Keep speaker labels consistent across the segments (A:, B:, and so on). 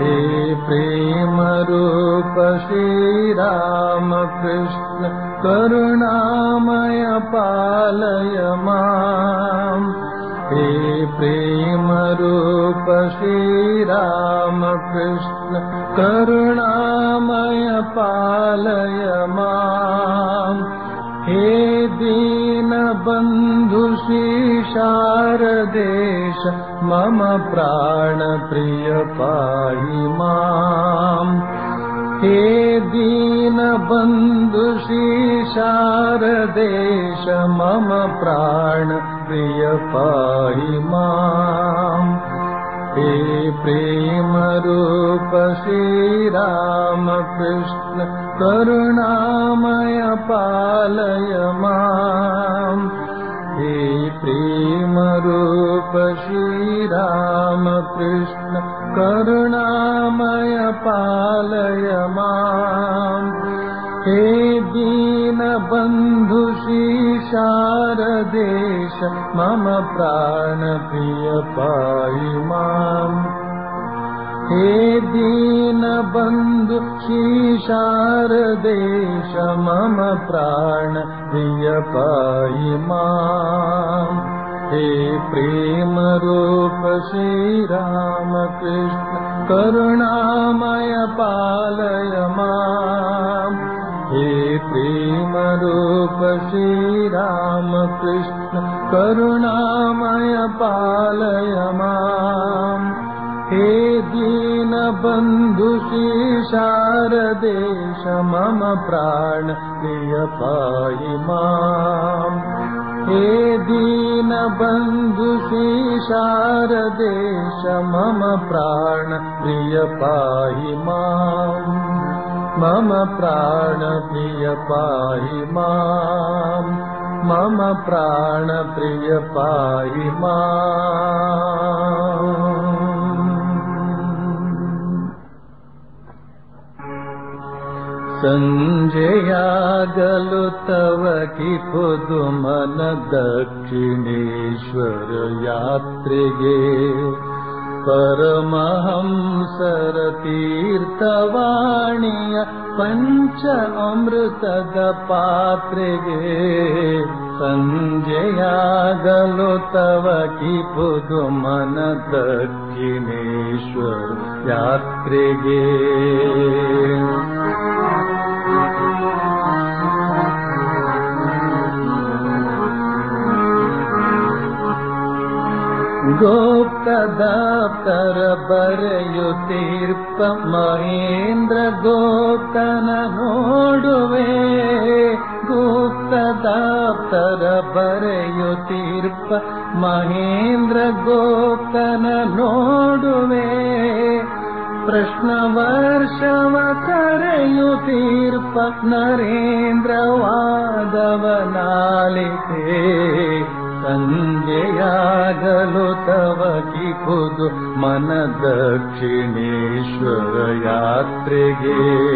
A: हे प्रेमरूप श्रीरामकृष्ण करुणामय पालय माम् हे प्रेमरूप श्रीरामकृष्ण करुणामय पालय माम् हे दीनबन्धु शारदेश मम प्राणप्रिय पाहि माम् हे दीनबन्धु शारदेश मम प्राणप्रिय पाहि माम् हे प्रेमरूप श्रीरामकृष्ण करुणामय पालय माम् हे प्रेमरूप श्रीरामकृष्ण करुणामय पालय माम् हे दीनबन्धु शारदेश मम प्राणप्रिय पाहि माम् हे दीनबन्धु शारदेश मम प्राणप्रिय पाहि माम् हे प्रेमरूप श्रीरामकृष्ण करुणामय पालय माम् हे प्रेमरूप श्रीरामकृष्ण करुणामय पालय माम् हे दीनबन्धु शारदेश मम प्राण प्रिय पाहि माम् हे दीनबन्धु शारदेश मम प्राण प्रिय पाहि माम् मम प्राणप्रिय पाहि माम् मम प्राणप्रिय पाहि माम् सञ्जयागलु तव कि पुदुमन दक्षिणेश्वर यात्रिगे परमहंसर तीर्थवाणीय पञ्च अमृतद पात्रिगे सञ्जयागलो तव कि पुदुमन दक्षिणेश्वर यात्रिगे गोप्तदाप्तर बರೆಯುತ್ತೀರ್ಪ ಮಹೇಂದ್ರ ಗೋಪ್ತನ ನೋಡುವೆ ಗುಪ್ತದಾಪ್ತರ ಬರೆಯುತ್ತೀರ್ಪ ಮಹೇಂದ್ರ ಗೋಪ್ತನ ನೋಡುವೆ ಪ್ರಶ್ನ ವರ್ಷವ ಕರೆಯುತ್ತೀರ್ಪ ನರೇಂದ್ರ ವಾದವನಾಲಿತೆ ಸಂಜೆಯಾಗಲು ತವ ಕಿಪುದು ಮನ ದಕ್ಷಿಣೇಶ್ವರ ಯಾತ್ರೆಗೆ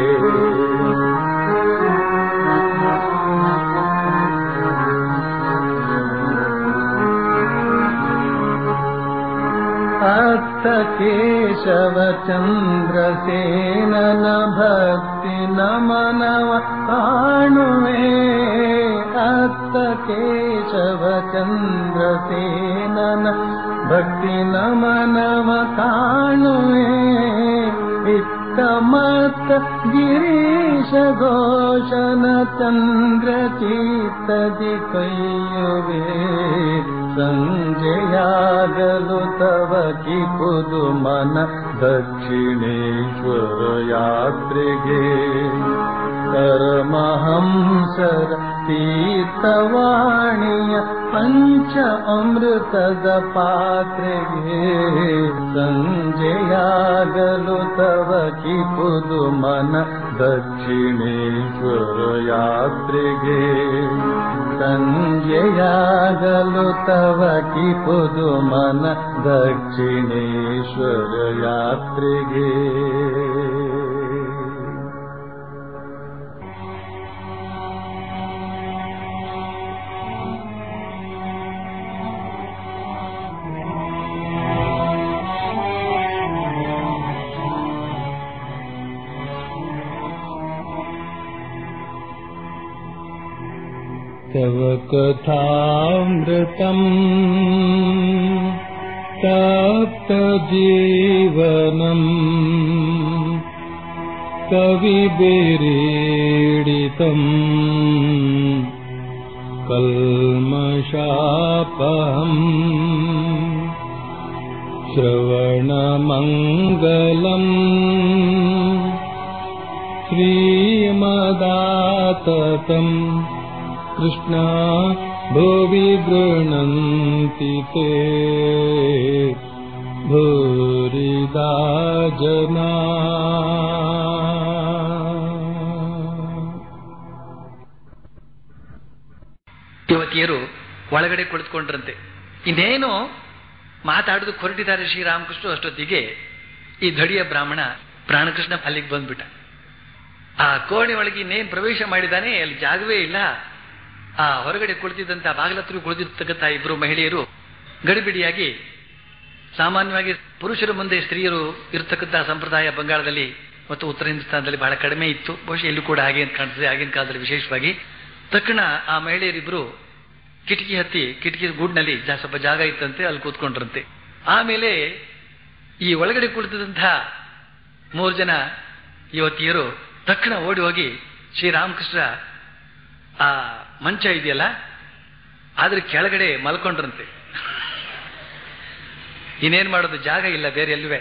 A: ಅತ್ತ ಕೇಶವ ಚಂದ್ರಸೇನನ ಭಕ್ತಿ ನಮನವ ಕಾಣುವೆ ಅತ್ತ ಕೇಶವ ಚಂದ್ರಸೇನನ ಭಕ್ತಿ ನಮನವ ಕಾಣುವೆ ಇತ್ತ ಮತ್ತ ಗಿರೀಶ ಘೋಷನ ಚಂದ್ರ ಚೀತದಿ ಕೈಯುವೆ ಸಂಜೆಯಾಗಲು ತವ ಕಿಪುದು ಮನ ದಕ್ಷಿಣೇಶ್ವರ ಯಾತ್ರೆಗೆ ಪರಮಹಂಸರ ತೀರ್ಥವಾಣಿಯ ಪಂಚ ಅಮೃತದ ಪಾತ್ರೆಗೆ ಸಂಜೆಯಾಗಲು ತವ ಕಿಪುದು ಮನ ದಕ್ಷಿಣೇಶ್ವರ ಯಾತ್ರೆಗೆ ಸಂಜೆಯಾಗಲು ತವ ಕಿಪುದು ಮನ ದಕ್ಷಿಣೇಶ್ವರ ಯಾತ್ರೆಗೆ तव कथामृतम् तप्तजीवनम् कविभिरीडितम् कल्मषापहम् श्रवणमङ्गलम् श्रीमदाततम् कृष्णा भुवि गृह्णन्ति ते भूरिदा जना
B: ಯುವತಿಯರು ಒಳಗಡೆ ಕುಳಿತುಕೊಂಡ್ರಂತೆ ಇನ್ನೇನು ಮಾತಾಡುದು ಹೊರಟಿದ್ದಾರೆ ಶ್ರೀರಾಮಕೃಷ್ಣ ಅಷ್ಟೊತ್ತಿಗೆ ಈ ಧಡಿಯ ಬ್ರಾಹ್ಮಣ ಪ್ರಾಣಕೃಷ್ಣ ಅಲ್ಲಿಗೆ ಬಂದ್ಬಿಟ್ಟ ಆ ಕೋಣೆ ಒಳಗೆ ಇನ್ನೇನು ಪ್ರವೇಶ ಮಾಡಿದಾನೆ ಅಲ್ಲಿ ಜಾಗವೇ ಇಲ್ಲ ಆ ಹೊರಗಡೆ ಕುಳಿತಿದ್ದಂತ ಬಾಗಿಲತ್ರ ಕುಳಿತಿರ್ತಕ್ಕಂಥ ಇಬ್ಬರು ಮಹಿಳೆಯರು ಗಡಿಬಿಡಿಯಾಗಿ ಸಾಮಾನ್ಯವಾಗಿ ಪುರುಷರ ಮುಂದೆ ಸ್ತ್ರೀಯರು ಇರತಕ್ಕಂತಹ ಸಂಪ್ರದಾಯ ಬಂಗಾಳದಲ್ಲಿ ಮತ್ತು ಉತ್ತರ ಹಿಂದೂಸ್ತಾನದಲ್ಲಿ ಬಹಳ ಕಡಿಮೆ ಇತ್ತು ಬಹುಶಃ ಎಲ್ಲೂ ಕೂಡ ಹಾಗೆ ಅಂತ ಕಾಣ್ತದೆ ಆಗಿನ ಕಾಲದಲ್ಲಿ ವಿಶೇಷವಾಗಿ ತಕ್ಷಣ ಆ ಮಹಿಳೆಯರಿಬ್ರು ಕಿಟಕಿ ಹತ್ತಿ ಕಿಟಕಿ ಗೂಡ್ನಲ್ಲಿ ಜಾ- ಸ್ವಲ್ಪ ಜಾಗ ಇತ್ತಂತೆ ಅಲ್ಲಿ ಕೂತ್ಕೊಂಡ್ರಂತೆ ಆಮೇಲೆ ಈ ಒಳಗಡೆ ಕುಳಿತಿದ್ದಂತಹ ಮೂರು ಜನ ಯುವತಿಯರು ತಕ್ಷಣ ಓಡಿ ಹೋಗಿ ಶ್ರೀರಾಮಕೃಷ್ಣ ಆ ಮಂಚ ಇದೆಯಲ್ಲ ಆದ್ರೆ ಕೆಳಗಡೆ ಮಲ್ಕೊಂಡ್ರಂತೆ ಇನ್ನೇನ್ ಮಾಡೋದು ಜಾಗ ಇಲ್ಲ ಬೇರೆ ಎಲ್ಲುವೆ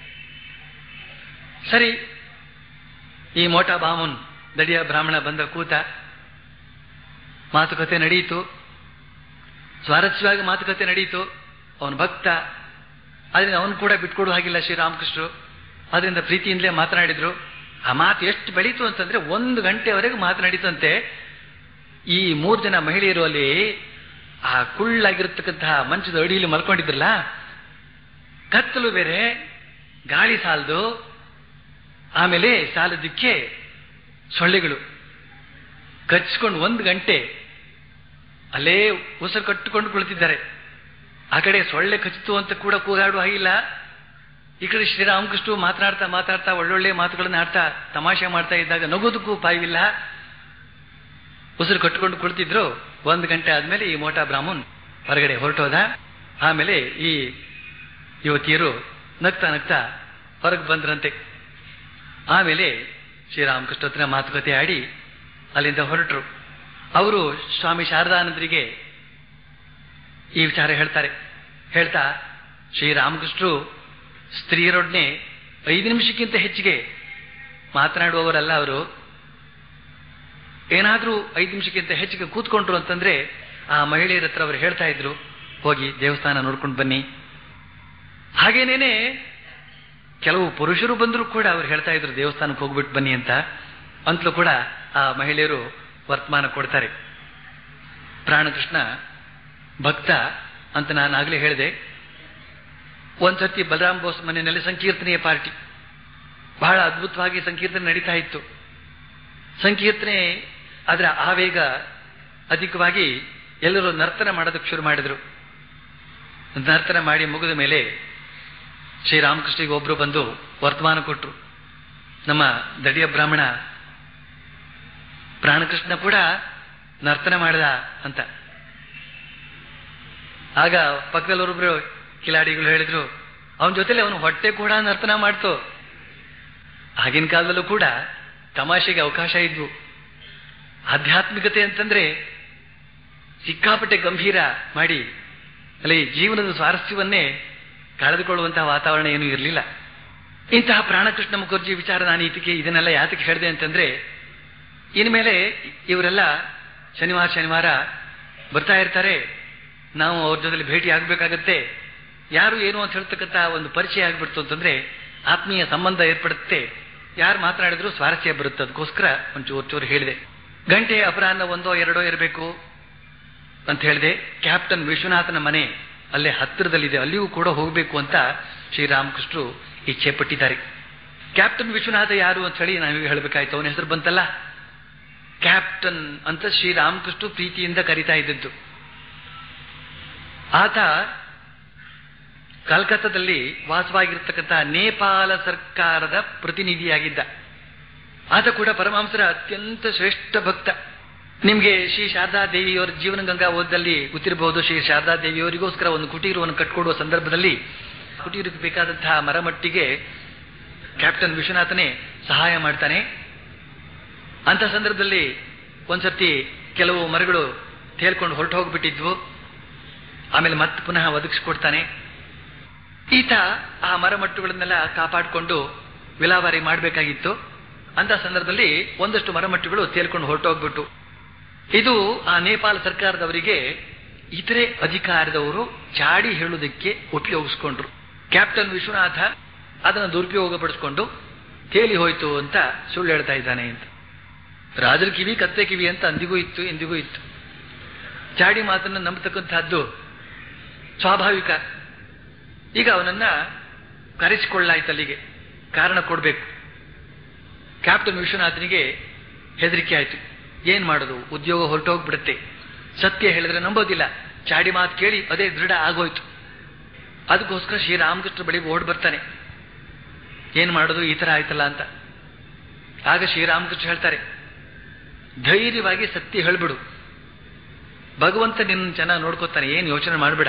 B: ಸರಿ ಈ ಮೋಟಾ ಬಾಮುನ್ ದಡಿಯ ಬ್ರಾಹ್ಮಣ ಬಂದ ಕೂತ ಮಾತುಕತೆ ನಡೆಯಿತು ಸ್ವಾರಸ್ಯವಾಗಿ ಮಾತುಕತೆ ನಡೆಯಿತು ಅವನ ಭಕ್ತ ಆದ್ರಿಂದ ಅವನು ಕೂಡ ಬಿಟ್ಕೊಡೋ ಹಾಗಿಲ್ಲ ಶ್ರೀರಾಮಕೃಷ್ಣರು ಅದರಿಂದ ಪ್ರೀತಿಯಿಂದಲೇ ಮಾತನಾಡಿದ್ರು ಆ ಮಾತು ಎಷ್ಟು ಬೆಳೀತು ಅಂತಂದ್ರೆ ಒಂದು ಗಂಟೆವರೆಗೂ ಮಾತನಾಡಿತಂತೆ ಈ ಮೂರು ಜನ ಮಹಿಳೆಯರು ಅಲ್ಲಿ ಆ ಕುಳ್ಳಾಗಿರ್ತಕ್ಕಂತಹ ಮಂಚದ ಅಡಿಯಲ್ಲಿ ಮಲ್ಕೊಂಡಿದ್ರಲ್ಲ ಕತ್ತಲು ಬೇರೆ ಗಾಳಿ ಸಾಲದು ಆಮೇಲೆ ಸಾಲದಕ್ಕೆ ಸೊಳ್ಳೆಗಳು ಕಚ್ಕೊಂಡು ಒಂದು ಗಂಟೆ ಅಲ್ಲೇ ಉಸಿರು ಕಟ್ಟಿಕೊಂಡು ಕುಳಿತಿದ್ದಾರೆ ಆ ಕಡೆ ಸೊಳ್ಳೆ ಕಚ್ಚಿತು ಅಂತ ಕೂಡ ಕೂಗಾಡುವ ಹಾಗಿಲ್ಲ ಈ ಕಡೆ ಶ್ರೀರಾಮಕೃಷ್ಣ ಮಾತನಾಡ್ತಾ ಮಾತಾಡ್ತಾ ಒಳ್ಳೊಳ್ಳೆ ಮಾತುಗಳನ್ನ ಆಡ್ತಾ ತಮಾಷೆ ಮಾಡ್ತಾ ಇದ್ದಾಗ ನಗೋದಕ್ಕೂ ಪಾಯವಿಲ್ಲ ಉಸಿರು ಕಟ್ಟಿಕೊಂಡು ಕುಳಿತಿದ್ರು ಒಂದು ಗಂಟೆ ಆದ್ಮೇಲೆ ಈ ಮೋಟಾ ಬ್ರಾಹ್ಮಣ್ ಹೊರಗಡೆ ಹೊರಟೋದ ಆಮೇಲೆ ಈ ಯುವತಿಯರು ನಗ್ತಾ ನಗ್ತಾ ಹೊರಗೆ ಬಂದ್ರಂತೆ ಆಮೇಲೆ ಶ್ರೀರಾಮಕೃಷ್ಣ ಹತ್ರ ಮಾತುಕತೆ ಆಡಿ ಅಲ್ಲಿಂದ ಹೊರಟರು ಅವರು ಸ್ವಾಮಿ ಶಾರದಾನಂದರಿಗೆ ಈ ವಿಚಾರ ಹೇಳ್ತಾರೆ ಹೇಳ್ತಾ ಶ್ರೀರಾಮಕೃಷ್ಣರು ಸ್ತ್ರೀಯರೊಡನೆ ಐದು ನಿಮಿಷಕ್ಕಿಂತ ಹೆಚ್ಚಿಗೆ ಮಾತನಾಡುವವರಲ್ಲ ಅವರು ಏನಾದ್ರೂ ಐದು ನಿಮಿಷಕ್ಕಿಂತ ಹೆಚ್ಚಿಗೆ ಕೂತ್ಕೊಂಡ್ರು ಅಂತಂದ್ರೆ ಆ ಮಹಿಳೆಯರ ಹತ್ರ ಅವರು ಹೇಳ್ತಾ ಇದ್ರು ಹೋಗಿ ದೇವಸ್ಥಾನ ನೋಡ್ಕೊಂಡು ಬನ್ನಿ ಹಾಗೇನೇನೆ ಕೆಲವು ಪುರುಷರು ಬಂದರೂ ಕೂಡ ಅವ್ರು ಹೇಳ್ತಾ ಇದ್ರು ದೇವಸ್ಥಾನಕ್ಕೆ ಹೋಗ್ಬಿಟ್ಟು ಬನ್ನಿ ಅಂತ ಅಂತಲೂ ಕೂಡ ಆ ಮಹಿಳೆಯರು ವರ್ತಮಾನ ಕೊಡ್ತಾರೆ ಪ್ರಾಣಕೃಷ್ಣ ಭಕ್ತ ಅಂತ ನಾನು ಆಗ್ಲೇ ಹೇಳಿದೆ ಒಂದ್ಸತಿ ಬಲರಾಮ್ ಬೋಸ್ ಮನೆಯಲ್ಲಿ ಸಂಕೀರ್ತನೆಯ ಪಾರ್ಟಿ ಬಹಳ ಅದ್ಭುತವಾಗಿ ಸಂಕೀರ್ತನೆ ನಡೀತಾ ಇತ್ತು ಸಂಕೀರ್ತನೆ ಅದರ ಆವೇಗ ಅಧಿಕವಾಗಿ ಎಲ್ಲರೂ ನರ್ತನ ಮಾಡೋದಕ್ಕೆ ಶುರು ಮಾಡಿದ್ರು ನರ್ತನ ಮಾಡಿ ಮುಗಿದ ಮೇಲೆ ಶ್ರೀರಾಮಕೃಷ್ಣಿಗೆ ಒಬ್ರು ಬಂದು ವರ್ತಮಾನ ಕೊಟ್ರು ನಮ್ಮ ದಡಿಯ ಬ್ರಾಹ್ಮಣ ಪ್ರಾಣಕೃಷ್ಣ ಕೂಡ ನರ್ತನ ಮಾಡಿದ ಅಂತ ಆಗ ಪಕ್ಕದಲ್ಲೊಬ್ಬರು ಕಿಲಾಡಿಗಳು ಹೇಳಿದ್ರು ಅವನ ಜೊತೆಲಿ ಅವನು ಹೊಟ್ಟೆ ಕೂಡ ನರ್ತನ ಮಾಡ್ತು ಆಗಿನ ಕಾಲದಲ್ಲೂ ಕೂಡ ತಮಾಷೆಗೆ ಅವಕಾಶ ಇದ್ವು ಆಧ್ಯಾತ್ಮಿಕತೆ ಅಂತಂದ್ರೆ ಸಿಕ್ಕಾಪಟ್ಟೆ ಗಂಭೀರ ಮಾಡಿ ಅಲ್ಲಿ ಜೀವನದ ಸ್ವಾರಸ್ಯವನ್ನೇ ಕಳೆದುಕೊಳ್ಳುವಂತಹ ವಾತಾವರಣ ಏನೂ ಇರಲಿಲ್ಲ ಇಂತಹ ಪ್ರಾಣಕೃಷ್ಣ ಮುಖರ್ಜಿ ವಿಚಾರ ನಾನು ಇದಕ್ಕೆ ಇದನ್ನೆಲ್ಲ ಯಾತಕ್ಕೆ ಹೇಳಿದೆ ಅಂತಂದ್ರೆ ಇನ್ಮೇಲೆ ಇವರೆಲ್ಲ ಶನಿವಾರ ಶನಿವಾರ ಬರ್ತಾ ಇರ್ತಾರೆ ನಾವು ಅವ್ರ ಜೊತೆಲಿ ಭೇಟಿ ಆಗಬೇಕಾಗತ್ತೆ ಯಾರು ಏನು ಅಂತ ಹೇಳ್ತಕ್ಕಂಥ ಒಂದು ಪರಿಚಯ ಆಗ್ಬಿಡ್ತು ಅಂತಂದ್ರೆ ಆತ್ಮೀಯ ಸಂಬಂಧ ಏರ್ಪಡುತ್ತೆ ಯಾರು ಮಾತನಾಡಿದ್ರು ಸ್ವಾರಸ್ಯ ಬರುತ್ತೆ ಅದಕ್ಕೋಸ್ಕರ ಒಂಚೂರು ಚೂರು ಹೇಳಿದೆ ಗಂಟೆ ಅಪರಾಹ್ನ ಒಂದೋ ಎರಡೋ ಇರಬೇಕು ಅಂತ ಹೇಳಿದೆ ಕ್ಯಾಪ್ಟನ್ ವಿಶ್ವನಾಥನ ಮನೆ ಅಲ್ಲೇ ಹತ್ತಿರದಲ್ಲಿದೆ ಅಲ್ಲಿಯೂ ಕೂಡ ಹೋಗಬೇಕು ಅಂತ ಶ್ರೀರಾಮಕೃಷ್ಣರು ಇಚ್ಛೆ ಪಟ್ಟಿದ್ದಾರೆ ಕ್ಯಾಪ್ಟನ್ ವಿಶ್ವನಾಥ ಯಾರು ಅಂತ ಹೇಳಿ ನಾವು ಹೇಳಬೇಕಾಯ್ತು ಅವನ ಹೆಸರು ಬಂತಲ್ಲ ಕ್ಯಾಪ್ಟನ್ ಅಂತ ಶ್ರೀರಾಮಕೃಷ್ಣ ಪ್ರೀತಿಯಿಂದ ಕರಿತಾ ಇದ್ದದ್ದು ಆತ ಕಲ್ಕತ್ತಾದಲ್ಲಿ ವಾಸವಾಗಿರ್ತಕ್ಕಂಥ ನೇಪಾಳ ಸರ್ಕಾರದ ಪ್ರತಿನಿಧಿಯಾಗಿದ್ದ ಆತ ಕೂಡ ಪರಮಹಂಸರ ಅತ್ಯಂತ ಶ್ರೇಷ್ಠ ಭಕ್ತ ನಿಮಗೆ ಶ್ರೀ ಶಾರದಾ ದೇವಿಯವರ ಜೀವನ ಗಂಗಾ ಓದದಲ್ಲಿ ಗೊತ್ತಿರಬಹುದು ಶ್ರೀ ಶಾರದಾ ದೇವಿಯವರಿಗೋಸ್ಕರ ಒಂದು ಕುಟೀರವನ್ನು ಕಟ್ಕೊಡುವ ಸಂದರ್ಭದಲ್ಲಿ ಕುಟೀರಕ್ಕೆ ಬೇಕಾದಂತಹ ಮರಮಟ್ಟಿಗೆ ಕ್ಯಾಪ್ಟನ್ ವಿಶ್ವನಾಥನೇ ಸಹಾಯ ಮಾಡ್ತಾನೆ ಅಂತ ಸಂದರ್ಭದಲ್ಲಿ ಒಂದ್ಸರ್ತಿ ಕೆಲವು ಮರಗಳು ತೇಲ್ಕೊಂಡು ಹೊರಟು ಹೋಗ್ಬಿಟ್ಟಿದ್ವು ಆಮೇಲೆ ಮತ್ತೆ ಪುನಃ ಒದಗಿಸ್ಕೊಡ್ತಾನೆ ಈತ ಆ ಮರಮಟ್ಟುಗಳನ್ನೆಲ್ಲ ಕಾಪಾಡಿಕೊಂಡು ವಿಲಾವಾರಿ ಮಾಡಬೇಕಾಗಿತ್ತು ಅಂತ ಸಂದರ್ಭದಲ್ಲಿ ಒಂದಷ್ಟು ಮರಮಟ್ಟುಗಳು ತೇಲ್ಕೊಂಡು ಹೊರಟೋಗ್ಬಿಟ್ಟು ಇದು ಆ ನೇಪಾಳ ಸರ್ಕಾರದವರಿಗೆ ಇತರೆ ಅಧಿಕಾರದವರು ಚಾಡಿ ಹೇಳುವುದಕ್ಕೆ ಉಪಯೋಗಿಸ್ಕೊಂಡ್ರು ಕ್ಯಾಪ್ಟನ್ ವಿಶ್ವನಾಥ ಅದನ್ನು ದುರುಪಯೋಗಪಡಿಸ್ಕೊಂಡು ತೇಲಿ ಹೋಯ್ತು ಅಂತ ಸುಳ್ಳು ಹೇಳ್ತಾ ಇದ್ದಾನೆ ಅಂತ ರಾಜರ ಕಿವಿ ಕತ್ತೆ ಕಿವಿ ಅಂತ ಅಂದಿಗೂ ಇತ್ತು ಎಂದಿಗೂ ಇತ್ತು ಚಾಡಿ ಮಾತನ್ನು ನಂಬತಕ್ಕಂತಹದ್ದು ಸ್ವಾಭಾವಿಕ ಈಗ ಅವನನ್ನ ಕರೆಸಿಕೊಳ್ಳಾಯ್ತು ಅಲ್ಲಿಗೆ ಕಾರಣ ಕೊಡಬೇಕು ಕ್ಯಾಪ್ಟನ್ ವಿಶ್ವನಾಥನಿಗೆ ಹೆದರಿಕೆ ಆಯ್ತು ಏನ್ ಮಾಡೋದು ಉದ್ಯೋಗ ಹೊರಟೋಗ್ಬಿಡುತ್ತೆ ಸತ್ಯ ಹೇಳಿದ್ರೆ ನಂಬೋದಿಲ್ಲ ಚಾಡಿ ಮಾತು ಕೇಳಿ ಅದೇ ದೃಢ ಆಗೋಯ್ತು ಅದಕ್ಕೋಸ್ಕರ ಶ್ರೀರಾಮಕೃಷ್ಣ ಬಳಿಗೆ ಓಡ್ ಬರ್ತಾನೆ ಏನ್ ಮಾಡೋದು ಈ ತರ ಆಯ್ತಲ್ಲ ಅಂತ ಆಗ ಶ್ರೀರಾಮಕೃಷ್ಣ ಹೇಳ್ತಾರೆ ಧೈರ್ಯವಾಗಿ ಸತ್ಯ ಹೇಳ್ಬಿಡು ಭಗವಂತ ನಿನ್ನ ಚೆನ್ನಾಗಿ ನೋಡ್ಕೋತಾನೆ ಏನು ಯೋಚನೆ ಮಾಡಬೇಡ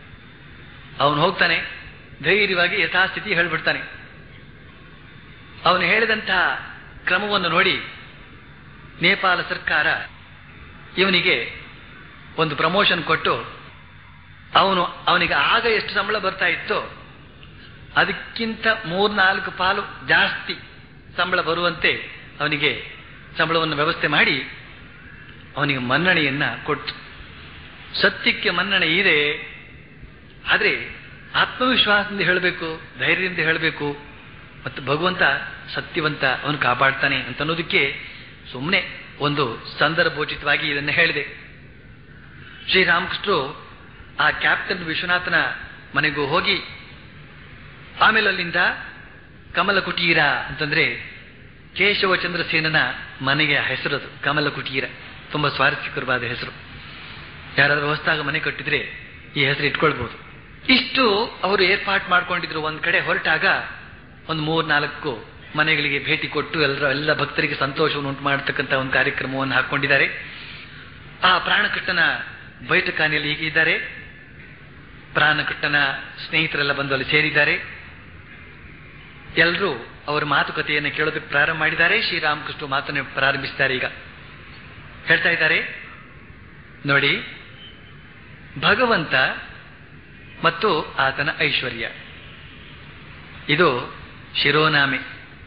B: ಅವನು ಹೋಗ್ತಾನೆ ಧೈರ್ಯವಾಗಿ ಯಥಾಸ್ಥಿತಿ ಹೇಳ್ಬಿಡ್ತಾನೆ ಅವನು ಹೇಳಿದಂತಹ ಕ್ರಮವನ್ನು ನೋಡಿ ನೇಪಾಳ ಸರ್ಕಾರ ಇವನಿಗೆ ಒಂದು ಪ್ರಮೋಷನ್ ಕೊಟ್ಟು ಅವನು ಅವನಿಗೆ ಆಗ ಎಷ್ಟು ಸಂಬಳ ಬರ್ತಾ ಇತ್ತೋ ಅದಕ್ಕಿಂತ ಮೂರ್ನಾಲ್ಕು ಪಾಲು ಜಾಸ್ತಿ ಸಂಬಳ ಬರುವಂತೆ ಅವನಿಗೆ ಸಂಬಳವನ್ನು ವ್ಯವಸ್ಥೆ ಮಾಡಿ ಅವನಿಗೆ ಮನ್ನಣೆಯನ್ನ ಕೊಟ್ಟು ಸತ್ಯಕ್ಕೆ ಮನ್ನಣೆ ಇದೆ ಆದರೆ ಆತ್ಮವಿಶ್ವಾಸದಿಂದ ಹೇಳಬೇಕು ಧೈರ್ಯದಿಂದ ಹೇಳಬೇಕು ಮತ್ತು ಭಗವಂತ ಸತ್ಯವಂತ ಅವನು ಕಾಪಾಡ್ತಾನೆ ಅಂತ ಅನ್ನೋದಕ್ಕೆ ಸುಮ್ಮನೆ ಒಂದು ಸಂದರ್ಭೋಚಿತವಾಗಿ ಇದನ್ನು ಹೇಳಿದೆ ಶ್ರೀರಾಮಕೃಷ್ಣರು ಆ ಕ್ಯಾಪ್ಟನ್ ವಿಶ್ವನಾಥನ ಮನೆಗೂ ಹೋಗಿ ಆಮೇಲೆ ಅಲ್ಲಿಂದ ಕಮಲ ಕುಟೀರ ಅಂತಂದ್ರೆ ಕೇಶವ ಚಂದ್ರಸೇನನ ಮನೆಗೆ ಹೆಸರದು ಕಮಲ ಕುಟೀರ ತುಂಬಾ ಸ್ವಾರಸ್ಯಕರವಾದ ಹೆಸರು ಯಾರಾದ್ರೂ ಹೊಸದಾಗ ಮನೆ ಕಟ್ಟಿದ್ರೆ ಈ ಹೆಸರು ಇಟ್ಕೊಳ್ಬಹುದು ಇಷ್ಟು ಅವರು ಏರ್ಪಾಟ್ ಮಾಡ್ಕೊಂಡಿದ್ರು ಒಂದ್ ಕಡೆ ಹೊರಟಾಗ ಒಂದು ಮೂರ್ ನಾಲ್ಕು ಮನೆಗಳಿಗೆ ಭೇಟಿ ಕೊಟ್ಟು ಎಲ್ಲರ ಎಲ್ಲ ಭಕ್ತರಿಗೆ ಸಂತೋಷವನ್ನು ಉಂಟು ಮಾಡತಕ್ಕಂಥ ಒಂದು ಕಾರ್ಯಕ್ರಮವನ್ನು ಹಾಕೊಂಡಿದ್ದಾರೆ ಆ ಪ್ರಾಣಕಟ್ಟನ ಬೈಠಕಾನಿಯಲ್ಲಿ ಹೀಗಿದ್ದಾರೆ ಪ್ರಾಣಕಟ್ಟನ ಸ್ನೇಹಿತರೆಲ್ಲ ಬಂದು ಅಲ್ಲಿ ಸೇರಿದ್ದಾರೆ ಎಲ್ಲರೂ ಅವರ ಮಾತುಕತೆಯನ್ನು ಕೇಳೋದಕ್ಕೆ ಪ್ರಾರಂಭ ಮಾಡಿದ್ದಾರೆ ಶ್ರೀರಾಮಕೃಷ್ಣ ಮಾತನ್ನು ಪ್ರಾರಂಭಿಸಿದ್ದಾರೆ ಈಗ ಹೇಳ್ತಾ ಇದ್ದಾರೆ ನೋಡಿ ಭಗವಂತ ಮತ್ತು ಆತನ ಐಶ್ವರ್ಯ ಇದು ಶಿರೋನಾಮೆ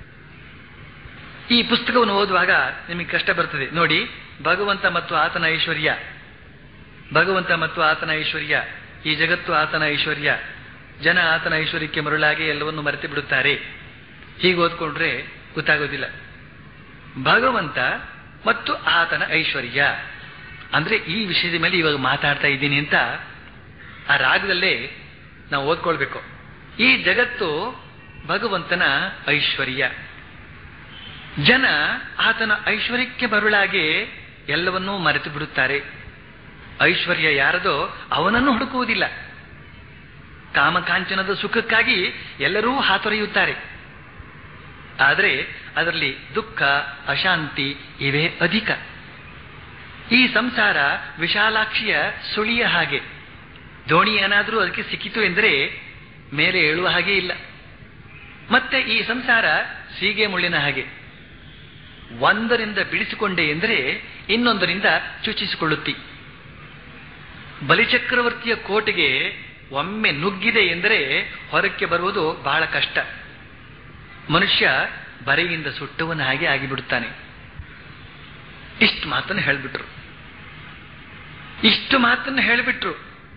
B: ಈ ಪುಸ್ತಕವನ್ನು ಓದುವಾಗ ನಿಮಗೆ ಕಷ್ಟ ಬರ್ತದೆ ನೋಡಿ ಭಗವಂತ ಮತ್ತು ಆತನ ಐಶ್ವರ್ಯ ಭಗವಂತ ಮತ್ತು ಆತನ ಐಶ್ವರ್ಯ ಈ ಜಗತ್ತು ಆತನ ಐಶ್ವರ್ಯ ಜನ ಆತನ ಐಶ್ವರ್ಯಕ್ಕೆ ಮರುಳಾಗಿ ಎಲ್ಲವನ್ನು ಮರೆತು ಬಿಡುತ್ತಾರೆ ಹೀಗೆ ಓದ್ಕೊಂಡ್ರೆ ಗೊತ್ತಾಗೋದಿಲ್ಲ ಭಗವಂತ ಮತ್ತು ಆತನ ಐಶ್ವರ್ಯ ಅಂದ್ರೆ ಈ ವಿಷಯದ ಮೇಲೆ ಇವಾಗ ಮಾತಾಡ್ತಾ ಇದ್ದೀನಿ ಅಂತ ಆ ರಾಗದಲ್ಲೇ ನಾವು ಓದ್ಕೊಳ್ಬೇಕು ಈ ಜಗತ್ತು ಭಗವಂತನ ಐಶ್ವರ್ಯ ಜನ ಆತನ ಐಶ್ವರ್ಯಕ್ಕೆ ಮರುಳಾಗಿ ಎಲ್ಲವನ್ನೂ ಮರೆತು ಬಿಡುತ್ತಾರೆ ಐಶ್ವರ್ಯ ಯಾರದೋ ಅವನನ್ನು ಹುಡುಕುವುದಿಲ್ಲ ಕಾಮಕಾಂಚನದ ಸುಖಕ್ಕಾಗಿ ಎಲ್ಲರೂ ಹಾತೊರೆಯುತ್ತಾರೆ ಆದರೆ ಅದರಲ್ಲಿ ದುಃಖ ಅಶಾಂತಿ ಇವೇ ಅಧಿಕ ಈ ಸಂಸಾರ ವಿಶಾಲಾಕ್ಷಿಯ ಸುಳಿಯ ಹಾಗೆ ದೋಣಿ ಏನಾದರೂ ಅದಕ್ಕೆ ಸಿಕ್ಕಿತು ಎಂದರೆ ಮೇಲೆ ಏಳುವ ಹಾಗೆ ಇಲ್ಲ ಮತ್ತೆ ಈ ಸಂಸಾರ ಸೀಗೆ ಮುಳ್ಳಿನ ಹಾಗೆ ಒಂದರಿಂದ ಬಿಡಿಸಿಕೊಂಡೆ ಎಂದರೆ ಇನ್ನೊಂದರಿಂದ ಚುಚಿಸಿಕೊಳ್ಳುತ್ತಿ ಬಲಿಚಕ್ರವರ್ತಿಯ ಕೋಟೆಗೆ ಒಮ್ಮೆ ನುಗ್ಗಿದೆ ಎಂದರೆ ಹೊರಕ್ಕೆ ಬರುವುದು ಬಹಳ ಕಷ್ಟ ಮನುಷ್ಯ ಬರೆಯಿಂದ ಸುಟ್ಟವನ ಹಾಗೆ ಆಗಿಬಿಡುತ್ತಾನೆ ಇಷ್ಟು ಮಾತನ್ನು ಹೇಳಿಬಿಟ್ರು ಇಷ್ಟು ಮಾತನ್ನು ಹೇಳಿಬಿಟ್ರು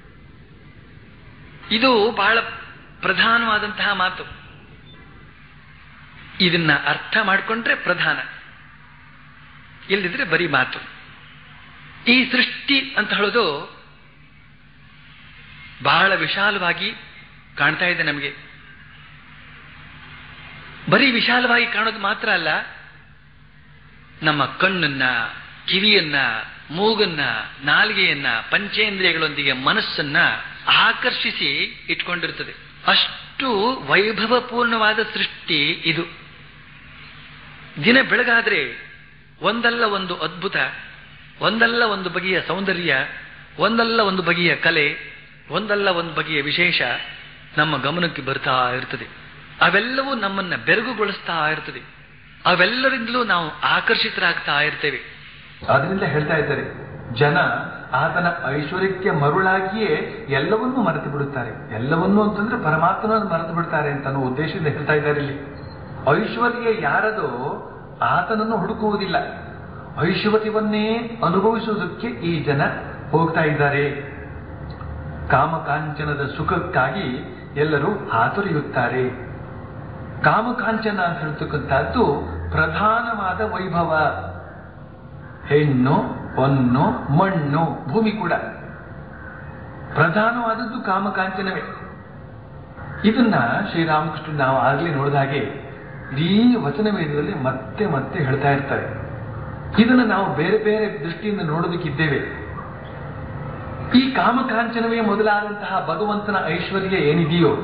B: ಇದು ಬಹಳ ಪ್ರಧಾನವಾದಂತಹ ಮಾತು ಇದನ್ನ ಅರ್ಥ ಮಾಡಿಕೊಂಡ್ರೆ ಪ್ರಧಾನ ಇಲ್ಲದಿದ್ರೆ ಬರೀ ಮಾತು ಈ ಸೃಷ್ಟಿ ಅಂತ ಹೇಳೋದು ಬಹಳ ವಿಶಾಲವಾಗಿ ಕಾಣ್ತಾ ಇದೆ ನಮಗೆ ಬರೀ ವಿಶಾಲವಾಗಿ ಕಾಣೋದು ಮಾತ್ರ ಅಲ್ಲ ನಮ್ಮ ಕಣ್ಣನ್ನ ಕಿವಿಯನ್ನ ಮೂಗನ್ನ ನಾಲಿಗೆಯನ್ನ ಪಂಚೇಂದ್ರಿಯಗಳೊಂದಿಗೆ ಮನಸ್ಸನ್ನ ಆಕರ್ಷಿಸಿ ಇಟ್ಕೊಂಡಿರ್ತದೆ ಅಷ್ಟು ವೈಭವಪೂರ್ಣವಾದ ಸೃಷ್ಟಿ ಇದು ದಿನ ಬೆಳಗಾದ್ರೆ ಒಂದಲ್ಲ ಒಂದು ಅದ್ಭುತ ಒಂದಲ್ಲ ಒಂದು ಬಗೆಯ ಸೌಂದರ್ಯ ಒಂದಲ್ಲ ಒಂದು ಬಗೆಯ ಕಲೆ ಒಂದಲ್ಲ ಒಂದು ಬಗೆಯ ವಿಶೇಷ ನಮ್ಮ ಗಮನಕ್ಕೆ ಬರ್ತಾ ಇರ್ತದೆ ಅವೆಲ್ಲವೂ ನಮ್ಮನ್ನ ಬೆರಗುಗೊಳಿಸ್ತಾ ಇರ್ತದೆ ಅವೆಲ್ಲರಿಂದಲೂ ನಾವು ಆಕರ್ಷಿತರಾಗ್ತಾ ಇರ್ತೇವೆ
C: ಅದರಿಂದ ಹೇಳ್ತಾ ಇದ್ದಾರೆ ಜನ ಆತನ ಐಶ್ವರ್ಯಕ್ಕೆ ಮರುಳಾಗಿಯೇ ಎಲ್ಲವನ್ನೂ ಮರೆತು ಬಿಡುತ್ತಾರೆ ಎಲ್ಲವನ್ನೂ ಅಂತಂದ್ರೆ ಪರಮಾತ್ಮನನ್ನು ಮರೆತು ಬಿಡ್ತಾರೆ ಅಂತ ಅನ್ನೋ ಉದ್ದೇಶದಿಂದ ಹೇಳ್ತಾ ಇದ್ದಾರೆ ಇಲ್ಲಿ ಐಶ್ವರ್ಯ ಯಾರದೋ ಆತನನ್ನು ಹುಡುಕುವುದಿಲ್ಲ ಐಶ್ವರ್ಯವನ್ನೇ ಅನುಭವಿಸುವುದಕ್ಕೆ ಈ ಜನ ಹೋಗ್ತಾ ಇದ್ದಾರೆ ಕಾಮಕಾಂಚನದ ಸುಖಕ್ಕಾಗಿ ಎಲ್ಲರೂ ಹಾತೊರೆಯುತ್ತಾರೆ ಕಾಮಕಾಂಚನ ಅಂತ ಹೇಳ್ತಕ್ಕಂಥದ್ದು ಪ್ರಧಾನವಾದ ವೈಭವ ಹೆಣ್ಣು ಹೊನ್ನು ಮಣ್ಣು ಭೂಮಿ ಕೂಡ ಪ್ರಧಾನವಾದದ್ದು ಕಾಮಕಾಂಚನವೇ ಇದನ್ನ ಶ್ರೀರಾಮಕೃಷ್ಣ ನಾವು ಆಗ್ಲೇ ನೋಡಿದ ಹಾಗೆ ಇಡೀ ವಚನ ವೇದದಲ್ಲಿ ಮತ್ತೆ ಮತ್ತೆ ಹೇಳ್ತಾ ಇರ್ತಾರೆ ಇದನ್ನ ನಾವು ಬೇರೆ ಬೇರೆ ದೃಷ್ಟಿಯಿಂದ ನೋಡೋದಕ್ಕಿದ್ದೇವೆ ಈ ಕಾಮಕಾಂಚನವೇ ಮೊದಲಾದಂತಹ ಭಗವಂತನ ಐಶ್ವರ್ಯ ಏನಿದೆಯೋ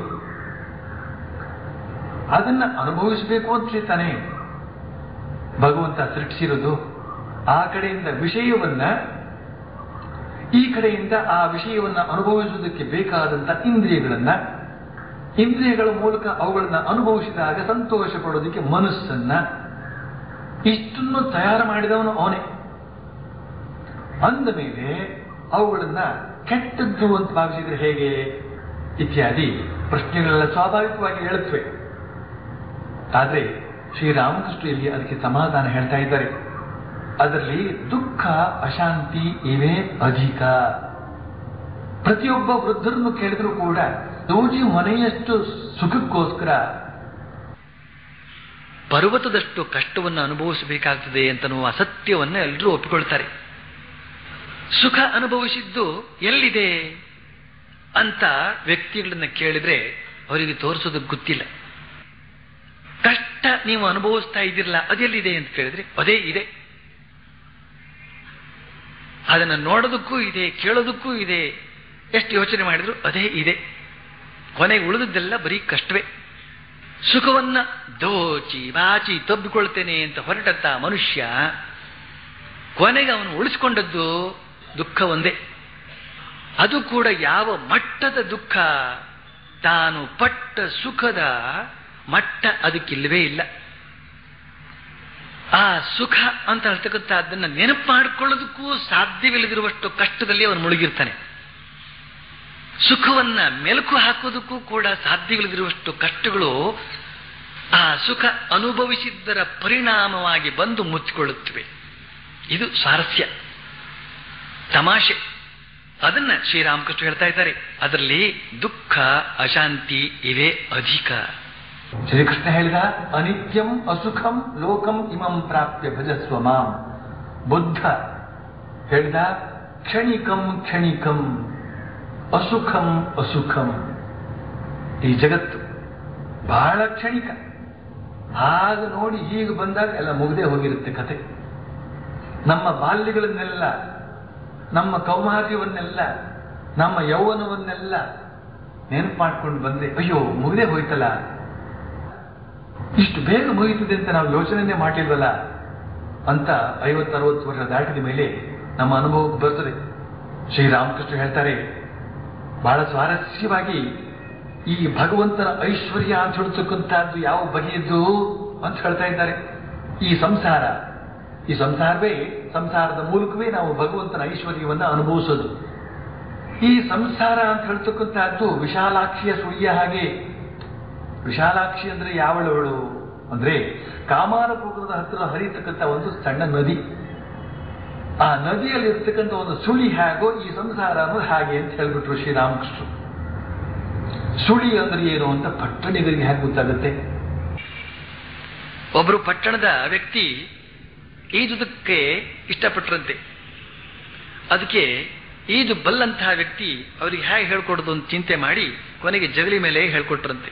C: ಅದನ್ನ ಅನುಭವಿಸಬೇಕು ಅಂತ ತಾನೆ ಭಗವಂತ ಸೃಷ್ಟಿಸಿರೋದು ಆ ಕಡೆಯಿಂದ ವಿಷಯವನ್ನ ಈ ಕಡೆಯಿಂದ ಆ ವಿಷಯವನ್ನ ಅನುಭವಿಸುವುದಕ್ಕೆ ಬೇಕಾದಂತ ಇಂದ್ರಿಯಗಳನ್ನ ಇಂದ್ರಿಯಗಳ ಮೂಲಕ ಅವುಗಳನ್ನ ಅನುಭವಿಸಿದಾಗ ಸಂತೋಷ ಪಡೋದಕ್ಕೆ ಮನಸ್ಸನ್ನ ಇಷ್ಟನ್ನು ತಯಾರು ಮಾಡಿದವನು ಅವನೇ ಅಂದ ಮೇಲೆ ಅವುಗಳನ್ನ ಕೆಟ್ಟದ್ದು ಅಂತ ಭಾವಿಸಿದ್ರೆ ಹೇಗೆ ಇತ್ಯಾದಿ ಪ್ರಶ್ನೆಗಳೆಲ್ಲ ಸ್ವಾಭಾವಿಕವಾಗಿ ಹೇಳುತ್ತವೆ ಆದ್ರೆ ಶ್ರೀರಾಮಕೃಷ್ಣ ಇಲ್ಲಿ ಅದಕ್ಕೆ ಸಮಾಧಾನ ಹೇಳ್ತಾ ಇದ್ದಾರೆ ಅದರಲ್ಲಿ ದುಃಖ ಅಶಾಂತಿ ಇವೇ ಅಧಿಕ ಪ್ರತಿಯೊಬ್ಬ ವೃದ್ಧರನ್ನು ಕೇಳಿದ್ರು ಕೂಡ ದೋಜಿ ಮನೆಯಷ್ಟು ಸುಖಕ್ಕೋಸ್ಕರ
B: ಪರ್ವತದಷ್ಟು ಕಷ್ಟವನ್ನು ಅನುಭವಿಸಬೇಕಾಗ್ತದೆ ಅಂತನ್ನುವ ಅಸತ್ಯವನ್ನ ಎಲ್ಲರೂ ಒಪ್ಪಿಕೊಳ್ತಾರೆ ಸುಖ ಅನುಭವಿಸಿದ್ದು ಎಲ್ಲಿದೆ ಅಂತ ವ್ಯಕ್ತಿಗಳನ್ನ ಕೇಳಿದ್ರೆ ಅವರಿಗೆ ತೋರಿಸೋದಕ್ಕೆ ಗೊತ್ತಿಲ್ಲ ಕಷ್ಟ ನೀವು ಅನುಭವಿಸ್ತಾ ಇದ್ದಿರಲ್ಲ ಅದೆಲ್ಲಿದೆ ಅಂತ ಕೇಳಿದ್ರೆ ಅದೇ ಇದೆ ಅದನ್ನು ನೋಡೋದಕ್ಕೂ ಇದೆ ಕೇಳೋದಕ್ಕೂ ಇದೆ ಎಷ್ಟು ಯೋಚನೆ ಮಾಡಿದ್ರು ಅದೇ ಇದೆ ಕೊನೆಗೆ ಉಳಿದದ್ದೆಲ್ಲ ಬರೀ ಕಷ್ಟವೇ ಸುಖವನ್ನ ದೋಚಿ ಬಾಚಿ ತಬ್ಬಿಕೊಳ್ತೇನೆ ಅಂತ ಹೊರಟಂತ ಮನುಷ್ಯ ಕೊನೆಗೆ ಅವನು ಉಳಿಸ್ಕೊಂಡದ್ದು ದುಃಖ ಒಂದೇ ಅದು ಕೂಡ ಯಾವ ಮಟ್ಟದ ದುಃಖ ತಾನು ಪಟ್ಟ ಸುಖದ ಮಟ್ಟ ಅದಕ್ಕಿಲ್ಲವೇ ಇಲ್ಲ ಆ ಸುಖ ಅಂತ ಹೇಳ್ತಕ್ಕಂಥ ಅದನ್ನ ನೆನಪು ಮಾಡಿಕೊಳ್ಳೋದಕ್ಕೂ ಸಾಧ್ಯವಿಲ್ಲದಿರುವಷ್ಟು ಕಷ್ಟದಲ್ಲಿ ಅವನು ಮುಳುಗಿರ್ತಾನೆ ಸುಖವನ್ನ ಮೆಲುಕು ಹಾಕೋದಕ್ಕೂ ಕೂಡ ಸಾಧ್ಯವಿಲ್ಲದಿರುವಷ್ಟು ಕಷ್ಟಗಳು ಆ ಸುಖ ಅನುಭವಿಸಿದ್ದರ ಪರಿಣಾಮವಾಗಿ ಬಂದು ಮುಚ್ಚಿಕೊಳ್ಳುತ್ತವೆ ಇದು ಸ್ವಾರಸ್ಯ ತಮಾಷೆ ಅದನ್ನ ಶ್ರೀರಾಮಕೃಷ್ಣ ಹೇಳ್ತಾ ಇದ್ದಾರೆ ಅದರಲ್ಲಿ ದುಃಖ ಅಶಾಂತಿ ಇವೇ ಅಧಿಕ
C: ಶ್ರೀಕೃಷ್ಣ ಹೇಳಿದ ಅನಿತ್ಯಂ ಅಸುಖಂ ಲೋಕಂ ಇಮಂ ಪ್ರಾಪ್ಯ ಭಜಸ್ವ ಮಾಂ ಬುದ್ಧ ಹೇಳಿದ ಕ್ಷಣಿಕಂ ಕ್ಷಣಿಕಂ ಅಸುಖಂ ಅಸುಖಂ ಈ ಜಗತ್ತು ಬಹಳ ಕ್ಷಣಿಕ ಆಗ ನೋಡಿ ಈಗ ಬಂದಾಗ ಎಲ್ಲ ಮುಗ್ದೇ ಹೋಗಿರುತ್ತೆ ಕತೆ ನಮ್ಮ ಬಾಲ್ಯಗಳನ್ನೆಲ್ಲ ನಮ್ಮ ಕೌಮಾರ್ಯವನ್ನೆಲ್ಲ ನಮ್ಮ ಯೌವನವನ್ನೆಲ್ಲ ನೆನಪು ಮಾಡ್ಕೊಂಡು ಬಂದ್ರೆ ಅಯ್ಯೋ ಮುಗ್ದೇ ಹೋಯ್ತಲ್ಲ ಇಷ್ಟು ಬೇಗ ಮುಗಿತದೆ ಅಂತ ನಾವು ಯೋಚನೆನೇ ಮಾಡಿಲ್ವಲ್ಲ ಅಂತ ಐವತ್ತರವತ್ತು ವರ್ಷ ದಾಟಿದ ಮೇಲೆ ನಮ್ಮ ಅನುಭವಕ್ಕೆ ಬರ್ತದೆ ಶ್ರೀರಾಮಕೃಷ್ಣ ಹೇಳ್ತಾರೆ ಬಹಳ ಸ್ವಾರಸ್ಯವಾಗಿ ಈ ಭಗವಂತನ ಐಶ್ವರ್ಯ ಅಂತ ಹೇಳ್ತಕ್ಕಂಥದ್ದು ಯಾವ ಬಗೆಯದ್ದು ಅಂತ ಹೇಳ್ತಾ ಇದ್ದಾರೆ ಈ ಸಂಸಾರ ಈ ಸಂಸಾರವೇ ಸಂಸಾರದ ಮೂಲಕವೇ ನಾವು ಭಗವಂತನ ಐಶ್ವರ್ಯವನ್ನ ಅನುಭವಿಸೋದು ಈ ಸಂಸಾರ ಅಂತ ಹೇಳ್ತಕ್ಕಂಥದ್ದು ವಿಶಾಲಾಕ್ಷಿಯ ಸುಳಿಯ ಹಾಗೆ ವಿಶಾಲಾಕ್ಷಿ ಅಂದ್ರೆ ಯಾವಳವಳು ಅಂದ್ರೆ ಕಾಮಾರಪುರದ ಹತ್ತಿರ ಹರಿಯತಕ್ಕಂಥ ಒಂದು ಸಣ್ಣ ನದಿ ಆ ನದಿಯಲ್ಲಿ ಇರ್ತಕ್ಕಂಥ ಒಂದು ಸುಳಿ ಹೇಗೋ ಈ ಸಂಸಾರ ಅನ್ನೋದು ಹಾಗೆ ಅಂತ ಹೇಳ್ಬಿಟ್ರು ಶ್ರೀರಾಮಕೃಷ್ಣ ಸುಳಿ ಅಂದ್ರೆ ಏನು ಅಂತ ಪಟ್ಟಣಿಗರಿಗೆ ಹೇಗೆ ಗೊತ್ತಾಗುತ್ತೆ
B: ಒಬ್ಬರು ಪಟ್ಟಣದ ವ್ಯಕ್ತಿ ಈಜುದಕ್ಕೆ ಇಷ್ಟಪಟ್ಟರಂತೆ ಅದಕ್ಕೆ ಈಜು ಬಲ್ಲಂತಹ ವ್ಯಕ್ತಿ ಅವರಿಗೆ ಹೇಗೆ ಹೇಳ್ಕೊಡೋದು ಅಂತ ಚಿಂತೆ ಮಾಡಿ ಕೊನೆಗೆ ಜಗಲಿ ಮೇಲೆ ಹೇಳ್ಕೊಟ್ರಂತೆ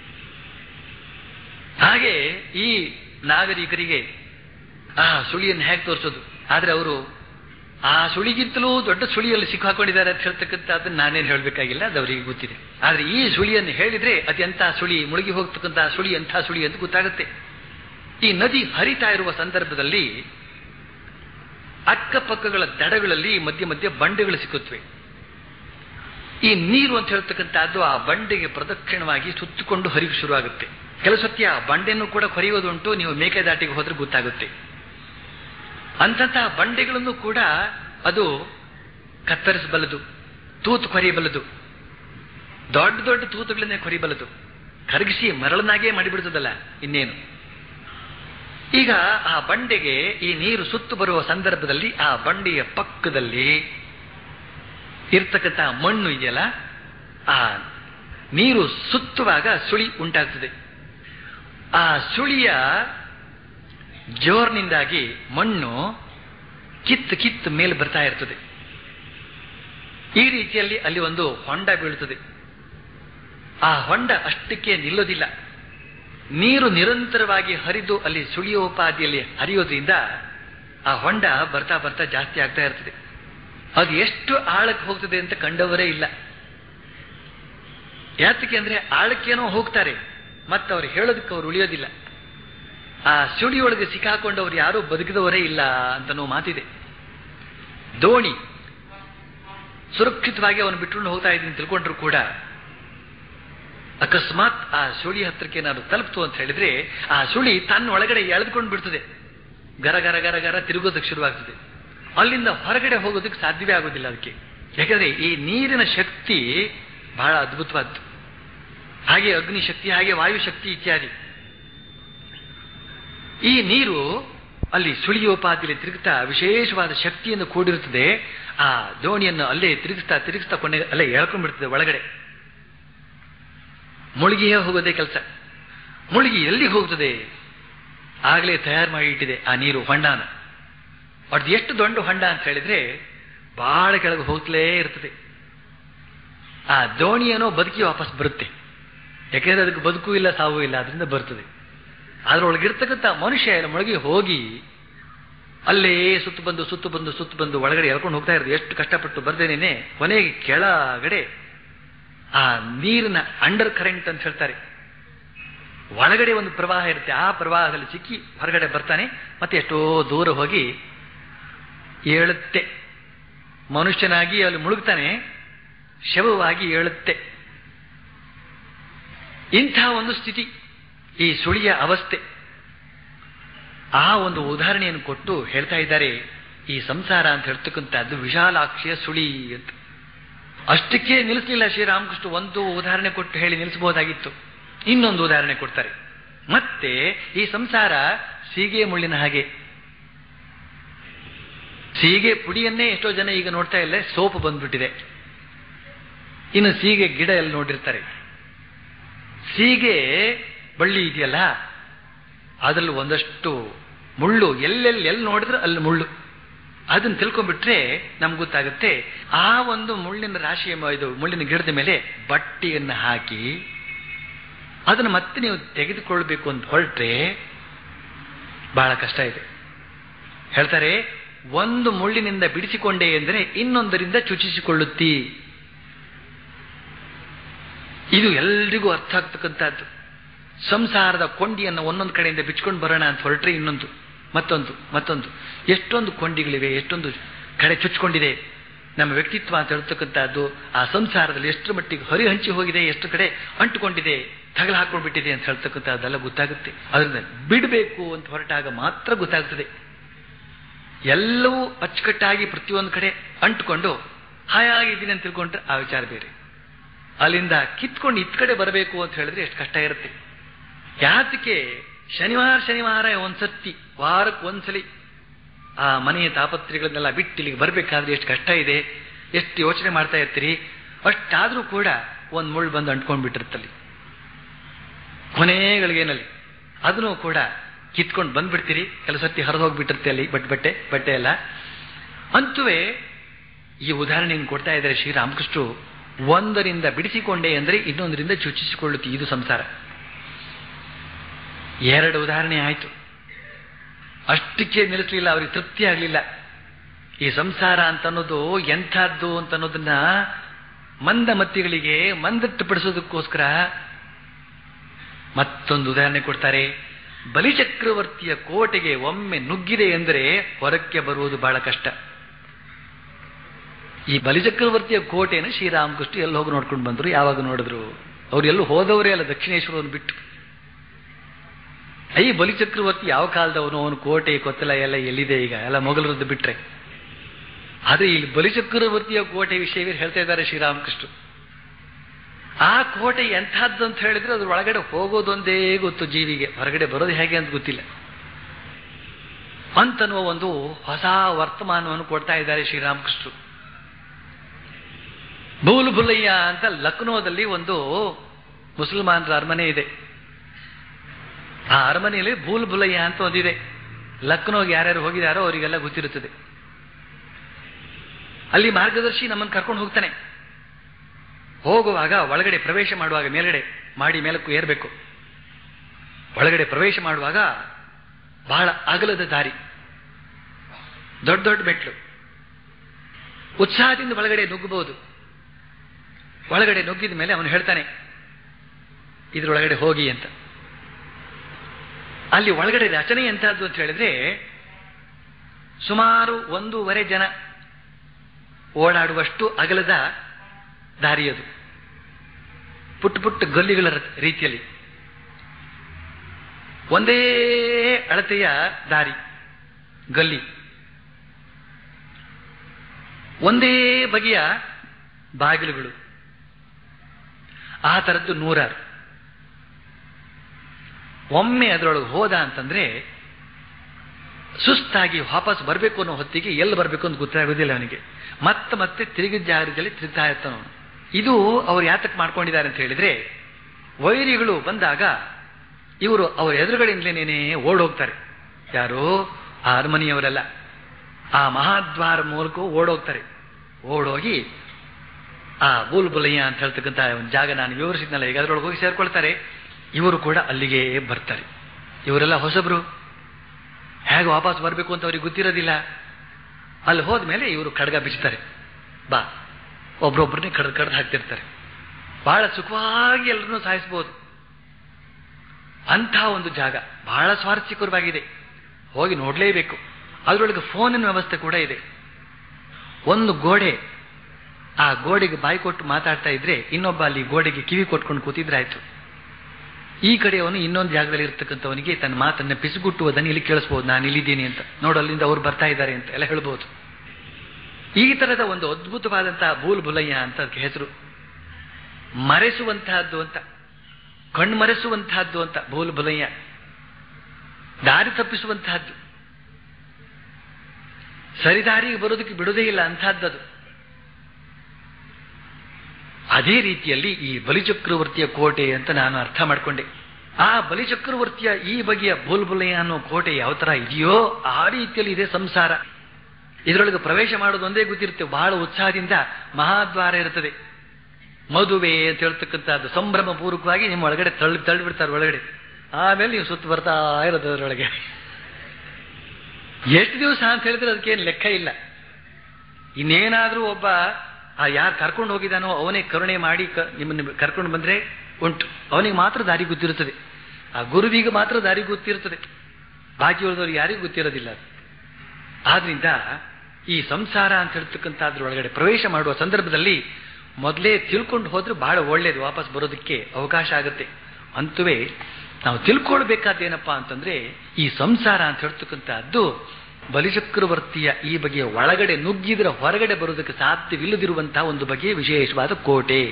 B: ಹಾಗೆ ಈ ನಾಗರಿಕರಿಗೆ ಆ ಸುಳಿಯನ್ನು ಹೇಗೆ ತೋರಿಸೋದು ಆದ್ರೆ ಅವರು ಆ ಸುಳಿಗಿಂತಲೂ ದೊಡ್ಡ ಸುಳಿಯಲ್ಲಿ ಸಿಕ್ಕಾಕೊಂಡಿದ್ದಾರೆ ಅಂತ ಹೇಳ್ತಕ್ಕಂಥ ಅದನ್ನ ನಾನೇನು ಹೇಳಬೇಕಾಗಿಲ್ಲ ಅದು ಅವರಿಗೆ ಗೊತ್ತಿದೆ ಆದ್ರೆ ಈ ಸುಳಿಯನ್ನು ಹೇಳಿದ್ರೆ ಅದೆಂಥ ಸುಳಿ ಮುಳುಗಿ ಹೋಗ್ತಕ್ಕಂಥ ಸುಳಿ ಎಂಥ ಸುಳಿ ಅಂತ ಗೊತ್ತಾಗುತ್ತೆ ಈ ನದಿ ಹರಿತಾ ಇರುವ ಸಂದರ್ಭದಲ್ಲಿ ಅಕ್ಕಪಕ್ಕಗಳ ದಡಗಳಲ್ಲಿ ಮಧ್ಯೆ ಮಧ್ಯೆ ಬಂಡೆಗಳು ಸಿಕ್ಕುತ್ತವೆ ಈ ನೀರು ಅಂತ ಹೇಳ್ತಕ್ಕಂಥದ್ದು ಆ ಬಂಡೆಗೆ ಪ್ರದಕ್ಷಿಣವಾಗಿ ಸುತ್ತಿಕೊಂಡು ಹರಿವು ಶುರುವಾಗುತ್ತೆ ಕೆಲವು ಸತಿ ಆ ಬಂಡೆಯನ್ನು ಕೂಡ ಕೊರೆಯುವುದುಂಟು ನೀವು ಮೇಕೆದಾಟಿಗೆ ಹೋದ್ರೆ ಗೊತ್ತಾಗುತ್ತೆ ಅಂತಹ ಬಂಡೆಗಳನ್ನು ಕೂಡ ಅದು ಕತ್ತರಿಸಬಲ್ಲದು ತೂತು ಕೊರೆಯಬಲ್ಲದು ದೊಡ್ಡ ದೊಡ್ಡ ತೂತುಗಳನ್ನೇ ಕೊರಿಬಲ್ಲದು ಕರಗಿಸಿ ಮರಳನಾಗೇ ಮಾಡಿಬಿಡ್ತದಲ್ಲ ಇನ್ನೇನು ಈಗ ಆ ಬಂಡೆಗೆ ಈ ನೀರು ಸುತ್ತು ಬರುವ ಸಂದರ್ಭದಲ್ಲಿ ಆ ಬಂಡೆಯ ಪಕ್ಕದಲ್ಲಿ ಇರ್ತಕ್ಕಂಥ ಮಣ್ಣು ಇದೆಯಲ್ಲ ಆ ನೀರು ಸುತ್ತುವಾಗ ಸುಳಿ ಉಂಟಾಗ್ತದೆ ಆ ಸುಳಿಯ ಜೋರ್ನಿಂದಾಗಿ ಮಣ್ಣು ಕಿತ್ತು ಕಿತ್ತು ಮೇಲೆ ಬರ್ತಾ ಇರ್ತದೆ ಈ ರೀತಿಯಲ್ಲಿ ಅಲ್ಲಿ ಒಂದು ಹೊಂಡ ಬೀಳುತ್ತದೆ ಆ ಹೊಂಡ ಅಷ್ಟಕ್ಕೆ ನಿಲ್ಲೋದಿಲ್ಲ ನೀರು ನಿರಂತರವಾಗಿ ಹರಿದು ಅಲ್ಲಿ ಸುಳಿಯೋಪಾದಿಯಲ್ಲಿ ಹರಿಯೋದ್ರಿಂದ ಆ ಹೊಂಡ ಬರ್ತಾ ಬರ್ತಾ ಜಾಸ್ತಿ ಆಗ್ತಾ ಇರ್ತದೆ ಅದು ಎಷ್ಟು ಆಳಕ್ಕೆ ಹೋಗ್ತದೆ ಅಂತ ಕಂಡವರೇ ಇಲ್ಲ ಯಾತಕ್ಕೆ ಅಂದ್ರೆ ಆಳಕ್ಕೇನೋ ಹೋಗ್ತಾರೆ ಮತ್ತೆ ಅವ್ರು ಹೇಳೋದಕ್ಕೆ ಅವ್ರು ಉಳಿಯೋದಿಲ್ಲ ಆ ಸುಳಿಯೊಳಗೆ ಸಿಕ್ಕಾಕೊಂಡವ್ರು ಯಾರೂ ಬದುಕಿದವರೇ ಇಲ್ಲ ಅಂತನೋ ಮಾತಿದೆ ದೋಣಿ ಸುರಕ್ಷಿತವಾಗಿ ಅವನು ಬಿಟ್ಕೊಂಡು ಹೋಗ್ತಾ ಇದ್ದೀನಿ ತಿಳ್ಕೊಂಡ್ರು ಕೂಡ ಅಕಸ್ಮಾತ್ ಆ ಸುಳಿ ಹತ್ರಕ್ಕೆ ಏನಾದ್ರು ತಲುಪ್ತು ಅಂತ ಹೇಳಿದ್ರೆ ಆ ಸುಳಿ ತನ್ನ ಒಳಗಡೆ ಎಳೆದುಕೊಂಡು ಬಿಡ್ತದೆ ಗರ ಗರ ಗರ ಗರ ತಿರುಗೋದಕ್ಕೆ ಶುರುವಾಗ್ತದೆ ಅಲ್ಲಿಂದ ಹೊರಗಡೆ ಹೋಗೋದಕ್ಕೆ ಸಾಧ್ಯವೇ ಆಗೋದಿಲ್ಲ ಅದಕ್ಕೆ ಯಾಕಂದ್ರೆ ಈ ನೀರಿನ ಶಕ್ತಿ ಬಹಳ ಅದ್ಭುತವಾದ್ದು ಹಾಗೆ ಅಗ್ನಿ ಶಕ್ತಿ ಹಾಗೆ ವಾಯು ಶಕ್ತಿ ಇತ್ಯಾದಿ ಈ ನೀರು ಅಲ್ಲಿ ಸುಳಿಯೋಪಾದಿಯಲ್ಲಿ ತಿರುಗುತ್ತಾ ವಿಶೇಷವಾದ ಶಕ್ತಿಯನ್ನು ಕೂಡಿರುತ್ತದೆ ಆ ದೋಣಿಯನ್ನು ಅಲ್ಲೇ ತಿರುಗಿಸ್ತಾ ತಿರುಗಿಸ್ತಾ ಕೊನೆ ಅಲ್ಲೇ ಎಳ್ಕೊಂಡ್ಬಿಡ್ತದೆ ಒಳಗಡೆ ಮುಳುಗಿಯೇ ಹೋಗೋದೇ ಕೆಲಸ ಮುಳುಗಿ ಎಲ್ಲಿ ಹೋಗ್ತದೆ ಆಗಲೇ ತಯಾರು ಮಾಡಿ ಇಟ್ಟಿದೆ ಆ ನೀರು ಹೊಂಡಾನ ಅದು ಎಷ್ಟು ದೊಡ್ಡ ಹೊಂಡ ಅಂತ ಹೇಳಿದ್ರೆ ಬಹಳ ಕೆಳಗೆ ಹೋಗ್ತಲೇ ಇರ್ತದೆ ಆ ದೋಣಿಯೇನೋ ಬದುಕಿ ವಾಪಸ್ ಬರುತ್ತೆ ಯಾಕೆಂದ್ರೆ ಅದಕ್ಕೆ ಬದುಕು ಇಲ್ಲ ಸಾವು ಇಲ್ಲ ಅದರಿಂದ ಬರ್ತದೆ ಅದ್ರೊಳಗಿರ್ತಕ್ಕಂಥ ಮನುಷ್ಯ ಎಲ್ಲ ಮೊಳಗಿ ಹೋಗಿ ಅಲ್ಲೇ ಸುತ್ತು ಬಂದು ಸುತ್ತು ಬಂದು ಸುತ್ತು ಬಂದು ಒಳಗಡೆ ಎಳ್ಕೊಂಡು ಹೋಗ್ತಾ ಇರೋದು ಎಷ್ಟು ಕಷ್ಟಪಟ್ಟು ಬರ್ದೇನೇನೆ ಕೊನೆಗೆ ಕೆಳಗಡೆ ಆ ನೀರಿನ ಅಂಡರ್ ಕರೆಂಟ್ ಅಂತ ಹೇಳ್ತಾರೆ ಒಳಗಡೆ ಒಂದು ಪ್ರವಾಹ ಇರುತ್ತೆ ಆ ಪ್ರವಾಹದಲ್ಲಿ ಸಿಕ್ಕಿ ಹೊರಗಡೆ ಬರ್ತಾನೆ ಮತ್ತೆ ಎಷ್ಟೋ ದೂರ ಹೋಗಿ ಏಳುತ್ತೆ ಮನುಷ್ಯನಾಗಿ ಅಲ್ಲಿ ಮುಳುಗ್ತಾನೆ ಶವವಾಗಿ ಏಳುತ್ತೆ ಇಂಥ ಒಂದು ಸ್ಥಿತಿ ಈ ಸುಳಿಯ ಅವಸ್ಥೆ ಆ ಒಂದು ಉದಾಹರಣೆಯನ್ನು ಕೊಟ್ಟು ಹೇಳ್ತಾ ಇದ್ದಾರೆ ಈ ಸಂಸಾರ ಅಂತ ಹೇಳ್ತಕ್ಕಂಥದ್ದು ವಿಶಾಲಾಕ್ಷಿಯ ಸುಳಿ ಅಂತ ಅಷ್ಟಕ್ಕೆ ನಿಲ್ಲಿಸಲಿಲ್ಲ ಶ್ರೀರಾಮಕೃಷ್ಣ ಒಂದು ಉದಾಹರಣೆ ಕೊಟ್ಟು ಹೇಳಿ ನಿಲ್ಲಿಸಬಹುದಾಗಿತ್ತು ಇನ್ನೊಂದು ಉದಾಹರಣೆ ಕೊಡ್ತಾರೆ ಮತ್ತೆ ಈ ಸಂಸಾರ ಸೀಗೆ ಮುಳ್ಳಿನ ಹಾಗೆ ಸೀಗೆ ಪುಡಿಯನ್ನೇ ಎಷ್ಟೋ ಜನ ಈಗ ನೋಡ್ತಾ ಇಲ್ಲ ಸೋಪ್ ಬಂದ್ಬಿಟ್ಟಿದೆ ಇನ್ನು ಸೀಗೆ ಗಿಡ ಎಲ್ಲ ನೋಡಿರ್ತಾರೆ ಸೀಗೆ ಬಳ್ಳಿ ಇದೆಯಲ್ಲ ಅದರಲ್ಲಿ ಒಂದಷ್ಟು ಮುಳ್ಳು ಎಲ್ಲೆಲ್ಲಿ ಎಲ್ಲಿ ನೋಡಿದ್ರೆ ಅಲ್ಲಿ ಮುಳ್ಳು ಅದನ್ನ ತಿಳ್ಕೊಂಡ್ಬಿಟ್ರೆ ನಮ್ಗೆ ಗೊತ್ತಾಗುತ್ತೆ ಆ ಒಂದು ಮುಳ್ಳಿನ ರಾಶಿಯ ಮ- ಇದು ಮುಳ್ಳಿನ ಗಿಡದ ಮೇಲೆ ಬಟ್ಟೆಯನ್ನು ಹಾಕಿ ಅದನ್ನು ಮತ್ತೆ ನೀವು ತೆಗೆದುಕೊಳ್ಬೇಕು ಅಂತ ಹೊರಟ್ರೆ ಬಹಳ ಕಷ್ಟ ಇದೆ ಹೇಳ್ತಾರೆ ಒಂದು ಮುಳ್ಳಿನಿಂದ ಬಿಡಿಸಿಕೊಂಡೆ ಎಂದರೆ ಇನ್ನೊಂದರಿಂದ ಚುಚಿಸಿಕೊಳ್ಳುತ್ತಿ ಇದು ಎಲ್ರಿಗೂ ಅರ್ಥ ಆಗ್ತಕ್ಕಂಥದ್ದು ಸಂಸಾರದ ಕೊಂಡಿಯನ್ನು ಒಂದೊಂದು ಕಡೆಯಿಂದ ಬಿಚ್ಕೊಂಡು ಬರೋಣ ಅಂತ ಹೊರಟ್ರೆ ಇನ್ನೊಂದು ಮತ್ತೊಂದು ಮತ್ತೊಂದು ಎಷ್ಟೊಂದು ಕೊಂಡಿಗಳಿವೆ ಎಷ್ಟೊಂದು ಕಡೆ ಚುಚ್ಕೊಂಡಿದೆ ನಮ್ಮ ವ್ಯಕ್ತಿತ್ವ ಅಂತ ಹೇಳ್ತಕ್ಕಂಥದ್ದು ಆ ಸಂಸಾರದಲ್ಲಿ ಎಷ್ಟು ಮಟ್ಟಿಗೆ ಹರಿಹಂಚಿ ಹೋಗಿದೆ ಎಷ್ಟು ಕಡೆ ಅಂಟುಕೊಂಡಿದೆ ತಗಲು ಹಾಕೊಂಡ್ಬಿಟ್ಟಿದೆ ಅಂತ ಹೇಳ್ತಕ್ಕಂಥದ್ದೆಲ್ಲ ಗೊತ್ತಾಗುತ್ತೆ ಅದರಿಂದ ಬಿಡಬೇಕು ಅಂತ ಹೊರಟಾಗ ಮಾತ್ರ ಗೊತ್ತಾಗ್ತದೆ ಎಲ್ಲವೂ ಅಚ್ಚುಕಟ್ಟಾಗಿ ಪ್ರತಿಯೊಂದು ಕಡೆ ಅಂಟುಕೊಂಡು ಹಾಯಾಗಿದ್ದೀನಿ ಅಂತ ತಿಳ್ಕೊಂಡ್ರೆ ಆ ವಿಚಾರ ಬೇರೆ ಅಲ್ಲಿಂದ ಕಿತ್ಕೊಂಡು ಇತ್ ಕಡೆ ಬರಬೇಕು ಅಂತ ಹೇಳಿದ್ರೆ ಎಷ್ಟು ಕಷ್ಟ ಇರುತ್ತೆ ಯಾತಕ್ಕೆ ಶನಿವಾರ ಶನಿವಾರ ಒಂದ್ಸತಿ ವಾರಕ್ಕೆ ಒಂದ್ಸಲಿ ಆ ಮನೆಯ ತಾಪತ್ರೆಗಳನ್ನೆಲ್ಲ ಬಿಟ್ಟು ಇಲ್ಲಿಗೆ ಬರಬೇಕಾದ್ರೆ ಎಷ್ಟು ಕಷ್ಟ ಇದೆ ಎಷ್ಟು ಯೋಚನೆ ಮಾಡ್ತಾ ಇರ್ತೀರಿ ಅಷ್ಟಾದ್ರೂ ಕೂಡ ಒಂದ್ ಮುಳ್ಳು ಬಂದು ಅಂಟ್ಕೊಂಡ್ ಬಿಟ್ಟಿರ್ತಲ್ಲಿ ಕೊನೆಗಳಿಗೇನಲ್ಲಿ ಅದನ್ನು ಕೂಡ ಕಿತ್ಕೊಂಡು ಬಂದ್ಬಿಡ್ತೀರಿ ಕೆಲವು ಸರ್ತಿ ಹರಿದು ಹೋಗ್ಬಿಟ್ಟಿರುತ್ತೆ ಅಲ್ಲಿ ಬಟ್ ಬಟ್ಟೆ ಬಟ್ಟೆ ಎಲ್ಲ ಅಂತುವೇ ಈ ಉದಾಹರಣೆಯನ್ನು ಕೊಡ್ತಾ ಇದ್ದಾರೆ ಶ್ರೀರಾಮಕೃಷ್ಣರು ಒಂದರಿಂದ ಬಿಡಿಸಿಕೊಂಡೆ ಅಂದರೆ ಇನ್ನೊಂದರಿಂದ ಚುಚಿಸಿಕೊಳ್ಳುತ್ತಿ ಇದು ಸಂಸಾರ ಎರಡು ಉದಾಹರಣೆ ಆಯಿತು ಅಷ್ಟಕ್ಕೆ ನಿಲ್ಲಿಸಲಿಲ್ಲ ಅವರಿಗೆ ತೃಪ್ತಿ ಆಗಲಿಲ್ಲ ಈ ಸಂಸಾರ ಅಂತ ಅನ್ನೋದು ಎಂಥದ್ದು ಅಂತ ಅನ್ನೋದನ್ನ ಮಂದಮತಿಗಳಿಗೆ ಮಂದಟ್ಟು ಪಡಿಸೋದಕ್ಕೋಸ್ಕರ ಮತ್ತೊಂದು ಉದಾಹರಣೆ ಕೊಡ್ತಾರೆ ಬಲಿಚಕ್ರವರ್ತಿಯ ಕೋಟೆಗೆ ಒಮ್ಮೆ ನುಗ್ಗಿದೆ ಎಂದರೆ ಹೊರಕ್ಕೆ ಬರುವುದು ಬಹಳ ಕಷ್ಟ ಈ ಬಲಿಚಕ್ರವರ್ತಿಯ ಕೋಟೆಯನ್ನು ಶ್ರೀರಾಮಕೃಷ್ಣ ಎಲ್ಲಿ ಹೋಗಿ ನೋಡ್ಕೊಂಡು ಬಂದರು ಯಾವಾಗ ನೋಡಿದ್ರು ಅವ್ರು ಎಲ್ಲೂ ಹೋದವರೇ ಅಲ್ಲ ದಕ್ಷಿಣೇಶ್ವರವನ್ನು ಬಿಟ್ಟು ಈ ಬಲಿಚಕ್ರವರ್ತಿ ಯಾವ ಕಾಲದವನು ಅವನು ಕೋಟೆ ಕೊತ್ತಲ ಎಲ್ಲ ಎಲ್ಲಿದೆ ಈಗ ಎಲ್ಲ ಮೊಘಲರದ್ದು ಬಿಟ್ರೆ ಆದ್ರೆ ಇಲ್ಲಿ ಬಲಿಚಕ್ರವರ್ತಿಯ ಕೋಟೆ ವಿಷಯವೇ ಹೇಳ್ತಾ ಇದ್ದಾರೆ ಶ್ರೀರಾಮಕೃಷ್ಣ ಆ ಕೋಟೆ ಎಂಥದ್ದು ಅಂತ ಹೇಳಿದ್ರೆ ಅದ್ರ ಒಳಗಡೆ ಹೋಗೋದೊಂದೇ ಗೊತ್ತು ಜೀವಿಗೆ ಹೊರಗಡೆ ಬರೋದು ಹೇಗೆ ಅಂತ ಗೊತ್ತಿಲ್ಲ ಅಂತನ್ನುವ ಒಂದು ಹೊಸ ವರ್ತಮಾನವನ್ನು ಕೊಡ್ತಾ ಇದ್ದಾರೆ ಶ್ರೀರಾಮಕೃಷ್ಣರು ಬೂಲ್ ಬುಲ್ಲಯ್ಯ ಅಂತ ಲಕ್ನೋದಲ್ಲಿ ಒಂದು ಮುಸಲ್ಮಾನರ ಅರಮನೆ ಇದೆ ಆ ಅರಮನೆಯಲ್ಲಿ ಬೂಲ್ ಬುಲ್ಲಯ್ಯ ಅಂತ ಒಂದಿದೆ ಲಕ್ನೋಗೆ ಯಾರ್ಯಾರು ಹೋಗಿದಾರೋ ಅವರಿಗೆಲ್ಲ ಗೊತ್ತಿರುತ್ತದೆ ಅಲ್ಲಿ ಮಾರ್ಗದರ್ಶಿ ನಮ್ಮನ್ನು ಕರ್ಕೊಂಡು ಹೋಗ್ತಾನೆ ಹೋಗುವಾಗ ಒಳಗಡೆ ಪ್ರವೇಶ ಮಾಡುವಾಗ ಮೇಲ್ಗಡೆ ಮಾಡಿ ಮೇಲಕ್ಕೂ ಏರಬೇಕು ಒಳಗಡೆ ಪ್ರವೇಶ ಮಾಡುವಾಗ ಬಹಳ ಅಗಲದ ದಾರಿ ದೊಡ್ಡ ದೊಡ್ಡ ಮೆಟ್ಲು ಉತ್ಸಾಹದಿಂದ ಒಳಗಡೆ ನುಗ್ಗಬಹುದು ಒಳಗಡೆ ನುಗ್ಗಿದ ಮೇಲೆ ಅವನು ಹೇಳ್ತಾನೆ ಇದ್ರೊಳಗಡೆ ಹೋಗಿ ಅಂತ ಅಲ್ಲಿ ಒಳಗಡೆ ರಚನೆ ಎಂತಹದ್ದು ಅಂತ ಹೇಳಿದ್ರೆ ಸುಮಾರು ಒಂದೂವರೆ ಜನ ಓಡಾಡುವಷ್ಟು ಅಗಲದ ದಾರಿಯದು ಪುಟ್ಟ ಪುಟ್ಟ ಗಲ್ಲಿಗಳ ರೀತಿಯಲ್ಲಿ ಒಂದೇ ಅಳತೆಯ ದಾರಿ ಗಲ್ಲಿ ಒಂದೇ ಬಗೆಯ ಬಾಗಿಲುಗಳು ಆ ಥರದ್ದು ನೂರಾರು ಒಮ್ಮೆ ಅದರೊಳಗೆ ಹೋದ ಅಂತಂದ್ರೆ ಸುಸ್ತಾಗಿ ವಾಪಸ್ ಬರಬೇಕು ಅನ್ನೋ ಹೊತ್ತಿಗೆ ಎಲ್ಲಿ ಬರಬೇಕು ಅಂತ ಗೊತ್ತಾಗೋದಿಲ್ಲ ಅವನಿಗೆ ಮತ್ತೆ ಮತ್ತೆ ತಿರುಗಿದ ಜಾಗದಲ್ಲಿ ತಿರುಗ್ತಾ ಇರ್ತಾನ ಅವನು ಇದು ಅವ್ರು ಯಾತಕ್ಕೆ ಮಾಡ್ಕೊಂಡಿದ್ದಾರೆ ಅಂತ ಹೇಳಿದ್ರೆ ವೈರಿಗಳು ಬಂದಾಗ ಇವರು ಅವ್ರ ಎದುರುಗಡೆಯಿಂದಲೇನೇ ಓಡ್ ಹೋಗ್ತಾರೆ ಯಾರು ಆ ಅರಮನೆಯವರೆಲ್ಲ ಆ ಮಹಾದ್ವಾರ ಮೂಲಕ ಓಡೋಗ್ತಾರೆ ಓಡೋಗಿ ಆ ಬೂಲ್ ಬುಲಯ್ಯ ಅಂತ ಹೇಳ್ತಕ್ಕಂಥ ಒಂದು ಜಾಗ ನಾನು ವಿವರಿಸಿದ್ನಲ್ಲ ಈಗ ಅದರೊಳಗೆ ಹೋಗಿ ಸೇರ್ಕೊಳ್ತಾರೆ ಇವರು ಕೂಡ ಅಲ್ಲಿಗೆ ಬರ್ತಾರೆ ಇವರೆಲ್ಲ ಹೊಸಬ್ರು ಹೇಗೆ ವಾಪಸ್ ಬರಬೇಕು ಅಂತ ಅವ್ರಿಗೆ ಗೊತ್ತಿರೋದಿಲ್ಲ ಅಲ್ಲಿ ಹೋದ್ಮೇಲೆ ಇವರು ಖಡ್ಗ ಬಿಚ್ತಾರೆ ಬಾ ಒಬ್ರೊಬ್ಬರನ್ನೇ ಕಡ್ದು ಕಡ್ದು ಹಾಕ್ತಿರ್ತಾರೆ ಬಹಳ ಸುಖವಾಗಿ ಎಲ್ಲರನ್ನೂ ಸಾಯಿಸ್ಬೋದು ಅಂಥ ಒಂದು ಜಾಗ ಬಹಳ ಸ್ವಾರಸ್ಯಕರವಾಗಿದೆ ಹೋಗಿ ನೋಡಲೇಬೇಕು ಅದರೊಳಗೆ ಫೋನಿನ ವ್ಯವಸ್ಥೆ ಕೂಡ ಇದೆ ಒಂದು ಗೋಡೆ ಆ ಗೋಡೆಗೆ ಬಾಯಿ ಕೊಟ್ಟು ಮಾತಾಡ್ತಾ ಇದ್ರೆ ಇನ್ನೊಬ್ಬ ಅಲ್ಲಿ ಗೋಡೆಗೆ ಕಿವಿ ಕೊಟ್ಕೊಂಡು ಕೂತಿದ್ರೆ ಆಯ್ತು ಈ ಕಡೆಯವನು ಇನ್ನೊಂದು ಜಾಗದಲ್ಲಿ ಇರ್ತಕ್ಕಂಥವನಿಗೆ ತನ್ನ ಮಾತನ್ನ ಪಿಸುಗುಟ್ಟುವುದನ್ನು ಇಲ್ಲಿ ಕೇಳಿಸ್ಬೋದು ನಾನು ಇಲ್ಲಿದ್ದೀನಿ ಅಂತ ನೋಡು ಅಲ್ಲಿಂದ ಅವ್ರು ಬರ್ತಾ ಇದ್ದಾರೆ ಅಂತ ಎಲ್ಲ ಹೇಳ್ಬೋದು ಈ ತರದ ಒಂದು ಅದ್ಭುತವಾದಂತಹ ಬೂಲ್ ಬುಲಯ್ಯ ಅಂತ ಅದಕ್ಕೆ ಹೆಸರು ಮರೆಸುವಂತಹದ್ದು ಅಂತ ಕಣ್ಮರೆಸುವಂತಹದ್ದು ಅಂತ ಬೂಲ್ ಬುಲಯ್ಯ ದಾರಿ ತಪ್ಪಿಸುವಂತಹದ್ದು ಸರಿದಾರಿಗೆ ಬರೋದಕ್ಕೆ ಬಿಡುವುದೇ ಇಲ್ಲ ಅಂತಹದ್ದದು ಅದೇ ರೀತಿಯಲ್ಲಿ ಈ ಬಲಿಚಕ್ರವರ್ತಿಯ ಕೋಟೆ ಅಂತ ನಾನು ಅರ್ಥ ಮಾಡ್ಕೊಂಡೆ ಆ ಬಲಿಚಕ್ರವರ್ತಿಯ ಈ ಬಗೆಯ ಬುಲ್ಬುಲೆಯ ಅನ್ನೋ ಕೋಟೆ ಯಾವ ತರ ಇದೆಯೋ ಆ ರೀತಿಯಲ್ಲಿ ಇದೆ ಸಂಸಾರ ಇದರೊಳಗೆ ಪ್ರವೇಶ ಮಾಡೋದು ಒಂದೇ ಗೊತ್ತಿರುತ್ತೆ ಬಹಳ ಉತ್ಸಾಹದಿಂದ ಮಹಾದ್ವಾರ ಇರುತ್ತದೆ ಮದುವೆ ಅಂತ ಹೇಳ್ತಕ್ಕಂಥದ್ದು ಸಂಭ್ರಮ ಪೂರ್ವಕವಾಗಿ ನಿಮ್ಮ ಒಳಗಡೆ ತಳ್ಳಿ ತಳ್ಳಿ ಬಿಡ್ತಾರೆ ಒಳಗಡೆ ಆಮೇಲೆ ನೀವು ಸುತ್ತ ಬರ್ತಾ ಇರೋದು ಅದರೊಳಗೆ ಎಷ್ಟು ದಿವಸ ಅಂತ ಹೇಳಿದ್ರೆ ಅದಕ್ಕೇನು ಲೆಕ್ಕ ಇಲ್ಲ ಇನ್ನೇನಾದ್ರೂ ಒಬ್ಬ ಆ ಯಾರು ಕರ್ಕೊಂಡು ಹೋಗಿದ್ದಾನೋ ಅವನೇ ಕರುಣೆ ಮಾಡಿ ನಿಮ್ಮನ್ನು ಕರ್ಕೊಂಡು ಬಂದ್ರೆ ಉಂಟು ಅವನಿಗೆ ಮಾತ್ರ ದಾರಿ ಗೊತ್ತಿರುತ್ತದೆ ಆ ಗುರುವಿಗೆ ಮಾತ್ರ ದಾರಿ ಗೊತ್ತಿರುತ್ತದೆ ಬಾಕಿ ಉಳಿದವ್ರಿಗೆ ಯಾರಿಗೂ ಗೊತ್ತಿರೋದಿಲ್ಲ ಆದ್ರಿಂದ ಈ ಸಂಸಾರ ಅಂತ ಹೇಳ್ತಕ್ಕಂಥ ಒಳಗಡೆ ಪ್ರವೇಶ ಮಾಡುವ ಸಂದರ್ಭದಲ್ಲಿ ಮೊದಲೇ ತಿಳ್ಕೊಂಡು ಹೋದ್ರೆ ಬಹಳ ಒಳ್ಳೇದು ವಾಪಸ್ ಬರೋದಕ್ಕೆ ಅವಕಾಶ ಆಗುತ್ತೆ ಅಂತವೇ ನಾವು ತಿಳ್ಕೊಳ್ಬೇಕಾದ್ದೇನಪ್ಪಾ ಅಂತಂದ್ರೆ ಈ ಸಂಸಾರ ಅಂತ ಹೇಳ್ತಕ್ಕಂಥದ್ದು ಬಲಿಚಕ್ರವರ್ತಿಯ ಈ ಬಗೆಯ ಒಳಗಡೆ ನುಗ್ಗಿದ್ರೆ ಹೊರಗಡೆ ಬರೋದಕ್ಕೆ ಸಾಧ್ಯವಿಲ್ಲದಿರುವಂತಹ ಒಂದು ಬಗೆಯ ವಿಶೇಷವಾದ ಕೋಟೆ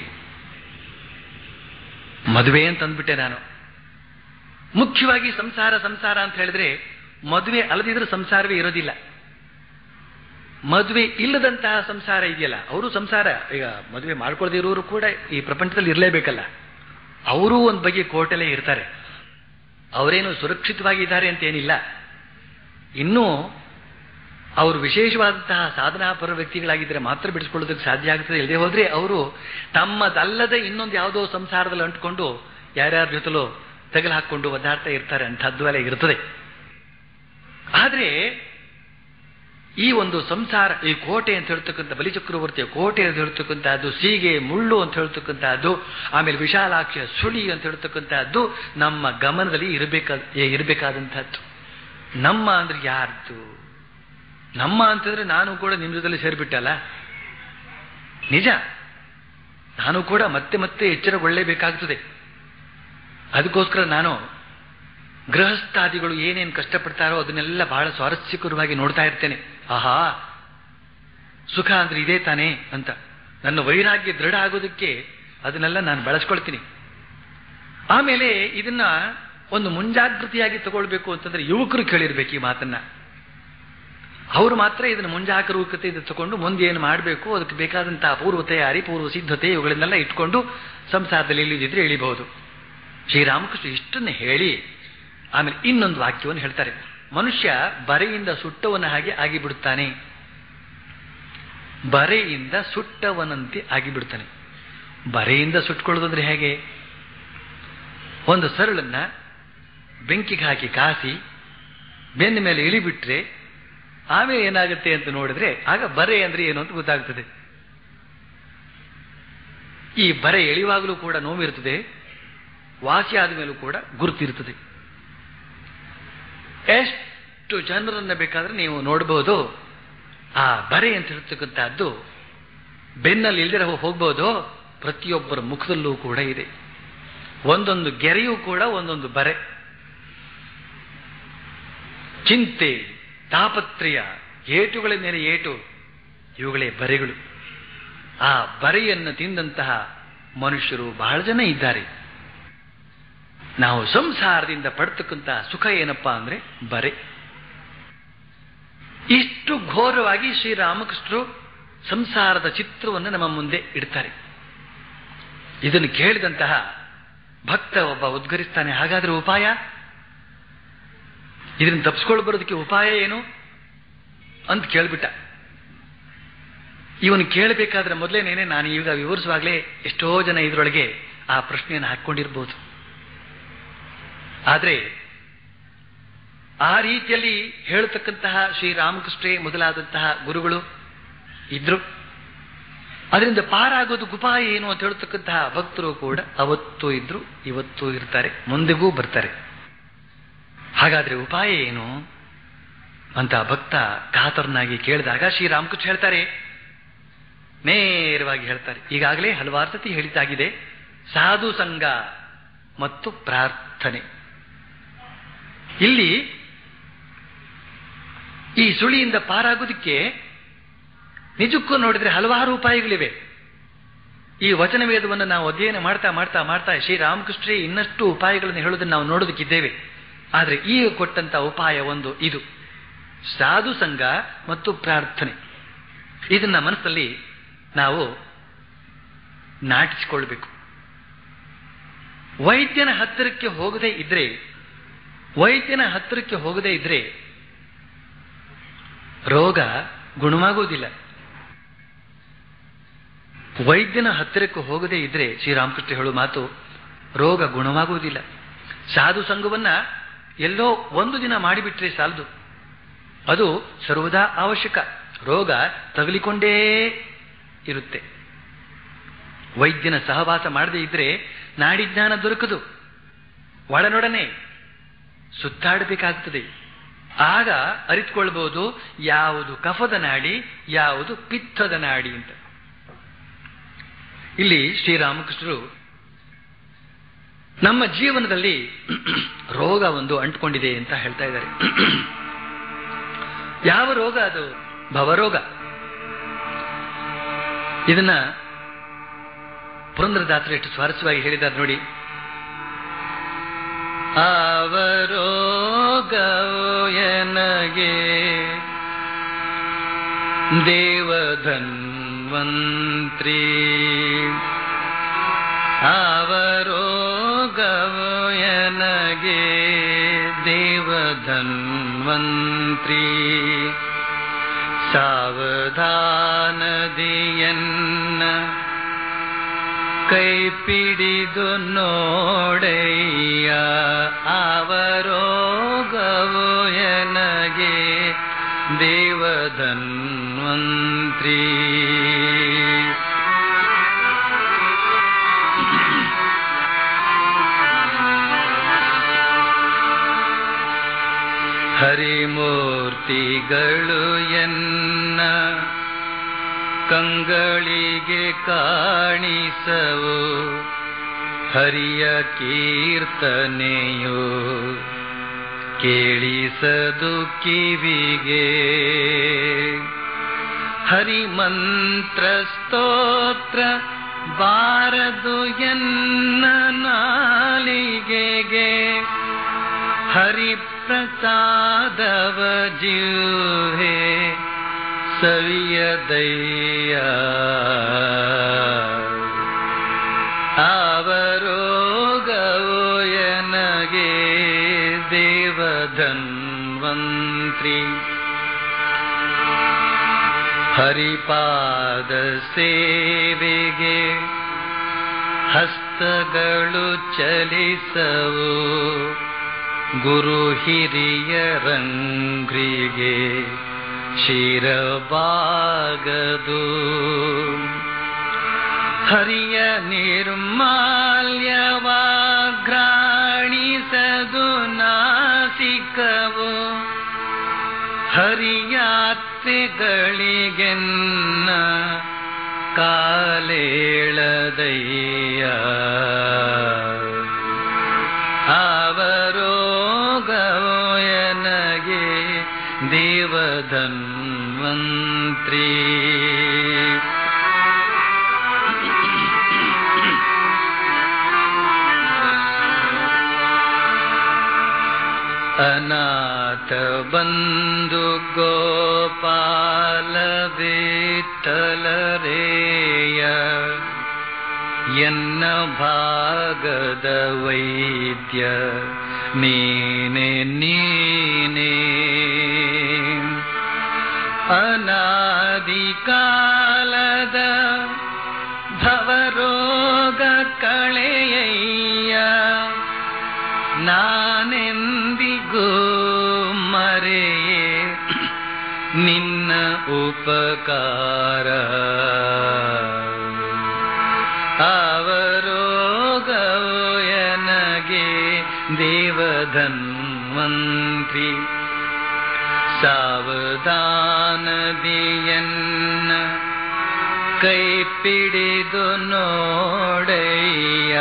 B: ಮದುವೆ ಅಂತ ಅಂದ್ಬಿಟ್ಟೆ ನಾನು ಮುಖ್ಯವಾಗಿ ಸಂಸಾರ ಸಂಸಾರ ಅಂತ ಹೇಳಿದ್ರೆ ಮದುವೆ ಅಲ್ಲದಿದ್ರೆ ಸಂಸಾರವೇ ಇರೋದಿಲ್ಲ ಮದುವೆ ಇಲ್ಲದಂತಹ ಸಂಸಾರ ಇದೆಯಲ್ಲ ಅವರು ಸಂಸಾರ ಈಗ ಮದುವೆ ಮಾಡ್ಕೊಳ್ಳದೆ ಇರೋರು ಕೂಡ ಈ ಪ್ರಪಂಚದಲ್ಲಿ ಇರಲೇಬೇಕಲ್ಲ ಅವರೂ ಒಂದು ಬಗೆಯ ಕೋಟೆಲೇ ಇರ್ತಾರೆ ಅವರೇನು ಸುರಕ್ಷಿತವಾಗಿದ್ದಾರೆ ಅಂತ ಏನಿಲ್ಲ ಇನ್ನೂ ಅವರು ವಿಶೇಷವಾದಂತಹ ಸಾಧನಾಪರ ವ್ಯಕ್ತಿಗಳಾಗಿದ್ದರೆ ಮಾತ್ರ ಬಿಡಿಸ್ಕೊಳ್ಳೋದಕ್ಕೆ ಸಾಧ್ಯ ಆಗ್ತದೆ ಇಲ್ಲದೆ ಹೋದ್ರೆ ಅವರು ತಮ್ಮದಲ್ಲದ ಇನ್ನೊಂದು ಯಾವುದೋ ಸಂಸಾರದಲ್ಲಿ ಅಂಟ್ಕೊಂಡು ಯಾರ್ಯಾರ ಜೊತೆಲೋ ತಗಲು ಹಾಕೊಂಡು ಒದ್ದಾಡ್ತಾ ಇರ್ತಾರೆ ಅಂಥದ್ದು ಎಲ್ಲ ಇರ್ತದೆ ಆದ್ರೆ ಈ ಒಂದು ಸಂಸಾರ ಈ ಕೋಟೆ ಅಂತ ಹೇಳ್ತಕ್ಕಂಥ ಬಲಿಚಕ್ರವರ್ತಿಯ ಕೋಟೆ ಅಂತ ಹೇಳ್ತಕ್ಕಂಥದ್ದು ಸೀಗೆ ಮುಳ್ಳು ಅಂತ ಹೇಳ್ತಕ್ಕಂಥದ್ದು ಆಮೇಲೆ ವಿಶಾಲಾಕ್ಷ ಸುಳಿ ಅಂತ ಹೇಳ್ತಕ್ಕಂಥದ್ದು ನಮ್ಮ ಗಮನದಲ್ಲಿ ಇರಬೇಕಾದ ಇರಬೇಕಾದಂಥದ್ದು ನಮ್ಮ ಅಂದ್ರೆ ಯಾರ್ದು ನಮ್ಮ ಅಂತಂದ್ರೆ ನಾನು ಕೂಡ ನಿಮ್ಮ ಜೊತೆಲಿ ಸೇರಿಬಿಟ್ಟಲ್ಲ ನಿಜ ನಾನು ಕೂಡ ಮತ್ತೆ ಮತ್ತೆ ಎಚ್ಚರಗೊಳ್ಳಲೇಬೇಕಾಗ್ತದೆ ಅದಕ್ಕೋಸ್ಕರ ನಾನು ಗೃಹಸ್ಥಾದಿಗಳು ಏನೇನು ಕಷ್ಟಪಡ್ತಾರೋ ಅದನ್ನೆಲ್ಲ ಬಹಳ ಸ್ವಾರಸ್ಯಕರವಾಗಿ ನೋಡ್ತಾ ಇರ್ತೇನೆ ಆಹಾ ಸುಖ ಅಂದ್ರೆ ಇದೇ ತಾನೇ ಅಂತ ನನ್ನ ವೈರಾಗ್ಯ ದೃಢ ಆಗೋದಕ್ಕೆ ಅದನ್ನೆಲ್ಲ ನಾನು ಬಳಸ್ಕೊಳ್ತೀನಿ ಆಮೇಲೆ ಇದನ್ನ ಒಂದು ಮುಂಜಾಗೃತಿಯಾಗಿ ತಗೊಳ್ಬೇಕು ಅಂತಂದ್ರೆ ಯುವಕರು ಕೇಳಿರ್ಬೇಕು ಈ ಮಾತನ್ನ ಅವರು ಮಾತ್ರ ಇದನ್ನು ಮುಂಜಾಗರೂಕತೆ ತಗೊಂಡು ಮುಂದೆ ಏನು ಮಾಡಬೇಕು ಅದಕ್ಕೆ ಬೇಕಾದಂತಹ ಪೂರ್ವ ತಯಾರಿ ಪೂರ್ವ ಸಿದ್ಧತೆ ಇವುಗಳನ್ನೆಲ್ಲ ಇಟ್ಕೊಂಡು ಸಂಸಾರದಲ್ಲಿ ಇಳಿದಿದ್ರೆ ಇಳಿಬಹುದು ಶ್ರೀರಾಮಕೃಷ್ಣ ಇಷ್ಟನ್ನು ಹೇಳಿ ಆಮೇಲೆ ಇನ್ನೊಂದು ವಾಕ್ಯವನ್ನು ಹೇಳ್ತಾರೆ ಮನುಷ್ಯ ಬರೆಯಿಂದ ಸುಟ್ಟವನ ಹಾಗೆ ಆಗಿಬಿಡುತ್ತಾನೆ ಬರೆಯಿಂದ ಸುಟ್ಟವನಂತೆ ಆಗಿಬಿಡ್ತಾನೆ ಬರೆಯಿಂದ ಸುಟ್ಕೊಳ್ಳೋದಂದ್ರೆ ಹೇಗೆ ಒಂದು ಸರಳನ್ನ ಬೆಂಕಿಗೆ ಹಾಕಿ ಕಾಸಿ ಬೆನ್ನ ಮೇಲೆ ಇಳಿಬಿಟ್ರೆ ಆಮೇಲೆ ಏನಾಗುತ್ತೆ ಅಂತ ನೋಡಿದ್ರೆ ಆಗ ಬರೆ ಅಂದ್ರೆ ಏನು ಅಂತ ಗೊತ್ತಾಗ್ತದೆ ಈ ಬರೆ ಎಳೆಯುವಾಗಲೂ ಕೂಡ ನೋವಿರ್ತದೆ ವಾಸಿ ಆದ ಮೇಲೂ ಕೂಡ ಗುರುತಿರ್ತದೆ ಎಷ್ಟು ಜನರನ್ನ ಬೇಕಾದ್ರೆ ನೀವು ನೋಡಬಹುದು ಆ ಬರೆ ಅಂತ ಹೇಳ್ತಕ್ಕಂಥದ್ದು ಬೆನ್ನಲ್ಲಿ ಇಲ್ದಿರ ಹೋಗ್ಬೋದು ಪ್ರತಿಯೊಬ್ಬರ ಮುಖದಲ್ಲೂ ಕೂಡ ಇದೆ ಒಂದೊಂದು ಗೆರೆಯೂ ಕೂಡ ಒಂದೊಂದು ಬರೆ ಚಿಂತೆ ತಾಪತ್ರಯ ಏಟುಗಳ ಮೇಲೆ ಏಟು ಇವುಗಳೇ ಬರೆಗಳು ಆ ಬರೆಯನ್ನು ತಿಂದಂತಹ ಮನುಷ್ಯರು ಬಹಳ ಜನ ಇದ್ದಾರೆ ನಾವು ಸಂಸಾರದಿಂದ ಪಡ್ತಕ್ಕಂತಹ ಸುಖ ಏನಪ್ಪಾ ಅಂದ್ರೆ ಬರೆ ಇಷ್ಟು ಘೋರವಾಗಿ ಶ್ರೀರಾಮಕೃಷ್ಣರು ಸಂಸಾರದ ಚಿತ್ರವನ್ನು ನಮ್ಮ ಮುಂದೆ ಇಡ್ತಾರೆ ಇದನ್ನು ಕೇಳಿದಂತಹ ಭಕ್ತ ಒಬ್ಬ ಉದ್ಗರಿಸ್ತಾನೆ ಹಾಗಾದ್ರೆ ಉಪಾಯ ಇದನ್ನು ತಪ್ಪಿಸ್ಕೊಂಡು ಬರೋದಕ್ಕೆ ಉಪಾಯ ಏನು ಅಂತ ಕೇಳ್ಬಿಟ್ಟ ಇವನು ಕೇಳಬೇಕಾದ್ರೆ ಮೊದಲೇನೇನೆ ನಾನು ಈಗ ವಿವರಿಸುವಾಗಲೇ ಎಷ್ಟೋ ಜನ ಇದರೊಳಗೆ ಆ ಪ್ರಶ್ನೆಯನ್ನು ಹಾಕೊಂಡಿರ್ಬೋದು ಆದರೆ ಆ ರೀತಿಯಲ್ಲಿ ಹೇಳ್ತಕ್ಕಂತಹ ಶ್ರೀರಾಮಕೃಷ್ಣೇ ಮೊದಲಾದಂತಹ ಗುರುಗಳು ಇದ್ರು ಅದರಿಂದ ಪಾರಾಗೋದು ಉಪಾಯ ಏನು ಅಂತ ಹೇಳ್ತಕ್ಕಂತಹ ಭಕ್ತರು ಕೂಡ ಅವತ್ತೂ ಇದ್ರು ಇವತ್ತೂ ಇರ್ತಾರೆ ಮುಂದೆಗೂ ಬರ್ತಾರೆ ಹಾಗಾದ್ರೆ ಉಪಾಯ ಏನು ಅಂತ ಭಕ್ತ ಕಾತರನಾಗಿ ಕೇಳಿದಾಗ ಶ್ರೀರಾಮಕೃಷ್ಣ ಹೇಳ್ತಾರೆ ನೇರವಾಗಿ ಹೇಳ್ತಾರೆ ಈಗಾಗಲೇ ಹಲವಾರು ಸತಿ ಹೇಳಿದ್ದಾಗಿದೆ ಸಾಧು ಸಂಘ ಮತ್ತು ಪ್ರಾರ್ಥನೆ ಇಲ್ಲಿ ಈ ಸುಳಿಯಿಂದ ಪಾರಾಗೋದಕ್ಕೆ ನಿಜಕ್ಕೂ ನೋಡಿದ್ರೆ ಹಲವಾರು ಉಪಾಯಗಳಿವೆ ಈ ವಚನ ವೇದವನ್ನು ನಾವು ಅಧ್ಯಯನ ಮಾಡ್ತಾ ಮಾಡ್ತಾ ಮಾಡ್ತಾ ಶ್ರೀರಾಮಕೃಷ್ಣರೇ ಇನ್ನಷ್ಟು ಉಪಾಯಗಳನ್ನು ಹೇಳೋದನ್ನು ನಾವು ನೋಡೋದಕ್ಕಿದ್ದೇವೆ ಆದರೆ ಈಗ ಕೊಟ್ಟಂತ ಉಪಾಯ ಒಂದು ಇದು ಸಾಧು ಸಂಘ ಮತ್ತು ಪ್ರಾರ್ಥನೆ ಇದನ್ನ ಮನಸ್ಸಲ್ಲಿ ನಾವು ನಾಟಿಸಿಕೊಳ್ಬೇಕು ವೈದ್ಯನ ಹತ್ತಿರಕ್ಕೆ ಹೋಗದೇ ಇದ್ರೆ ವೈದ್ಯನ ಹತ್ತಿರಕ್ಕೆ ಹೋಗದೇ ಇದ್ರೆ ರೋಗ ಗುಣವಾಗುವುದಿಲ್ಲ ವೈದ್ಯನ ಹತ್ತಿರಕ್ಕೆ ಹೋಗದೇ ಇದ್ರೆ ಶ್ರೀರಾಮಕೃಷ್ಣ ಹೇಳುವ ಮಾತು ರೋಗ ಗುಣವಾಗುವುದಿಲ್ಲ ಸಾಧು ಸಂಘವನ್ನ ಎಲ್ಲೋ ಒಂದು ದಿನ ಮಾಡಿಬಿಟ್ರೆ ಸಾಲದು ಅದು ಸರ್ವದಾ ಅವಶ್ಯಕ ರೋಗ ತಗಲಿಕೊಂಡೇ ಇರುತ್ತೆ ವೈದ್ಯನ ಸಹವಾಸ ಮಾಡದೇ ಇದ್ರೆ ನಾಡಿಜ್ಞಾನ ದೊರಕದು ಒಳನೊಡನೆ ಸುತ್ತಾಡಬೇಕಾಗ್ತದೆ ಆಗ ಅರಿತುಕೊಳ್ಬಹುದು ಯಾವುದು ಕಫದ ನಾಡಿ ಯಾವುದು ಪಿತ್ತದ ನಾಡಿ ಅಂತ ಇಲ್ಲಿ ಶ್ರೀರಾಮಕೃಷ್ಣರು ನಮ್ಮ ಜೀವನದಲ್ಲಿ ರೋಗ ಒಂದು ಅಂಟ್ಕೊಂಡಿದೆ ಅಂತ ಹೇಳ್ತಾ ಇದ್ದಾರೆ ಯಾವ ರೋಗ ಅದು ಭವರೋಗ ಇದನ್ನ ಪುರಂದರದಾಸರು ಎಷ್ಟು ಸ್ವಾರಸ್ಯವಾಗಿ ಹೇಳಿದ್ದಾರೆ ನೋಡಿ ಅವರೋಗಯನಗೆ ದೇವಧನ್ವಂತ್ರಿ ಅವರೋಗವಯನಗೆ ದೇವಧನ್ವಂತ್ರಿ ಸಾವಧಾನದಿಯನ್ನ ಕೈ ಪಿಡಿದು ನೋಡಯ್ಯ ಅವರೋಗವು ಎನಗೆ देवधन्वन्त्री ಹರಿಮೂರ್ತಿಗಳು ಎನ್ನ ಕಂಗಳಿಗೆ ಕಾಣಿಸವು ಹರಿಯ ಕೀರ್ತನೆಯು ಕೇಳಿಸದು ಕಿವಿಗೆ ಹರಿಮಂತ್ರ ಸ್ತೋತ್ರ ಬಾರದು ಎನ್ನ ನಾಲಿಗೆಗೆ ಹರಿಪ್ರಸಾದವ ಜಿಹ್ವೆ ಸವಿಯದಯ್ಯ ಅವರೋಗವು ಎನಗೆ ದೇವಧನ್ವಂತ್ರಿ ಹರಿಪಾದ ಸೇವೆಗೆ ಹಸ್ತಗಳು ಚಲಿಸವು ಗುರು ಹಿರಿಯರಂಗ್ರಿಗೆ ಶಿರಬಾಗದು ಹರಿಯ ನಿರ್ಮಾಲ್ಯವಾಘ್ರಾಣಿಸದು ನಾಸಿಕವು ಹರಿಯಾತ್ರೆಗಳಿಗೆನ್ನ ಕಾಲೇಳದಯ್ಯ ಅವರೋಗವೋ ಎನಗೆ ದೇವಧನ್ವಂತ್ರಿ ಅನಾಥ ಬಂಧು ಗೋಪಾಲ ವಿಠಲರೇಯ ಎನ್ನ ಭಾಗದ ವೈದ್ಯ ನೀನೆ ನೀನೆ ಅನಾದಿ ಕಾಲದ ಭವರೋಗ ಕಳೆಯಯ್ಯ ನಾನೆಂದಿಗೂ ಮರೆಯೇ ನಿನ್ನ ಉಪಕಾರ ಅವರೋಗವು ಎನಗೆ ದೇವಧನ್ವಂತ್ರಿ ಸಾವಧಾನದಿಯನ್ನ ಕೈ ಪಿಡಿದು ನೋಡಯ್ಯ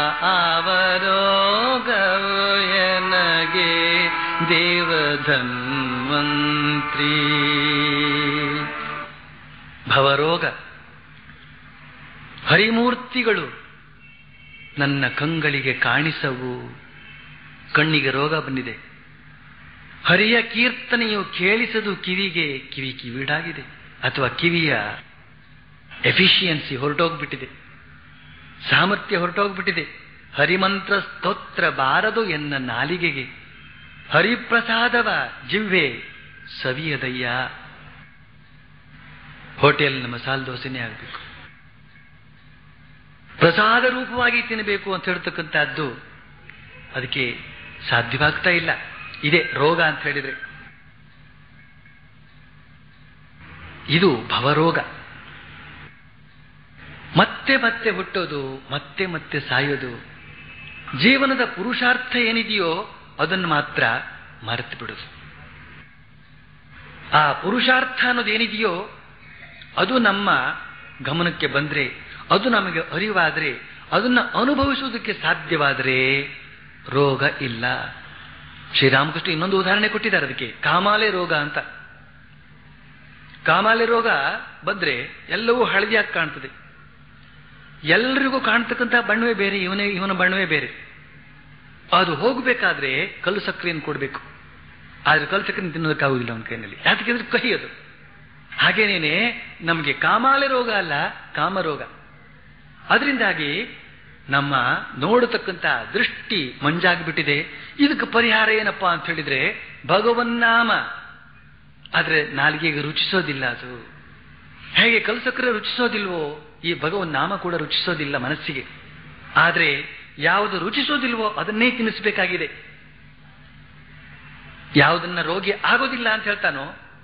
B: ಅವರೋಗವು ಎನಗೆ ದೇವಧನ್ವಂತ್ರಿ ಭವರೋಗ ಹರಿಮೂರ್ತಿಗಳು ನನ್ನ ಕಂಗಳಿಗೆ ಕಾಣಿಸವು ಕಣ್ಣಿಗೆ ರೋಗ ಬಂದಿದೆ ಹರಿಯ ಕೀರ್ತನೆಯು ಕೇಳಿಸದು ಕಿವಿಗೆ ಕಿವಿ ಕಿವಿಡಾಗಿದೆ ಅಥವಾ ಕಿವಿಯ ಎಫಿಷಿಯನ್ಸಿ ಹೊರಟೋಗ್ಬಿಟ್ಟಿದೆ ಸಾಮರ್ಥ್ಯ ಹೊರಟೋಗ್ಬಿಟ್ಟಿದೆ ಹರಿಮಂತ್ರ ಸ್ತೋತ್ರ ಬಾರದು ಎನ್ನ ನಾಲಿಗೆಗೆ ಹರಿಪ್ರಸಾದವ ಜಿವ್ವೆ ಸವಿಯದಯ್ಯ ಹೋಟೆಲ್ನ ಮಸಾಲೆ ದೋಸೆನೇ ಆಗಬೇಕು ಪ್ರಸಾದ ರೂಪವಾಗಿ ತಿನ್ನಬೇಕು ಅಂತ ಹೇಳ್ತಕ್ಕಂಥದ್ದು ಅದಕ್ಕೆ ಸಾಧ್ಯವಾಗ್ತಾ ಇಲ್ಲ ಇದೆ ರೋಗ ಅಂತ ಹೇಳಿದ್ರೆ ಇದು ಭವರೋಗ ಮತ್ತೆ ಮತ್ತೆ ಹುಟ್ಟೋದು ಮತ್ತೆ ಮತ್ತೆ ಸಾಯೋದು ಜೀವನದ ಪುರುಷಾರ್ಥ ಏನಿದೆಯೋ ಅದನ್ನು ಮಾತ್ರ ಮರೆತು ಬಿಡುದು ಆ ಪುರುಷಾರ್ಥ ಅನ್ನೋದೇನಿದೆಯೋ ಅದು ನಮ್ಮ ಗಮನಕ್ಕೆ ಬಂದ್ರೆ ಅದು ನಮಗೆ ಅರಿವಾದ್ರೆ ಅದನ್ನ ಅನುಭವಿಸುವುದಕ್ಕೆ ಸಾಧ್ಯವಾದರೆ ರೋಗ ಇಲ್ಲ ಶ್ರೀರಾಮಕೃಷ್ಣ ಇನ್ನೊಂದು ಉದಾಹರಣೆ ಕೊಟ್ಟಿದ್ದಾರೆ ಅದಕ್ಕೆ ಕಾಮಾಲೆ ರೋಗ ಅಂತ ಕಾಮಾಲೆ ರೋಗ ಬಂದ್ರೆ ಎಲ್ಲವೂ ಹಳದಿಯಾಗಿ ಕಾಣ್ತದೆ ಎಲ್ರಿಗೂ ಕಾಣ್ತಕ್ಕಂಥ ಬಣ್ಣವೇ ಬೇರೆ ಇವನೇ ಇವನ ಬಣ್ಣವೇ ಬೇರೆ ಅದು ಹೋಗಬೇಕಾದ್ರೆ ಕಲ್ಲು ಸಕ್ಕರೆಯನ್ನು ಕೊಡಬೇಕು ಆದ್ರೆ ಕಲ್ಲು ಸಕ್ಕರೆ ತಿನ್ನೋದಕ್ಕಾಗುದಿಲ್ಲ ಅವನ ಕೈನಲ್ಲಿ ಯಾಕೆಂದ್ರೆ ಕಹಿ ಅದು ಹಾಗೇನೇನೆ ನಮಗೆ ಕಾಮಾಲೆ ರೋಗ ಅಲ್ಲ ಕಾಮರೋಗ ಅದರಿಂದಾಗಿ ನಮ್ಮ ನೋಡತಕ್ಕಂಥ ದೃಷ್ಟಿ ಮಂಜಾಗ್ಬಿಟ್ಟಿದೆ ಇದಕ್ಕೆ ಪರಿಹಾರ ಏನಪ್ಪಾ ಅಂತ ಹೇಳಿದ್ರೆ ಭಗವನ್ನಾಮ ಆದ್ರೆ ನಾಲಿಗೆಗೆ ರುಚಿಸೋದಿಲ್ಲ ಅದು ಹೇಗೆ ಕಲ್ಸಕ್ರೆ ರುಚಿಸೋದಿಲ್ವೋ ಈ ಭಗವನ್ ನಾಮ ಕೂಡ ರುಚಿಸೋದಿಲ್ಲ ಮನಸ್ಸಿಗೆ ಆದ್ರೆ ಯಾವುದು ರುಚಿಸೋದಿಲ್ವೋ ಅದನ್ನೇ ತಿನ್ನಿಸಬೇಕಾಗಿದೆ ಯಾವುದನ್ನ ರೋಗಿ ಆಗೋದಿಲ್ಲ ಅಂತ ಹೇಳ್ತಾನೋ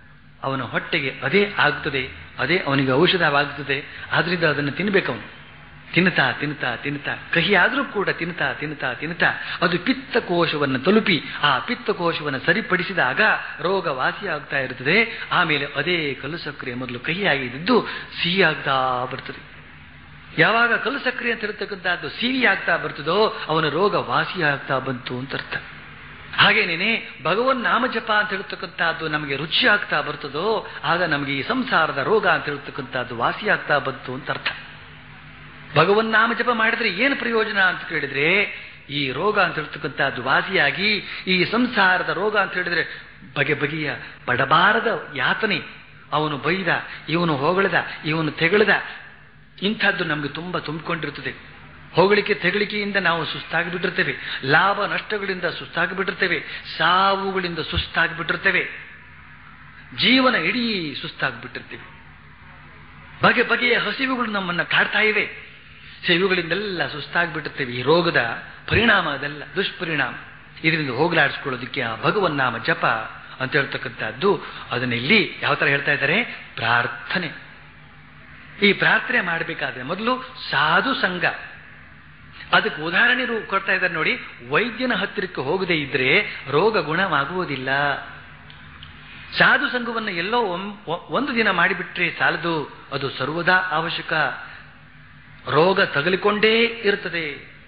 B: ಅವನ ಹೊಟ್ಟೆಗೆ ಅದೇ ಆಗ್ತದೆ ಅದೇ ಅವನಿಗೆ ಔಷಧವಾಗ್ತದೆ ಆದ್ರಿಂದ ಅದನ್ನು ತಿನ್ಬೇಕವನು ತಿನ್ನುತ್ತಾ ತಿನ್ನುತ್ತಾ ತಿನ್ನುತ್ತಾ ಕಹಿ ಆದರೂ ಕೂಡ ತಿನ್ನುತ್ತಾ ತಿನ್ನುತ್ತಾ ತಿನ್ನುತ್ತಾ ಅದು ಪಿತ್ತಕೋಶವನ್ನು ತಲುಪಿ ಆ ಪಿತ್ತಕೋಶವನ್ನು ಸರಿಪಡಿಸಿದಾಗ ರೋಗ ವಾಸಿಯಾಗ್ತಾ ಇರುತ್ತದೆ ಆಮೇಲೆ ಅದೇ ಕಲ್ಲು ಸಕ್ಕರೆ ಮೊದಲು ಕಹಿಯಾಗಿದ್ದು ಸಿಹಿ ಆಗ್ತಾ ಬರ್ತದೆ ಯಾವಾಗ ಕಲ್ಲು ಸಕ್ಕರೆ ಅಂತ ಇರತಕ್ಕಂಥದ್ದು ಸಿಹಿ ಆಗ್ತಾ ಬರ್ತದೋ ಅವನ ರೋಗ ವಾಸಿಯಾಗ್ತಾ ಬಂತು ಅಂತ ಅರ್ಥ ಹಾಗೇನೇನೆ ಭಗವನ್ ನಾಮಜಪ ಅಂತ ಹೇಳ್ತಕ್ಕಂಥದ್ದು ನಮಗೆ ರುಚಿ ಆಗ್ತಾ ಬರ್ತದೋ ಆಗ ನಮಗೆ ಈ ಸಂಸಾರದ ರೋಗ ಅಂತ ಹೇಳ್ತಕ್ಕಂಥದ್ದು ವಾಸಿಯಾಗ್ತಾ ಬಂತು ಅಂತ ಅರ್ಥ ಭಗವನ್ ನಾಮಜಪ ಮಾಡಿದ್ರೆ ಏನು ಪ್ರಯೋಜನ ಅಂತ ಕೇಳಿದ್ರೆ ಈ ರೋಗ ಅಂತ ಹೇಳ್ತಕ್ಕಂಥದ್ದು ವಾಸಿಯಾಗಿ ಈ ಸಂಸಾರದ ರೋಗ ಅಂತ ಹೇಳಿದ್ರೆ ಬಗೆ ಬಗೆಯ ಬಡಬಾರದ ಯಾತನೆ ಅವನು ಬೈದ ಇವನು ಹೊಗಳದ ಇವನು ತೆಗಳದ ಇಂಥದ್ದು ನಮಗೆ ತುಂಬ ತುಂಬಿಕೊಂಡಿರ್ತದೆ ಹೊಗಳಿಕೆ ತೆಗಳಿಕೆಯಿಂದ ನಾವು ಸುಸ್ತಾಗಿ ಬಿಟ್ಟಿರ್ತೇವೆ ಲಾಭ ನಷ್ಟಗಳಿಂದ ಸುಸ್ತಾಗಿ ಬಿಟ್ಟಿರ್ತೇವೆ ಸಾವುಗಳಿಂದ ಸುಸ್ತಾಗಿ ಬಿಟ್ಟಿರ್ತೇವೆ ಜೀವನ ಇಡೀ ಸುಸ್ತಾಗಿ ಬಿಟ್ಟಿರ್ತೀವಿ ಬಗೆ ಬಗೆಯ ಹಸಿವುಗಳು ನಮ್ಮನ್ನ ಕಾಡ್ತಾ ಇವೆ ಇವುಗಳಿಂದೆಲ್ಲ ಸುಸ್ತಾಗ್ಬಿಟ್ಟಿರ್ತೇವೆ ಈ ರೋಗದ ಪರಿಣಾಮ ಅದೆಲ್ಲ ದುಷ್ಪರಿಣಾಮ ಇದರಿಂದ ಹೋಗಲಾಡಿಸ್ಕೊಳ್ಳೋದಕ್ಕೆ ಆ ಭಗವನ್ ನಾಮ ಜಪ ಅಂತ ಹೇಳ್ತಕ್ಕಂಥದ್ದು ಅದನ್ನ ಇಲ್ಲಿ ಯಾವ ತರ ಹೇಳ್ತಾ ಇದ್ದಾರೆ ಪ್ರಾರ್ಥನೆ ಈ ಪ್ರಾರ್ಥನೆ ಮಾಡಬೇಕಾದ್ರೆ ಮೊದಲು ಸಾಧು ಸಂಘ ಅದಕ್ಕೆ ಉದಾಹರಣೆ ರೂ- ಕೊಡ್ತಾ ಇದ್ದಾರೆ ನೋಡಿ ವೈದ್ಯನ ಹತ್ತಿರಕ್ಕೆ ಹೋಗದೇ ಇದ್ರೆ ರೋಗ ಗುಣವಾಗುವುದಿಲ್ಲ ಸಾಧು ಸಂಘವನ್ನು ಎಲ್ಲೋ ಒಂ- ಒ- ಒಂದು ದಿನ ಮಾಡಿಬಿಟ್ರೆ ಸಾಲದು ಅದು ಸರ್ವದಾ ಅವಶ್ಯಕ ರೋಗ ತಗಲಿಕೊಂಡೇ ಇರ್ತದೆ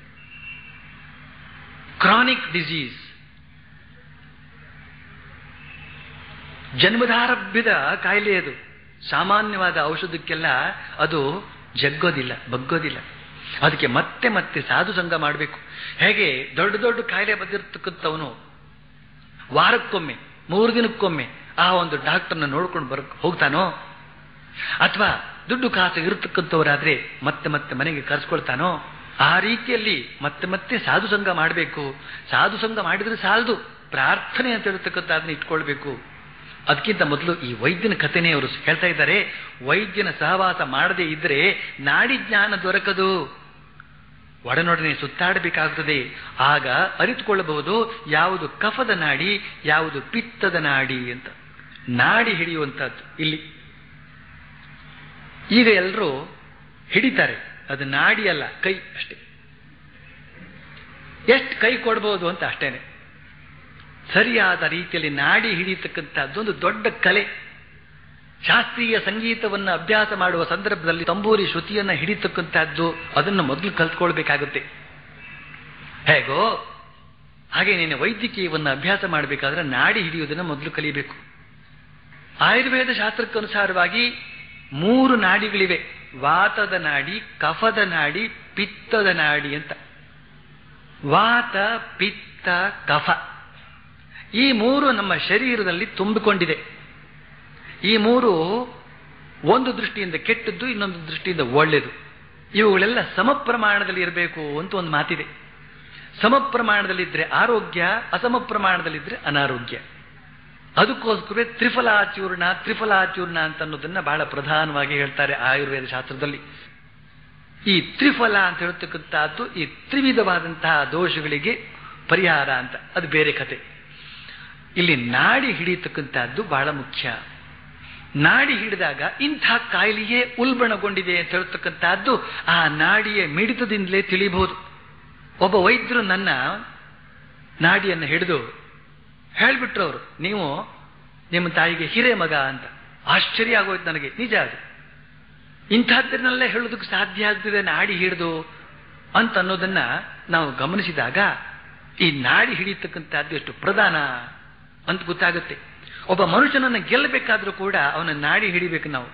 B: ಕ್ರಾನಿಕ್ ಡಿಸೀಸ್ ಜನ್ಮದಾರಭ್ಯದ ಕಾಯಿಲೆ ಅದು ಸಾಮಾನ್ಯವಾದ ಔಷಧಕ್ಕೆಲ್ಲ ಅದು ಜಗ್ಗೋದಿಲ್ಲ ಬಗ್ಗೋದಿಲ್ಲ ಅದಕ್ಕೆ ಮತ್ತೆ ಮತ್ತೆ ಸಾಧು ಸಂಘ ಮಾಡಬೇಕು ಹೇಗೆ ದೊಡ್ಡ ದೊಡ್ಡ ಕಾಯಿಲೆ ಬಂದಿರತಕ್ಕಂಥವನು ವಾರಕ್ಕೊಮ್ಮೆ ಮೂರು ದಿನಕ್ಕೊಮ್ಮೆ ಆ ಒಂದು ಡಾಕ್ಟರ್ನ ನೋಡ್ಕೊಂಡು ಬರ್ ಹೋಗ್ತಾನೋ ಅಥವಾ ದುಡ್ಡು ಕಾಸು ಇರತಕ್ಕಂಥವರಾದ್ರೆ ಮತ್ತೆ ಮತ್ತೆ ಮನೆಗೆ ಕರ್ಸ್ಕೊಳ್ತಾನೋ ಆ ರೀತಿಯಲ್ಲಿ ಮತ್ತೆ ಮತ್ತೆ ಸಾಧು ಸಂಘ ಮಾಡಬೇಕು ಸಾಧು ಸಂಘ ಮಾಡಿದ್ರೆ ಸಾಲದು ಪ್ರಾರ್ಥನೆ ಅಂತ ಹೇಳ್ತಕ್ಕಂಥದ್ದನ್ನ ಇಟ್ಕೊಳ್ಬೇಕು ಅದಕ್ಕಿಂತ ಮೊದಲು ಈ ವೈದ್ಯನ ಕಥೆನೇ ಅವರು ಹೇಳ್ತಾ ಇದ್ದಾರೆ ವೈದ್ಯನ ಸಹವಾಸ ಮಾಡದೇ ಇದ್ರೆ ನಾಡಿ ಜ್ಞಾನ ದೊರಕದು ಒಡನೊಡನೆ ಸುತ್ತಾಡಬೇಕಾಗುತ್ತದೆ ಆಗ ಅರಿತುಕೊಳ್ಳಬಹುದು ಯಾವುದು ಕಫದ ನಾಡಿ ಯಾವುದು ಪಿತ್ತದ ನಾಡಿ ಅಂತ ನಾಡಿ ಹಿಡಿಯುವಂತಹದ್ದು ಇಲ್ಲಿ ಈಗ ಎಲ್ಲರೂ ಹಿಡಿತಾರೆ ಅದು ನಾಡಿ ಅಲ್ಲ ಕೈ ಅಷ್ಟೇ ಎಷ್ಟು ಕೈ ಕೊಡ್ಬೋದು ಅಂತ ಅಷ್ಟೇನೆ ಸರಿಯಾದ ರೀತಿಯಲ್ಲಿ ನಾಡಿ ಹಿಡಿಯತಕ್ಕಂಥದ್ದೊಂದು ದೊಡ್ಡ ಕಲೆ ಶಾಸ್ತ್ರೀಯ ಸಂಗೀತವನ್ನು ಅಭ್ಯಾಸ ಮಾಡುವ ಸಂದರ್ಭದಲ್ಲಿ ತಂಬೂರಿ ಶ್ರುತಿಯನ್ನ ಹಿಡಿತಕ್ಕಂಥದ್ದು ಅದನ್ನು ಮೊದಲು ಕಲ್ತ್ಕೊಳ್ಬೇಕಾಗುತ್ತೆ ಹೇಗೋ ಹಾಗೆ ನೀನು ವೈದ್ಯಕೀಯವನ್ನು ಅಭ್ಯಾಸ ಮಾಡಬೇಕಾದ್ರೆ ನಾಡಿ ಹಿಡಿಯುವುದನ್ನು ಮೊದಲು ಕಲಿಬೇಕು ಆಯುರ್ವೇದ ಶಾಸ್ತ್ರಕ್ಕನುಸಾರವಾಗಿ ಮೂರು ನಾಡಿಗಳಿವೆ ವಾತದ ನಾಡಿ ಕಫದ ನಾಡಿ ಪಿತ್ತದ ನಾಡಿ ಅಂತ ವಾತ ಪಿತ್ತ ಕಫ ಈ ಮೂರು ನಮ್ಮ ಶರೀರದಲ್ಲಿ ತುಂಬಿಕೊಂಡಿದೆ ಈ ಮೂರು ಒಂದು ದೃಷ್ಟಿಯಿಂದ ಕೆಟ್ಟದ್ದು ಇನ್ನೊಂದು ದೃಷ್ಟಿಯಿಂದ ಒಳ್ಳೆಯದು ಇವುಗಳೆಲ್ಲ ಸಮ ಪ್ರಮಾಣದಲ್ಲಿ ಇರಬೇಕು ಅಂತ ಒಂದು ಮಾತಿದೆ ಸಮ ಪ್ರಮಾಣದಲ್ಲಿದ್ರೆ ಆರೋಗ್ಯ ಅಸಮ ಪ್ರಮಾಣದಲ್ಲಿದ್ರೆ ಅನಾರೋಗ್ಯ ಅದಕ್ಕೋಸ್ಕರವೇ ತ್ರಿಫಲಾಚೂರ್ಣ ತ್ರಿಫಲಾಚೂರ್ಣ ಅಂತ ಅನ್ನೋದನ್ನ ಬಹಳ ಪ್ರಧಾನವಾಗಿ ಹೇಳ್ತಾರೆ ಆಯುರ್ವೇದ ಶಾಸ್ತ್ರದಲ್ಲಿ ಈ ತ್ರಿಫಲ ಅಂತ ಹೇಳ್ತಕ್ಕಂಥದ್ದು ಈ ತ್ರಿವಿಧವಾದಂತಹ ದೋಷಗಳಿಗೆ ಪರಿಹಾರ ಅಂತ ಅದು ಬೇರೆ ಕತೆ ಇಲ್ಲಿ ನಾಡಿ ಹಿಡಿಯತಕ್ಕಂಥದ್ದು ಬಹಳ ಮುಖ್ಯ ನಾಡಿ ಹಿಡಿದಾಗ ಇಂಥ ಕಾಯಿಲೆಯೇ ಉಲ್ಬಣಗೊಂಡಿದೆ ಅಂತ ಹೇಳ್ತಕ್ಕಂಥದ್ದು ಆ ನಾಡಿಯ ಮಿಡಿತದಿಂದಲೇ ತಿಳಿಬಹುದು ಒಬ್ಬ ವೈದ್ಯರು ನನ್ನ ನಾಡಿಯನ್ನು ಹಿಡಿದು ಹೇಳ್ಬಿಟ್ರು ಅವರು ನೀವು ನಿಮ್ಮ ತಾಯಿಗೆ ಹಿರೇ ಮಗ ಅಂತ ಆಶ್ಚರ್ಯ ಆಗೋಯ್ತು ನನಗೆ ನಿಜ ಅದು ಇಂಥದ್ದನ್ನೆಲ್ಲ ಹೇಳೋದಕ್ಕೆ ಸಾಧ್ಯ ಆಗ್ತದೆ ನಾಡಿ ಹಿಡಿದು ಅಂತ ಅನ್ನೋದನ್ನ ನಾವು ಗಮನಿಸಿದಾಗ ಈ ನಾಡಿ ಹಿಡಿಯತಕ್ಕಂಥದ್ದು ಎಷ್ಟು ಪ್ರಧಾನ ಅಂತ ಗೊತ್ತಾಗುತ್ತೆ ಒಬ್ಬ ಮನುಷ್ಯನನ್ನು ಗೆಲ್ಲಬೇಕಾದ್ರೂ ಕೂಡ ಅವನ ನಾಡಿ ಹಿಡಿಬೇಕು ನಾವು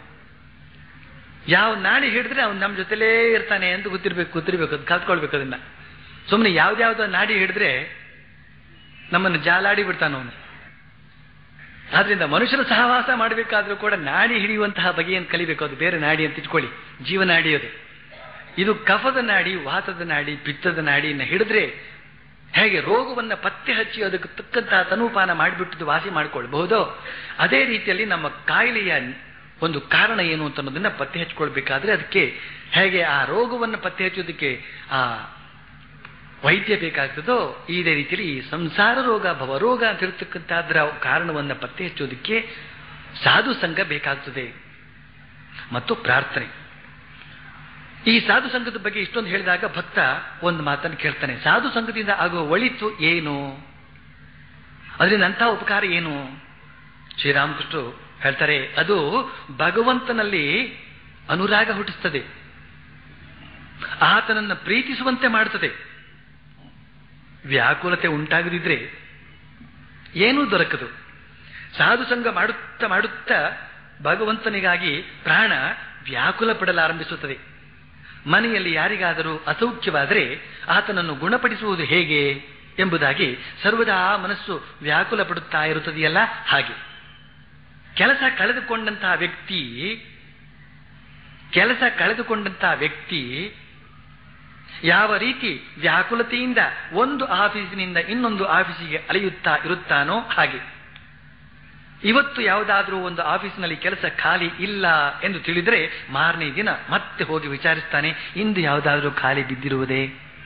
B: ಯಾವ ನಾಡಿ ಹಿಡಿದ್ರೆ ಅವನು ನಮ್ಮ ಜೊತೆಲೇ ಇರ್ತಾನೆ ಅಂತ ಗೊತ್ತಿರ್ಬೇಕು ಗೊತ್ತಿರ್ಬೇಕು ಅದು ಕಲ್ತ್ಕೊಳ್ಬೇಕು ಅದನ್ನ ಸುಮ್ಮನೆ ಯಾವ್ದ್ಯಾವ್ದೋ ನಾಡಿ ಹಿಡಿದ್ರೆ ನಮ್ಮನ್ನು ಜಾಲಾಡಿ ಬಿಡ್ತಾನ ಅವನು ಆದ್ರಿಂದ ಮನುಷ್ಯನ ಸಹವಾಸ ಮಾಡಬೇಕಾದ್ರೂ ಕೂಡ ನಾಡಿ ಹಿಡಿಯುವಂತಹ ಬಗೆಯನ್ನು ಕಲಿಬೇಕು ಅದು ಬೇರೆ ನಾಡಿ ಅಂತ ಇಟ್ಕೊಳ್ಳಿ ಜೀವನಾಡಿ ಅದು ಇದು ಕಫದ ನಾಡಿ ವಾತದ ನಾಡಿ ಪಿತ್ತದ ನಾಡಿಯನ್ನು ಹಿಡಿದ್ರೆ ಹೇಗೆ ರೋಗವನ್ನ ಪತ್ತೆ ಹಚ್ಚಿ ಅದಕ್ಕೆ ತಕ್ಕಂತಹ ತನುಪಾನ ಮಾಡಿಬಿಟ್ಟು ವಾಸಿ ಮಾಡಿಕೊಳ್ಬಹುದೋ ಅದೇ ರೀತಿಯಲ್ಲಿ ನಮ್ಮ ಕಾಯಿಲೆಯ ಒಂದು ಕಾರಣ ಏನು ಅಂತ ಅನ್ನೋದನ್ನ ಪತ್ತೆ ಹಚ್ಕೊಳ್ಬೇಕಾದ್ರೆ ಅದಕ್ಕೆ ಹೇಗೆ ಆ ರೋಗವನ್ನು ಪತ್ತೆ ಹಚ್ಚೋದಕ್ಕೆ ಆ ವೈದ್ಯ ಬೇಕಾಗ್ತದೋ ಇದೇ ರೀತಿಯಲ್ಲಿ ಈ ಸಂಸಾರ ರೋಗ ಭವರೋಗ ಅಂತ ಹೇಳ್ತಕ್ಕಂಥದ್ರ ಕಾರಣವನ್ನ ಪತ್ತೆ ಹಚ್ಚೋದಕ್ಕೆ ಸಾಧು ಸಂಘ ಬೇಕಾಗ್ತದೆ ಮತ್ತು ಪ್ರಾರ್ಥನೆ ಈ ಸಾಧು ಸಂಘದ ಬಗ್ಗೆ ಇಷ್ಟೊಂದು ಹೇಳಿದಾಗ ಭಕ್ತ ಒಂದು ಮಾತನ್ನು ಕೇಳ್ತಾನೆ ಸಾಧು ಸಂಘದಿಂದ ಆಗುವ ಒಳಿತು ಏನು ಅದರಿಂದ ಅಂತಹ ಉಪಕಾರ ಏನು ಶ್ರೀರಾಮಕೃಷ್ಣರು ಹೇಳ್ತಾರೆ ಅದು ಭಗವಂತನಲ್ಲಿ ಅನುರಾಗ ಹುಟ್ಟಿಸ್ತದೆ ಆತನನ್ನು ಪ್ರೀತಿಸುವಂತೆ ಮಾಡುತ್ತದೆ ವ್ಯಾಕುಲತೆ ಉಂಟಾಗದಿದ್ರೆ ಏನೂ ದೊರಕದು ಸಾಧು ಸಂಘ ಮಾಡುತ್ತಾ ಮಾಡುತ್ತಾ ಭಗವಂತನಿಗಾಗಿ ಪ್ರಾಣ ವ್ಯಾಕುಲ ಪಡಲಾರಂಭಿಸುತ್ತದೆ ಮನೆಯಲ್ಲಿ ಯಾರಿಗಾದರೂ ಅಸೌಖ್ಯವಾದರೆ ಆತನನ್ನು ಗುಣಪಡಿಸುವುದು ಹೇಗೆ ಎಂಬುದಾಗಿ ಸರ್ವದಾ ಮನಸ್ಸು ವ್ಯಾಕುಲ ಪಡುತ್ತಾ ಇರುತ್ತದೆಯಲ್ಲ ಹಾಗೆ ಕೆಲಸ ಕಳೆದುಕೊಂಡಂತಹ ವ್ಯಕ್ತಿ ಕೆಲಸ ಕಳೆದುಕೊಂಡಂತಹ ವ್ಯಕ್ತಿ ಯಾವ ರೀತಿ ವ್ಯಾಕುಲತೆಯಿಂದ ಒಂದು ಆಫೀಸಿನಿಂದ ಇನ್ನೊಂದು ಆಫೀಸಿಗೆ ಅಲೆಯುತ್ತಾ ಇರುತ್ತಾನೋ ಹಾಗೆ ಇವತ್ತು ಯಾವುದಾದ್ರೂ ಒಂದು ಆಫೀಸಿನಲ್ಲಿ ಕೆಲಸ ಖಾಲಿ ಇಲ್ಲ ಎಂದು ತಿಳಿದರೆ ಮಾರನೇ ದಿನ ಮತ್ತೆ ಹೋಗಿ ವಿಚಾರಿಸ್ತಾನೆ ಇಂದು ಯಾವುದಾದ್ರೂ ಖಾಲಿ ಬಿದ್ದಿರುವುದೇ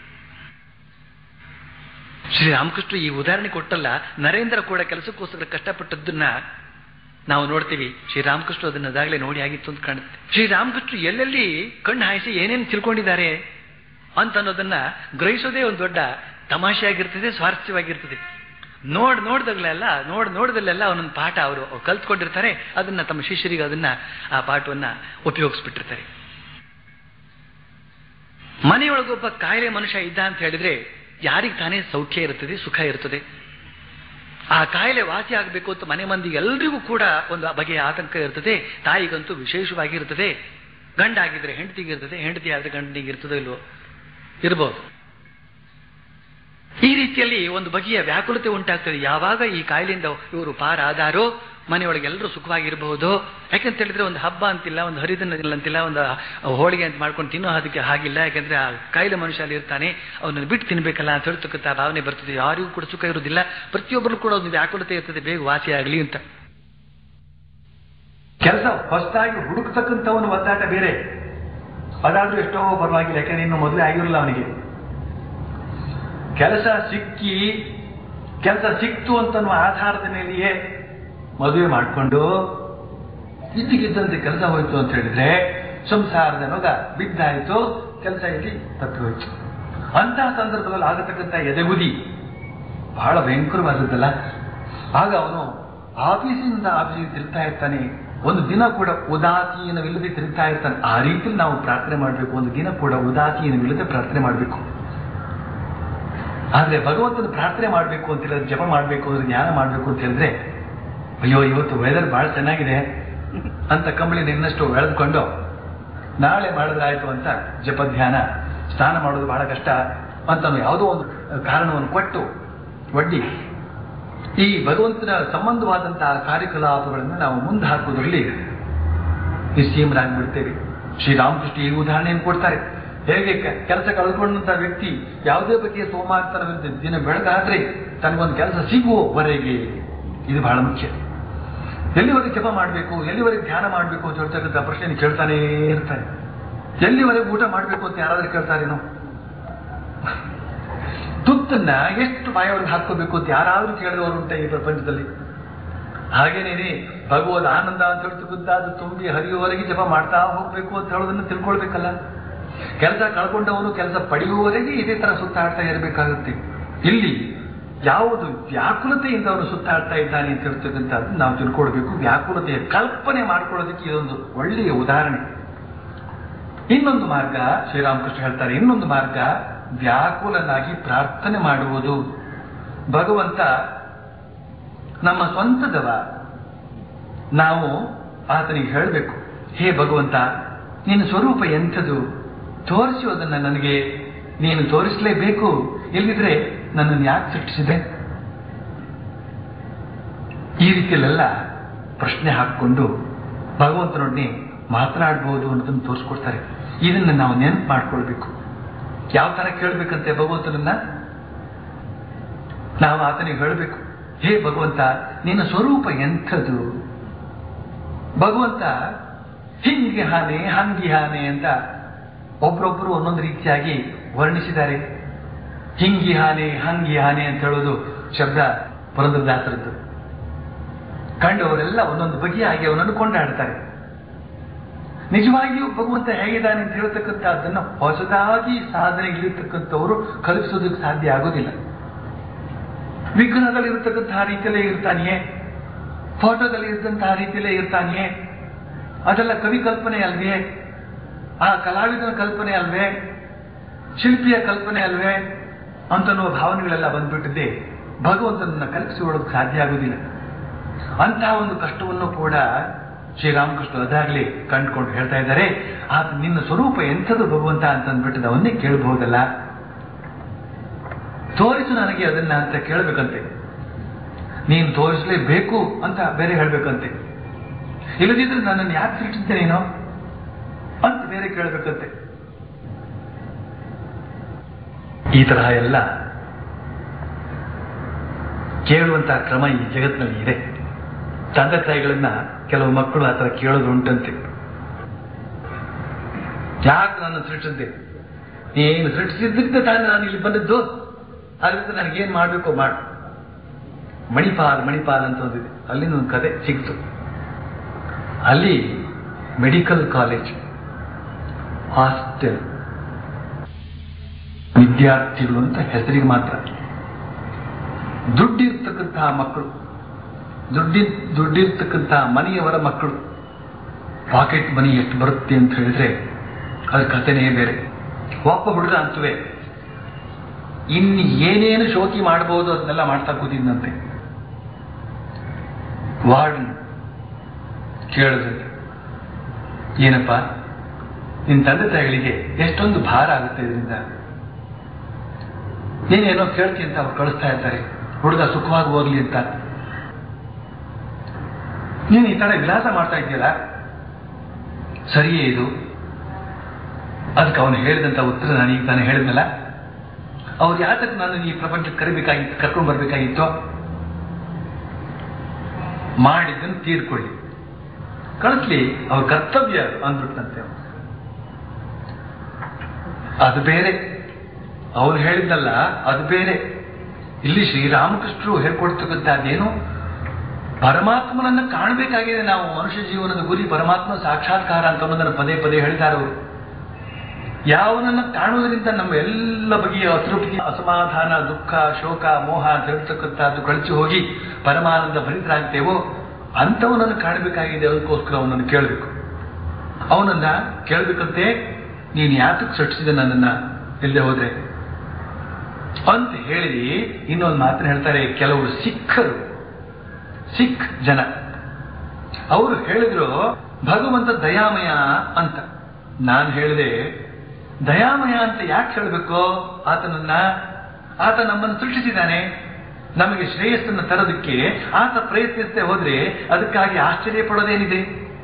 B: ಶ್ರೀರಾಮಕೃಷ್ಣ ಈ ಉದಾಹರಣೆ ಕೊಟ್ಟಲ್ಲ ನರೇಂದ್ರ ಕೂಡ ಕೆಲಸಕ್ಕೋಸ್ಕರ ಕಷ್ಟಪಟ್ಟದ್ದನ್ನ ನಾವು ನೋಡ್ತೀವಿ ಶ್ರೀರಾಮಕೃಷ್ಣ ಅದನ್ನ ಅದಾಗಲೇ ನೋಡಿ ಆಗಿತ್ತು ಅಂತ ಕಾಣುತ್ತೆ ಶ್ರೀರಾಮಕೃಷ್ಣ ಎಲ್ಲೆಲ್ಲಿ ಕಣ್ಣು ಹಾಯಿಸಿ ಏನೇನು ತಿಳ್ಕೊಂಡಿದ್ದಾರೆ ಅಂತ ಅನ್ನೋದನ್ನ ಗ್ರಹಿಸೋದೇ ಒಂದು ದೊಡ್ಡ ತಮಾಷೆಯಾಗಿರ್ತದೆ ಸ್ವಾರಸ್ಯವಾಗಿರ್ತದೆ ನೋಡ್ ನೋಡ್ದಾಗಲೆಲ್ಲ ನೋಡ್ ನೋಡಿದಲ್ಲೆಲ್ಲ ಅವನೊಂದು ಪಾಠ ಅವರು ಕಲ್ತ್ಕೊಂಡಿರ್ತಾರೆ ಅದನ್ನ ತಮ್ಮ ಶಿಷ್ಯರಿಗೆ ಅದನ್ನ ಆ ಪಾಠವನ್ನ ಉಪಯೋಗಿಸ್ಬಿಟ್ಟಿರ್ತಾರೆ ಮನೆಯೊಳಗೊಬ್ಬ ಕಾಯಿಲೆ ಮನುಷ್ಯ ಇದ್ದ ಅಂತ ಹೇಳಿದ್ರೆ ಯಾರಿಗೆ ತಾನೇ ಸೌಖ್ಯ ಇರುತ್ತದೆ ಸುಖ ಇರುತ್ತದೆ ಆ ಕಾಯಿಲೆ ವಾಸಿ ಆಗಬೇಕು ಅಂತ ಮನೆ ಮಂದಿಗೆ ಎಲ್ರಿಗೂ ಕೂಡ ಒಂದು ಬಗೆಯ ಆತಂಕ ಇರ್ತದೆ ತಾಯಿಗಂತೂ ವಿಶೇಷವಾಗಿ ಇರ್ತದೆ ಗಂಡ ಆಗಿದ್ರೆ ಹೆಂಡತಿಗೆ ಇರ್ತದೆ ಹೆಂಡತಿ ಆದ್ರೆ ಗಂಡನಿಗೆ ಇರ್ತದೋ ಇಲ್ವೋ ಇರಬಹುದು ಈ ರೀತಿಯಲ್ಲಿ ಒಂದು ಬಗೆಯ ವ್ಯಾಕುಲತೆ ಉಂಟಾಗ್ತದೆ ಯಾವಾಗ ಈ ಕಾಯಿಲೆಯಿಂದ ಇವರು ಪಾರಾದಾರೋ ಮನೆಯೊಳಗೆ ಎಲ್ಲರೂ ಸುಖವಾಗಿರಬಹುದು ಯಾಕಂತ ಹೇಳಿದ್ರೆ ಒಂದು ಹಬ್ಬ ಅಂತಿಲ್ಲ ಒಂದು ಹರಿದಿನ ಅಂತಿಲ್ಲ ಒಂದು ಹೋಳಿಗೆ ಅಂತ ಮಾಡ್ಕೊಂಡು ತಿನ್ನೋ ಅದಕ್ಕೆ ಹಾಗಿಲ್ಲ ಯಾಕಂದ್ರೆ ಆ ಕಾಯಿಲೆ ಮನುಷ್ಯ ಅಲ್ಲಿ ಇರ್ತಾನೆ ಅವನನ್ನು ಬಿಟ್ಟು ತಿನ್ಬೇಕಲ್ಲ ಅಂತ ಹೇಳ್ತಕ್ಕಂಥ ಭಾವನೆ ಬರ್ತದೆ ಯಾರಿಗೂ ಕೂಡ ಸುಖ ಇರುವುದಿಲ್ಲ ಪ್ರತಿಯೊಬ್ಬರು ಕೂಡ ಒಂದು ವ್ಯಾಕುಲತೆ ಇರ್ತದೆ ಬೇಗ ವಾಸಿ ಆಗಲಿ ಅಂತ
C: ಕೆಲಸ ಹೊಸದಾಗಿ ಹುಡುಕ್ತಕ್ಕಂಥವನು ಒದ್ದಾಟ ಬೇರೆ ಅದಾದ್ರೂ ಎಷ್ಟೋ ಪರವಾಗಿಲ್ಲ ಯಾಕಂದ್ರೆ ಇನ್ನು ಮೊದಲೇ ಆಗಿರಲ್ಲ ಅವನಿಗೆ ಕೆಲಸ ಸಿಕ್ಕಿ ಕೆಲಸ ಸಿಕ್ತು ಅಂತನ್ನುವ ಆಧಾರದ ಮೇಲೆಯೇ ಮದುವೆ ಮಾಡಿಕೊಂಡು ಇದ್ದಕ್ಕಿದ್ದಂತೆ ಕೆಲಸ ಹೋಯ್ತು ಅಂತ ಹೇಳಿದ್ರೆ ಸಂಸಾರದ ನೊಗ ಬಿದ್ದಾಯ್ತು ಕೆಲಸ ಇಲ್ಲಿ ತಪ್ಪಿ ಹೋಯ್ತು ಅಂತಹ ಸಂದರ್ಭದಲ್ಲಿ ಆಗತಕ್ಕಂಥ ಎದೆಗುದಿ ಬಹಳ ಭಯಂಕರವಾದದ್ದಲ್ಲ ಆಗ ಅವನು ಆಫೀಸಿನಿಂದ ಆಫೀಸಿಗೆ ತಿರುಗ್ತಾ ಇರ್ತಾನೆ ಒಂದು ದಿನ ಕೂಡ ಉದಾಸೀನವಿಲ್ಲದೆ ತಿರುಗ್ತಾ ಇರ್ತಾನೆ ಆ ರೀತಿಯಲ್ಲಿ ನಾವು ಪ್ರಾರ್ಥನೆ ಮಾಡಬೇಕು ಒಂದು ದಿನ ಕೂಡ ಉದಾಸೀನವಿಲ್ಲದೆ ಪ್ರಾರ್ಥನೆ ಮಾಡಬೇಕು ಆದ್ರೆ ಭಗವಂತನ ಪ್ರಾರ್ಥನೆ ಮಾಡಬೇಕು ಅಂತ ಹೇಳಿದ್ರೆ ಜಪ ಮಾಡಬೇಕು ಅಂದ್ರೆ ಜ್ಞಾನ ಮಾಡಬೇಕು ಅಂತ ಹೇಳಿದ್ರೆ ಅಯ್ಯೋ ಇವತ್ತು ವೆದರ್ ಬಹಳ ಚೆನ್ನಾಗಿದೆ ಅಂತ ಕಂಬಳಿ ನಿನ್ನಷ್ಟು ಎಳೆದುಕೊಂಡು ನಾಳೆ ಮಾಡಿದ್ರಾಯ್ತು ಅಂತ ಜಪ ಧ್ಯಾನ ಸ್ನಾನ ಮಾಡೋದು ಬಹಳ ಕಷ್ಟ ಅಂತ ಯಾವುದೋ ಒಂದು ಕಾರಣವನ್ನು ಕೊಟ್ಟು ಒಡ್ಡಿ ಈ ಭಗವಂತನ ಸಂಬಂಧವಾದಂತಹ ಕಾರ್ಯಕಲಾಪಗಳನ್ನು ನಾವು ಮುಂದೆ ಹಾಕುವುದರಲ್ಲಿ ನಿಶ್ಚಯಮರಾಗ್ಬಿಡ್ತೇವೆ ಶ್ರೀರಾಮಕೃಷ್ಣ ಈ ಉದಾಹರಣೆಯನ್ನು ಕೊಡ್ತಾರೆ ಹೇಗೆ ಕೆ- ಕೆಲಸ ಕಳೆದುಕೊಂಡಂತ ವ್ಯಕ್ತಿ ಯಾವುದೇ ಬಗೆಯ ಸೋಮಾರ್ತನವಿಲ್ಲದೆ ದಿನ ಬೆಳಗಾದ್ರೆ ತನಗೊಂದು ಕೆಲಸ ಸಿಗುವವರೆಗೆ ಇದು ಬಹಳ ಮುಖ್ಯ ಎಲ್ಲಿವರೆಗೆ ಜಪ ಮಾಡಬೇಕು ಎಲ್ಲಿವರೆಗೆ ಧ್ಯಾನ ಮಾಡಬೇಕು ಅಂತ ಹೇಳ್ತಕ್ಕಂಥ ಪ್ರಶ್ನೆ ಕೇಳ್ತಾನೇ ಇರ್ತಾರೆ ಎಲ್ಲಿವರೆಗೆ ಊಟ ಮಾಡಬೇಕು ಅಂತ ಯಾರಾದ್ರೂ ಕೇಳ್ತಾರೇನೋ ತುತ್ತನ್ನ ಎಷ್ಟು ಬಾಯೊಳಗೆ ಹಾಕೋಬೇಕು ಅಂತ ಯಾರಾದ್ರೂ ಕೇಳಿದವರು ಉಂಟ ಈ ಪ್ರಪಂಚದಲ್ಲಿ ಹಾಗೇನೇನೆ ಭಗವದ್ ಆನಂದ ಅಂತ ಹೇಳ್ತಕ್ಕಂಥ ಅದು ತುಂಬಿ ಹರಿಯುವವರೆಗೆ ಜಪ ಮಾಡ್ತಾ ಹೋಗ್ಬೇಕು ಅಂತ ಹೇಳೋದನ್ನ ತಿಳ್ಕೊಳ್ಬೇಕಲ್ಲ ಕೆಲಸ ಕಳ್ಕೊಂಡವನು ಕೆಲಸ ಪಡೆಯುವವರೆಗೆ ಇದೇ ತರ ಸುತ್ತಾಡ್ತಾ ಇರಬೇಕಾಗುತ್ತೆ ಇಲ್ಲಿ ಯಾವುದು ವ್ಯಾಕುಲತೆಯಿಂದ ಅವನು ಸುತ್ತಾಡ್ತಾ ಇದ್ದಾನೆ ಅಂತ ಹೇಳ್ತಕ್ಕಂಥದ್ದು ನಾವು ತಿಳ್ಕೊಳ್ಬೇಕು ವ್ಯಾಕುಲತೆಯ ಕಲ್ಪನೆ ಮಾಡ್ಕೊಳ್ಳೋದಕ್ಕೆ ಇದೊಂದು ಒಳ್ಳೆಯ ಉದಾಹರಣೆ ಇನ್ನೊಂದು ಮಾರ್ಗ ಶ್ರೀರಾಮಕೃಷ್ಣ ಹೇಳ್ತಾರೆ ಇನ್ನೊಂದು ಮಾರ್ಗ ವ್ಯಾಕುಲನಾಗಿ ಪ್ರಾರ್ಥನೆ ಮಾಡುವುದು ಭಗವಂತ ನಮ್ಮ ಸ್ವಂತದವ ನಾವು ಆತನಿಗೆ ಹೇಳಬೇಕು ಹೇ ಭಗವಂತ ನಿನ್ನ ಸ್ವರೂಪ ಎಂಥದು ತೋರಿಸು ಅದನ್ನ ನನಗೆ ನೀನು ತೋರಿಸಲೇಬೇಕು ಇಲ್ಲದಿದ್ರೆ ನನ್ನನ್ನು ಯಾಕೆ ಸೃಷ್ಟಿಸಿದೆ ಈ ರೀತಿಯಲ್ಲೆಲ್ಲ ಪ್ರಶ್ನೆ ಹಾಕಿಕೊಂಡು ಭಗವಂತನೊಡನೆ ಮಾತನಾಡಬಹುದು ಅನ್ನೋದನ್ನು ತೋರಿಸ್ಕೊಡ್ತಾರೆ ಇದನ್ನ ನಾವು ನೆನಪು ಮಾಡ್ಕೊಳ್ಬೇಕು ಯಾವ ತರ ಕೇಳಬೇಕಂತೆ ಭಗವಂತನನ್ನ ನಾವು ಆತನಿಗೆ ಹೇಳಬೇಕು ಹೇ ಭಗವಂತ ನಿನ್ನ ಸ್ವರೂಪ ಎಂಥದ್ದು ಭಗವಂತ ಹಿಂಗೆ ಹಾನೆ ಹಂಗಿ ಹಾನೆ ಅಂತ ಒಬ್ರೊಬ್ರು ಒಂದೊಂದು ರೀತಿಯಾಗಿ ವರ್ಣಿಸಿದ್ದಾರೆ ಹಿಂಗಿ ಹಾನೆ ಹಂಗಿ ಹಾನೆ ಅಂತ ಹೇಳೋದು ಶಬ್ದ ಪುರಂದರದಾಸರದ್ದು ಕಂಡವರೆಲ್ಲ ಒಂದೊಂದು ಬಗೆಯಾಗಿ ಅವನನ್ನು ಕೊಂಡಾಡ್ತಾರೆ ನಿಜವಾಗಿಯೂ ಭಗವಂತ ಹೇಗಿದ್ದಾನೆ ಅಂತ ಹೇಳ್ತಕ್ಕಂಥದ್ದನ್ನು ಹೊಸದಾಗಿ ಸಾಧನೆಗಿರ್ತಕ್ಕಂಥವರು ಕಲಿಸೋದಕ್ಕೆ ಸಾಧ್ಯ ಆಗೋದಿಲ್ಲ ವಿಗ್ರಹಗಳಿರ್ತಕ್ಕಂತಹ ರೀತಿಯಲ್ಲೇ ಇರ್ತಾನೆಯೇ ಫೋಟೋದಲ್ಲಿ ಇದ್ದಂತಹ ರೀತಿಯಲ್ಲೇ ಇರ್ತಾನೆಯೇ ಅದೆಲ್ಲ ಕವಿ ಕಲ್ಪನೆ ಅಲ್ವೇ ಆ ಕಲಾವಿದನ ಕಲ್ಪನೆ ಅಲ್ವೇ ಶಿಲ್ಪಿಯ ಕಲ್ಪನೆ ಅಲ್ವೇ ಅಂತನ್ನುವ ಭಾವನೆಗಳೆಲ್ಲ ಬಂದ್ಬಿಟ್ಟಿದೆ ಭಗವಂತನನ್ನ ಕಲ್ಪಿಸಿಕೊಳ್ಳೋದಕ್ಕೆ ಸಾಧ್ಯ ಆಗುವುದಿಲ್ಲ ಅಂತಹ ಒಂದು ಕಷ್ಟವನ್ನು ಕೂಡ ಶ್ರೀರಾಮಕೃಷ್ಣ ಅದಾಗ್ಲಿ ಕಂಡುಕೊಂಡು ಹೇಳ್ತಾ ಇದ್ದಾರೆ ಆ ನಿನ್ನ ಸ್ವರೂಪ ಎಂಥದ್ದು ಭಗವಂತ ಅಂತ ಅಂದ್ಬಿಟ್ಟು ಅವನ್ನೇ ಕೇಳಬಹುದಲ್ಲ ತೋರಿಸು ನನಗೆ ಅದನ್ನ ಅಂತ ಕೇಳಬೇಕಂತೆ ನೀನು ತೋರಿಸಲೇಬೇಕು ಅಂತ ಬೇರೆ ಹೇಳ್ಬೇಕಂತೆ ಇಲ್ಲದಿದ್ರೆ ನನ್ನನ್ನು ಯಾಕೆ ಸೃಷ್ಟಿಸಿದ್ದೆ ನೀನು ಅಂತ ಬೇರೆ ಕೇಳಬೇಕಂತೆ ಈ ತರಹ ಎಲ್ಲ ಕೇಳುವಂತಹ ಕ್ರಮ ಈ ಜಗತ್ತಿನಲ್ಲಿ ಇದೆ ತಂದೆ ತಾಯಿಗಳನ್ನ ಕೆಲವು ಮಕ್ಕಳು ಆ ಥರ ಕೇಳೋದು ಉಂಟಂತೆ ಯಾಕೆ ನನ್ನ ಸೃಷ್ಟಿಸಿದ್ದೆ ನೀನು ಸೃಷ್ಟಿಸಿದ್ದಕ್ಕೆ ತಾನೇ ನಾನು ಇಲ್ಲಿ ಬಂದದ್ದು ಅದರಿಂದ ನನಗೇನು ಮಾಡಬೇಕು ಮಾಡು ಮಣಿಪಾಲ್ ಮಣಿಪಾಲ್ ಅಂತ ಒಂದಿದೆ ಅಲ್ಲಿನ ಒಂದು ಕತೆ ಸಿಕ್ತು ಅಲ್ಲಿ ಮೆಡಿಕಲ್ ಕಾಲೇಜ್ ಹಾಸ್ಟೆಲ್ ವಿದ್ಯಾರ್ಥಿಗಳು ಅಂತ ಹೆಸರಿಗೆ ಮಾತ್ರ ದುಡ್ಡಿರ್ತಕ್ಕಂತಹ ಮಕ್ಕಳು ದುಡ್ಡಿ ದುಡ್ಡಿರ್ತಕ್ಕಂತಹ ಮನೆಯವರ ಮಕ್ಕಳು ಪಾಕೆಟ್ ಮನಿ ಎಷ್ಟು ಬರುತ್ತೆ ಅಂತ ಹೇಳಿದ್ರೆ ಅದ್ರ ಕಥೆನೇ ಬೇರೆ ಒಬ್ಬ ಹುಡುಗ ಅಂತುವೆ ಇನ್ನು ಏನೇನು ಶೋಕಿ ಮಾಡಬಹುದು ಅದನ್ನೆಲ್ಲ ಮಾಡ್ತಾ ಕೂತಿದ್ದಂತೆ ವಾರ್ಡನ್ ಕೇಳಿದ್ರೆ ಏನಪ್ಪ ನಿನ್ನ ತಂದೆ ತಾಯಿಗಳಿಗೆ ಎಷ್ಟೊಂದು ಭಾರ ಆಗುತ್ತೆ ಇದರಿಂದ ನೀನೇನೋ ಕೇಳ್ತಿ ಅಂತ ಅವ್ರು ಕಳಿಸ್ತಾ ಇರ್ತಾರೆ ಹುಡುಗ ಸುಖವಾಗಿ ಹೋಗ್ಲಿ ಅಂತ ನೀನು ಈ ತರ ವಿಲಾಸ ಮಾಡ್ತಾ ಇದೆಯಲ್ಲ ಸರಿಯೇ ಇದು ಅದಕ್ಕೆ ಅವನು ಹೇಳಿದಂತ ಉತ್ತರ ನಾನು ಈಗ ತಾನು ಹೇಳಿದ್ನಲ್ಲ ಅವ್ರು ಯಾತಕ್ಕೆ ನಾನು ಈ ಪ್ರಪಂಚಕ್ಕೆ ಕರಿಬೇಕಾಗಿತ್ತು ಕರ್ಕೊಂಡು ಬರ್ಬೇಕಾಗಿತ್ತು ಮಾಡಿದ್ದನ್ನು ತೀರ್ಕೊಳ್ಳಿ ಕಳಿಸ್ಲಿ ಅವ್ರ ಕರ್ತವ್ಯ ಅಂದ್ಬಿಟ್ಟಂತೆ ಅವ್ನು. ಅದು ಬೇರೆ ಅವನು ಹೇಳಿದ್ದಲ್ಲ ಅದು ಬೇರೆ ಇಲ್ಲಿ ಶ್ರೀರಾಮಕೃಷ್ಣರು ಹೇಳ್ಕೊಡ್ತಕ್ಕಂಥದ್ದೇನು ಪರಮಾತ್ಮನನ್ನ ಕಾಣಬೇಕಾಗಿದೆ ನಾವು ಮನುಷ್ಯ ಜೀವನದ ಗುರಿ ಪರಮಾತ್ಮ ಸಾಕ್ಷಾತ್ಕಾರ ಅಂತ ಅನ್ನೋದನ್ನು ಪದೇ ಪದೇ ಹೇಳಿದ್ದಾರೆ ಅವರು ಯಾವನನ್ನ ಕಾಣುವುದರಿಂದ ನಮ್ಮ ಎಲ್ಲ ಬಗೆಯ ಅತೃಪ್ತಿ ಅಸಮಾಧಾನ ದುಃಖ ಶೋಕ ಮೋಹ ಅಂತ ಹೇಳ್ತಕ್ಕಂಥದ್ದು ಕಳಚಿ ಹೋಗಿ ಪರಮಾನಂದ ಭರಿತರಾಗ್ತೇವೋ ಅಂಥವನನ್ನು ಕಾಣಬೇಕಾಗಿದೆ ಅದಕ್ಕೋಸ್ಕರ ಅವನನ್ನು ಕೇಳಬೇಕು ಅವನನ್ನ ಕೇಳಬೇಕಂತೆ ನೀನು ಯಾತಕ್ಕೆ ಸೃಷ್ಟಿಸಿದೆ ನನ್ನನ್ನ ಇಲ್ಲದೆ ಹೋದ್ರೆ ಅಂತ ಹೇಳಿ ಇನ್ನೊಂದು ಮಾತನ್ನ ಹೇಳ್ತಾರೆ ಕೆಲವರು ಸಿಖ್ಖರು ಸಿಖ್ ಜನ ಅವರು ಹೇಳಿದ್ರು ಭಗವಂತ ದಯಾಮಯ ಅಂತ ನಾನು ಹೇಳಿದೆ ದಯಾಮಯ ಅಂತ ಯಾಕೆ ಹೇಳಬೇಕು ಆತನನ್ನ ಆತ ನಮ್ಮನ್ನು ಸೃಷ್ಟಿಸಿದ್ದಾನೆ ನಮಗೆ ಶ್ರೇಯಸ್ಸನ್ನು ತರೋದಕ್ಕೆ ಆತ ಪ್ರಯತ್ನಿಸದೆ ಹೋದ್ರೆ ಅದಕ್ಕಾಗಿ ಆಶ್ಚರ್ಯ ಪಡೋದೇನಿದೆ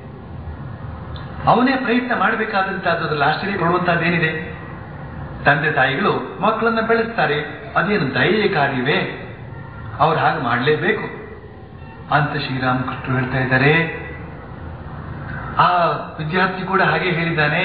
C: ಅವನೇ ಪ್ರಯತ್ನ ಮಾಡಬೇಕಾದಂತಹದ್ದು ಅದ್ರಲ್ಲಿ ಆಶ್ಚರ್ಯ ಪಡುವಂತಹದ್ದೇನಿದೆ ತಂದೆ ತಾಯಿಗಳು ಮಕ್ಕಳನ್ನ ಬೆಳೆಸ್ತಾರೆ ಅದೇನು ದಯೆಯ ಕಾರ್ಯವೇ ಅವ್ರು ಹಾಗೆ ಮಾಡಲೇಬೇಕು ಅಂತ ಶ್ರೀರಾಮಕೃಷ್ಣರು ಹೇಳ್ತಾ ಇದ್ದಾರೆ ಆ ವಿದ್ಯಾರ್ಥಿ ಕೂಡ ಹಾಗೆ ಹೇಳಿದ್ದಾನೆ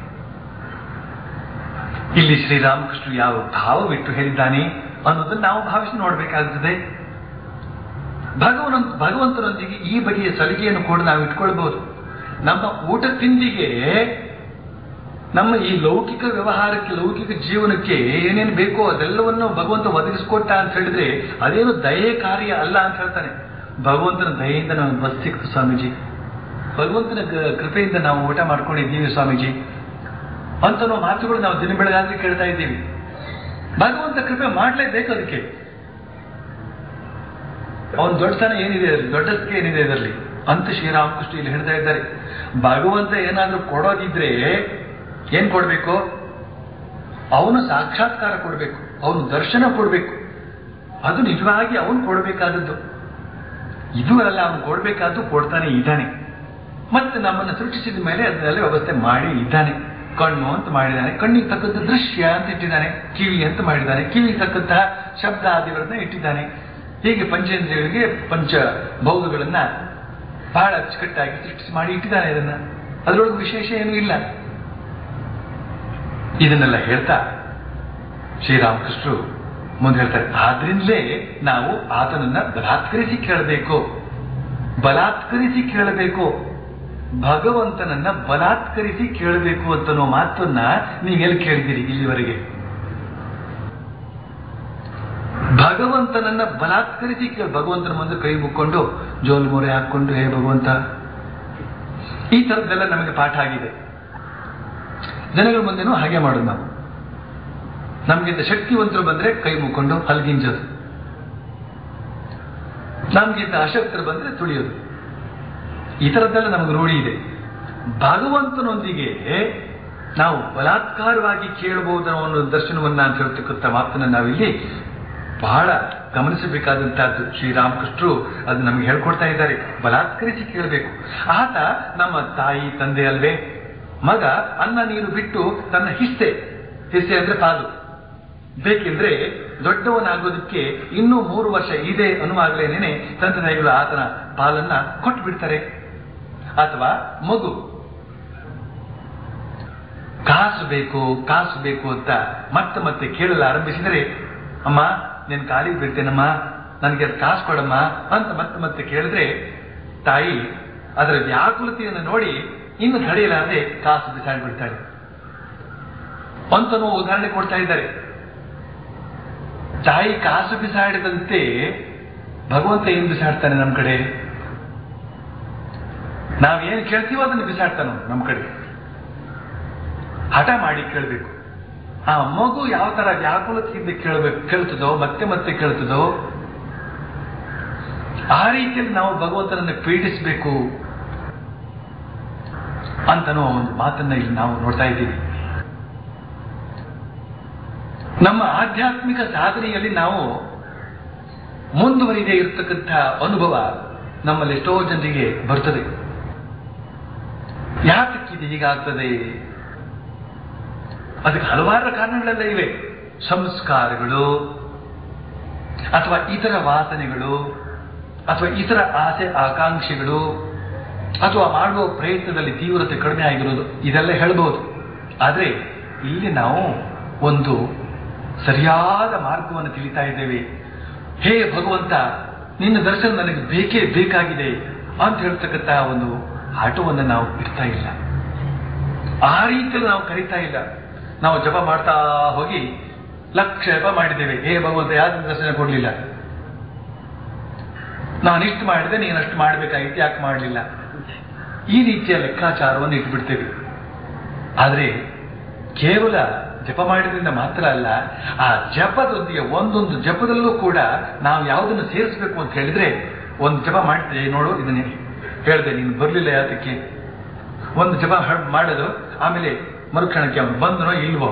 C: ಇಲ್ಲಿ ಶ್ರೀರಾಮಕೃಷ್ಣರು ಯಾವ ಭಾವವಿಟ್ಟು ಹೇಳಿದ್ದಾನೆ ಅನ್ನೋದನ್ನು ನಾವು ಭಾವಿಸಿ ನೋಡಬೇಕಾಗುತ್ತದೆ ಭಗವನ ಭಗವಂತನೊಂದಿಗೆ ಈ ಬಗೆಯ ಸಲಿಗೆಯನ್ನು ಕೂಡ ನಾವು ಇಟ್ಕೊಳ್ಬಹುದು ನಮ್ಮ ಊಟ ತಿಂಡಿಗೆ ನಮ್ಮ ಈ ಲೌಕಿಕ ವ್ಯವಹಾರಕ್ಕೆ ಲೌಕಿಕ ಜೀವನಕ್ಕೆ ಏನೇನು ಬೇಕೋ ಅದೆಲ್ಲವನ್ನು ಭಗವಂತ ಒದಗಿಸಿಕೊಟ್ಟ ಅಂತ ಹೇಳಿದ್ರೆ ಅದೇನು ದಯೆ ಕಾರ್ಯ ಅಲ್ಲ ಅಂತ ಹೇಳ್ತಾನೆ ಭಗವಂತನ ದಯೆಯಿಂದ ನಮಗೆ ಬಸ್ ಸಿಕ್ತು ಸ್ವಾಮೀಜಿ ಭಗವಂತನ ಗ- ಕೃಪೆಯಿಂದ ನಾವು ಊಟ ಮಾಡ್ಕೊಂಡಿದ್ದೀವಿ ಸ್ವಾಮೀಜಿ ಅಂತ ನಾವು ಮಾತುಗಳು ನಾವು ದಿನ ಬೆಳಗಾದ್ರೆ ಕೇಳ್ತಾ ಇದ್ದೀವಿ ಭಗವಂತ ಕೃಪೆ ಮಾಡಲೇಬೇಕು ಅದಕ್ಕೆ ಅವನ ದೊಡ್ಡತನ ಏನಿದೆ ಅದರಲ್ಲಿ ದೊಡ್ಡದಕ್ಕೆ ಏನಿದೆ ಇದರಲ್ಲಿ ಅಂತ ಶ್ರೀರಾಮಕೃಷ್ಣ ಇಲ್ಲಿ ಹೇಳ್ತಾ ಇದ್ದಾರೆ ಭಗವಂತ ಏನಾದ್ರೂ ಕೊಡೋದಿದ್ರೆ ಏನ್ ಕೊಡ್ಬೇಕು ಅವನು ಸಾಕ್ಷಾತ್ಕಾರ ಕೊಡಬೇಕು ಅವನು ದರ್ಶನ ಕೊಡಬೇಕು ಅದು ನಿಜವಾಗಿ ಅವನು ಕೊಡಬೇಕಾದದ್ದು ಇದು ಅಲ್ಲ ಅವನು ಕೊಡಬೇಕಾದ್ದು ಕೊಡ್ತಾನೆ ಇದ್ದಾನೆ ಮತ್ತೆ ನಮ್ಮನ್ನು ಸೃಷ್ಟಿಸಿದ ಮೇಲೆ ಅದನ್ನೆಲ್ಲ ವ್ಯವಸ್ಥೆ ಮಾಡಿ ಇದ್ದಾನೆ ಕಣ್ಣು ಅಂತ ಮಾಡಿದ್ದಾನೆ ಕಣ್ಣಿಗೆ ತಕ್ಕಂಥ ದೃಶ್ಯ ಅಂತ ಇಟ್ಟಿದ್ದಾನೆ ಕಿವಿ ಅಂತ ಮಾಡಿದ್ದಾನೆ ಕಿವಿಗೆ ತಕ್ಕಂತಹ ಶಬ್ದ ಆದಿಗಳನ್ನ ಇಟ್ಟಿದ್ದಾನೆ ಹೀಗೆ ಪಂಚೇಂದ್ರಿಯಗಳಿಗೆ ಪಂಚ ಭೌಗಗಳನ್ನ ಬಹಳ ಅಚ್ಚುಕಟ್ಟಾಗಿ ಸೃಷ್ಟಿಸಿ ಮಾಡಿ ಇಟ್ಟಿದ್ದಾನೆ ಇದನ್ನ ಅದರೊಳಗೆ ವಿಶೇಷ ಏನೂ ಇಲ್ಲ ಇದನ್ನೆಲ್ಲ ಹೇಳ್ತಾ ಶ್ರೀರಾಮಕೃಷ್ಣರು ಮುಂದೆ ಹೇಳ್ತಾರೆ ಆದ್ರಿಂದಲೇ ನಾವು ಆತನನ್ನ ಬಲಾತ್ಕರಿಸಿ ಕೇಳಬೇಕು ಬಲಾತ್ಕರಿಸಿ ಕೇಳಬೇಕು ಭಗವಂತನನ್ನ ಬಲಾತ್ಕರಿಸಿ ಕೇಳಬೇಕು ಅಂತನೋ ಮಾತನ್ನ ನೀವೆಲ್ಲಿ ಕೇಳಿದ್ದೀರಿ ಇಲ್ಲಿವರೆಗೆ ಭಗವಂತನನ್ನ ಬಲಾತ್ಕರಿಸಿ ಕೇಳ ಭಗವಂತನ ಮುಂದೆ ಕೈ ಮುಕ್ಕೊಂಡು ಜೋಲು ಮೊರೆ ಹಾಕೊಂಡು ಹೇ ಭಗವಂತ ಈ ತರದ್ದೆಲ್ಲ ನಮಗೆ ಪಾಠ ಆಗಿದೆ ಜನಗಳ ಮುಂದೆನೂ ಹಾಗೆ ಮಾಡೋದು ನಾವು ನಮ್ಗಿಂತ ಶಕ್ತಿವಂತರು ಬಂದ್ರೆ ಕೈ ಮುಕ್ಕೊಂಡು ಹಲ್ಗಿಂಜೋದು ನಮ್ಗಿಂತ ಅಶಕ್ತರು ಬಂದ್ರೆ ತುಳಿಯೋದು ಈ ತರದ್ದೆಲ್ಲ ನಮಗೆ ರೂಢಿ ಇದೆ ಭಗವಂತನೊಂದಿಗೆ ನಾವು ಬಲಾತ್ಕಾರವಾಗಿ ಕೇಳಬಹುದನ್ನೋ ಅನ್ನೋ ದರ್ಶನವನ್ನ ಅಂತ ಹೇಳ್ತಕ್ಕಂಥ ಮಾತನ್ನ ನಾವಿಲ್ಲಿ ಬಹಳ ಗಮನಿಸಬೇಕಾದಂತಹದ್ದು ಶ್ರೀರಾಮಕೃಷ್ಣರು ಅದು ನಮಗೆ ಹೇಳ್ಕೊಡ್ತಾ ಇದ್ದಾರೆ ಬಲಾತ್ಕರಿಸಿ ಕೇಳಬೇಕು ಆತ ನಮ್ಮ ತಾಯಿ ತಂದೆ ಅಲ್ವೇ ಮಗ ಅನ್ನ ನೀರು ಬಿಟ್ಟು ತನ್ನ ಹಿಸ್ಸೆ ಹಿಸ್ಸೆ ಅಂದ್ರೆ ಪಾಲು ಬೇಕೆಂದ್ರೆ ದೊಡ್ಡವನಾಗೋದಕ್ಕೆ ಇನ್ನೂ ಮೂರು ವರ್ಷ ಇದೆ ಅನ್ನುವಾಗಲೇನೆ ತಂದೆ ತಾಯಿಗಳು ಆತನ ಪಾಲನ್ನ ಕೊಟ್ಟು ಬಿಡ್ತಾರೆ ಅಥವಾ ಮಗು ಕಾಸು ಬೇಕು ಕಾಸು ಬೇಕು ಅಂತ ಮತ್ತೆ ಮತ್ತೆ ಕೇಳಲು ಆರಂಭಿಸಿದರೆ ಅಮ್ಮ నేను ಕಾಲಿಗೆ ಬಿಡ್ತೇನಮ್ಮ ನನಗೆ ಅದು ಕಾಸು ಕೊಡಮ್ಮ ಅಂತ ಮತ್ತೆ ಮತ್ತೆ ಕೇಳಿದ್ರೆ ತಾಯಿ ಅದರ ವ್ಯಾಕುಲತೆಯನ್ನು ನೋಡಿ ಇನ್ನು ತಡೆಯಲಾರದೆ ಕಾಸು ಬಿಸಾಡಿ ಬಿಡ್ತಾಳೆ ಅಂತನೂ ಉದಾಹರಣೆ ಕೊಡ್ತಾ ಇದ್ದಾರೆ ತಾಯಿ ಕಾಸು ಬಿಸಾಡಿದಂತೆ ಭಗವಂತ ಏನ್ ಬಿಸಾಡ್ತಾನೆ ನಮ್ಮ ಕಡೆ ನಾವೇನ್ ಕೇಳ್ತೀವೋ ಅದನ್ನು ಬಿಸಾಡ್ತಾನೋ ನಮ್ಮ ಕಡೆ ಹಠ ಮಾಡಿ ಕೇಳಬೇಕು ಆ ಮಗು ಯಾವ ತರ ವ್ಯಾಕುಲತೆಯಿಂದ ಕೇಳಬೇಕು ಕೇಳ್ತದೋ ಮತ್ತೆ ಮತ್ತೆ ಕೇಳ್ತದೋ ಆ ರೀತಿಯಲ್ಲಿ ನಾವು ಭಗವಂತನನ್ನು ಪೀಡಿಸಬೇಕು ಅಂತನೋ ಒಂದು ಮಾತನ್ನ ಇಲ್ಲಿ ನಾವು ನೋಡ್ತಾ ಇದ್ದೀವಿ ನಮ್ಮ ಆಧ್ಯಾತ್ಮಿಕ ಸಾಧನೆಯಲ್ಲಿ ನಾವು ಮುಂದುವರಿದೇ ಇರತಕ್ಕಂಥ ಅನುಭವ ನಮ್ಮಲ್ಲಿ ಎಷ್ಟೋ ಜನರಿಗೆ ಬರ್ತದೆ ಯಾತಕ್ಕಿದೆ ಹೀಗಾಗ್ತದೆ ಅದಕ್ಕೆ ಹಲವಾರು ಕಾರಣಗಳೆಲ್ಲ ಇವೆ ಸಂಸ್ಕಾರಗಳು ಅಥವಾ ಇತರ ವಾಸನೆಗಳು ಅಥವಾ ಇತರ ಆಸೆ ಆಕಾಂಕ್ಷೆಗಳು ಅಥವಾ ಮಾಡುವ ಪ್ರಯತ್ನದಲ್ಲಿ ತೀವ್ರತೆ ಕಡಿಮೆ ಆಗಿರೋದು ಇದೆಲ್ಲ ಹೇಳ್ಬೋದು ಆದರೆ ಇಲ್ಲಿ ನಾವು ಒಂದು ಸರಿಯಾದ ಮಾರ್ಗವನ್ನು ತಿಳಿತಾ ಇದ್ದೇವೆ ಹೇ ಭಗವಂತ ನಿನ್ನ ದರ್ಶನ ನನಗೆ ಬೇಕೇ ಬೇಕಾಗಿದೆ ಅಂತ ಹೇಳ್ತಕ್ಕಂತಹ ಒಂದು ಆಟವನ್ನು ನಾವು ಇಡ್ತಾ ಇಲ್ಲ ಆ ರೀತಿಯಲ್ಲಿ ನಾವು ಕರೀತಾ ಇಲ್ಲ ನಾವು ಜಪ ಮಾಡ್ತಾ ಹೋಗಿ ಲಕ್ಷ ಜಪ ಮಾಡಿದ್ದೇವೆ ಹೇ ಭಗವಂತ ಯಾರ ದರ್ಶನ ಕೊಡ್ಲಿಲ್ಲ ನಾನಿಷ್ಟು ಮಾಡಿದೆ ನೀನಷ್ಟು ಮಾಡಬೇಕಾಗಿತ್ತು ಯಾಕೆ ಮಾಡಲಿಲ್ಲ ಈ ರೀತಿಯ ಲೆಕ್ಕಾಚಾರವನ್ನು ಇಟ್ಬಿಡ್ತೇವೆ ಆದರೆ ಕೇವಲ ಜಪ ಮಾಡಿದ್ರಿಂದ ಮಾತ್ರ ಅಲ್ಲ ಆ ಜಪದೊಂದಿಗೆ ಒಂದೊಂದು ಜಪದಲ್ಲೂ ಕೂಡ ನಾವು ಯಾವುದನ್ನು ಸೇರಿಸಬೇಕು ಅಂತ ಹೇಳಿದ್ರೆ ಒಂದು ಜಪ ಮಾಡ್ತೇವೆ ನೋಡು ಇದನ್ನೇ ಹೇಳಿದೆ ನೀನು ಬರಲಿಲ್ಲ ಯಾತಕ್ಕೆ ಒಂದು ಜಪ ಹ- ಮಾಡೋದು ಆಮೇಲೆ ಮರುಕ್ಷಣಕ್ಕೆ ಅವನು ಬಂದನೋ ಇಲ್ವೋ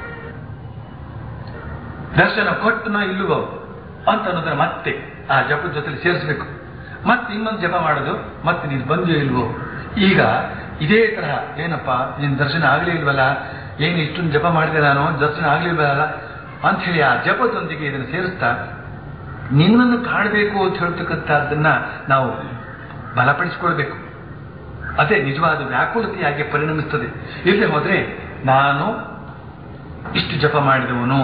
C: ದರ್ಶನ ಕೊಟ್ಟನೋ ಇಲ್ವೋ ಅಂತ ಅನ್ನೋದನ್ನ ಮತ್ತೆ ಆ ಜಪದ ಜೊತೆಲಿ ಸೇರಿಸಬೇಕು ಮತ್ತೆ ಇನ್ನೊಂದು ಜಪ ಮಾಡೋದು ಮತ್ತೆ ನೀನು ಬಂದಿಯೋ ಇಲ್ವೋ ಈಗ ಇದೇ ತರಹ ಏನಪ್ಪ ನಿನ್ ದರ್ಶನ ಆಗ್ಲೇ ಇಲ್ವಲ್ಲ ಏನು ಇಷ್ಟೊಂದು ಜಪ ಮಾಡಿದೆ ನಾನು ದರ್ಶನ ಆಗ್ಲಿಲ್ವಲ್ಲ ಅಂತ ಹೇಳಿ ಆ ಜಪದೊಂದಿಗೆ ಇದನ್ನು ಸೇರಿಸ್ತಾ ನಿನ್ನನ್ನು ಕಾಣಬೇಕು ಅಂತ ಹೇಳ್ತಕ್ಕಂಥದ್ದನ್ನ ನಾವು ಬಲಪಡಿಸಿಕೊಳ್ಬೇಕು ಅದೇ ನಿಜವಾದ ವ್ಯಾಕುಲತೆಯಾಗಿ ಪರಿಣಮಿಸ್ತದೆ ಇಲ್ಲದೆ ಹೋದ್ರೆ ನಾನು ಇಷ್ಟು ಜಪ ಮಾಡಿದವನು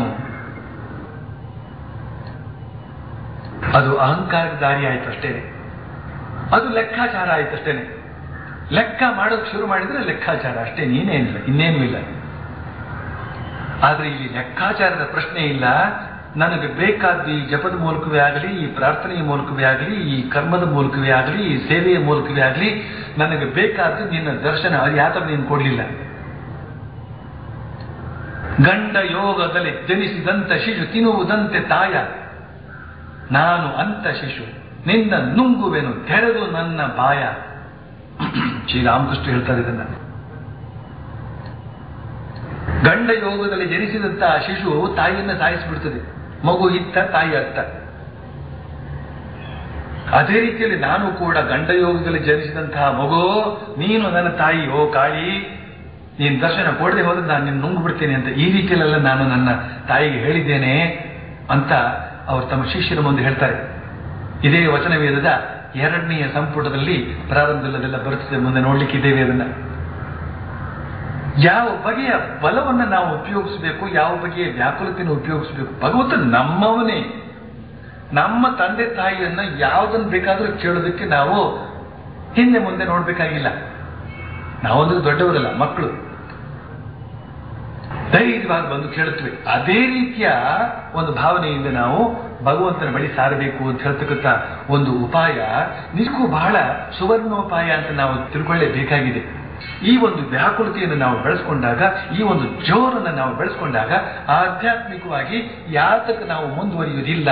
C: ಅದು ಅಹಂಕಾರದ ದಾರಿ ಆಯ್ತು ಅಷ್ಟೇನೆ ಅದು ಲೆಕ್ಕಾಚಾರ ಆಯ್ತು ಅಷ್ಟೇನೆ ಲೆಕ್ಕ ಮಾಡೋಕೆ ಶುರು ಮಾಡಿದ್ರೆ ಲೆಕ್ಕಾಚಾರ ಅಷ್ಟೇ ನೀನೇನಿಲ್ಲ ಇನ್ನೇನು ಇಲ್ಲ ಆದ್ರೆ ಇಲ್ಲಿ ಲೆಕ್ಕಾಚಾರದ ಪ್ರಶ್ನೆ ಇಲ್ಲ ನನಗೆ ಬೇಕಾದ್ದು ಈ ಜಪದ ಮೂಲಕವೇ ಆಗಲಿ ಈ ಪ್ರಾರ್ಥನೆಯ ಮೂಲಕವೇ ಆಗಲಿ ಈ ಕರ್ಮದ ಮೂಲಕವೇ ಆಗಲಿ ಈ ಸೇವೆಯ ಮೂಲಕವೇ ಆಗಲಿ ನನಗೆ ಬೇಕಾದ್ದು ನಿನ್ನ ದರ್ಶನ ಅದು ಯಾತಕ ನೀನು ಕೊಡ್ಲಿಲ್ಲ ಗಂಡ ಯೋಗದಲ್ಲಿ ಜನಿಸಿದಂತ ಶಿಶು ತಿನ್ನುವುದಂತೆ ತಾಯ ನಾನು ಅಂತ ಶಿಶು ನಿನ್ನ ನುಂಗುವೆನು ತೆರೆದು ನನ್ನ ಬಾಯ ಶ್ರೀರಾಮಕೃಷ್ಣ ಹೇಳ್ತಾರೆ ಇದನ್ನ ಗಂಡ ಯೋಗದಲ್ಲಿ ಜನಿಸಿದಂತಹ ಶಿಶು ತಾಯಿಯನ್ನ ಸಾಯಿಸಿಬಿಡ್ತದೆ ಮಗು ಇತ್ತ ತಾಯಿ ಅತ್ತ ಅದೇ ರೀತಿಯಲ್ಲಿ ನಾನು ಕೂಡ ಗಂಡ ಯೋಗದಲ್ಲಿ ಜನಿಸಿದಂತಹ ಮಗು ನೀನು ನನ್ನ ತಾಯಿ ಓ ಕಾಳಿ ನೀನು ದರ್ಶನ ಕೊಡದೆ ಹೋದ್ರೆ ನಾನು ನಿನ್ನ ನುಂಗು ಬಿಡ್ತೇನೆ ಅಂತ ಈ ರೀತಿಯಲ್ಲೆಲ್ಲ ನಾನು ನನ್ನ ತಾಯಿಗೆ ಹೇಳಿದ್ದೇನೆ ಅಂತ ಅವರು ತಮ್ಮ ಶಿಷ್ಯರ ಮುಂದೆ ಹೇಳ್ತಾರೆ ಇದೇ ವಚನ ವೇದದ ಎರಡನೆಯ ಸಂಪುಟದಲ್ಲಿ ಪ್ರಾರಂಭದಲ್ಲದೆಲ್ಲ ಬರುತ್ತದೆ ಮುಂದೆ ನೋಡ್ಲಿಕ್ಕಿದ್ದೇವೆ ಅದನ್ನ ಯಾವ ಬಗೆಯ ಬಲವನ್ನು ನಾವು ಉಪಯೋಗಿಸಬೇಕು ಯಾವ ಬಗೆಯ ವ್ಯಾಕುಲತೆಯನ್ನು ಉಪಯೋಗಿಸಬೇಕು ಭಗವಂತ ನಮ್ಮವನೇ ನಮ್ಮ ತಂದೆ ತಾಯಿಯನ್ನ ಯಾವುದನ್ನು ಬೇಕಾದ್ರೂ ಕೇಳೋದಕ್ಕೆ ನಾವು ಹಿಂದೆ ಮುಂದೆ ನೋಡ್ಬೇಕಾಗಿಲ್ಲ ನಾವಂದ್ರೆ ದೊಡ್ಡವರಲ್ಲ ಮಕ್ಕಳು ಧೈರ್ಯವಾಗಿ ಬಂದು ಕೇಳುತ್ತವೆ ಅದೇ ರೀತಿಯ ಒಂದು ಭಾವನೆಯಿಂದ ನಾವು ಭಗವಂತನ ಬಳಿ ಸಾರಬೇಕು ಅಂತ ಹೇಳ್ತಕ್ಕಂಥ ಒಂದು ಉಪಾಯ ನಿಜಕ್ಕೂ ಬಹಳ ಸುವರ್ಣೋಪಾಯ ಅಂತ ನಾವು ತಿಳ್ಕೊಳ್ಳೇಬೇಕಾಗಿದೆ ಈ ಒಂದು ವ್ಯಾಕುಲತೆಯನ್ನು ನಾವು ಬೆಳೆಸ್ಕೊಂಡಾಗ ಈ ಒಂದು ಜೋರನ್ನು ನಾವು ಬೆಳೆಸ್ಕೊಂಡಾಗ ಆಧ್ಯಾತ್ಮಿಕವಾಗಿ ಯಾತಕ್ಕೆ ನಾವು ಮುಂದುವರಿಯುವುದಿಲ್ಲ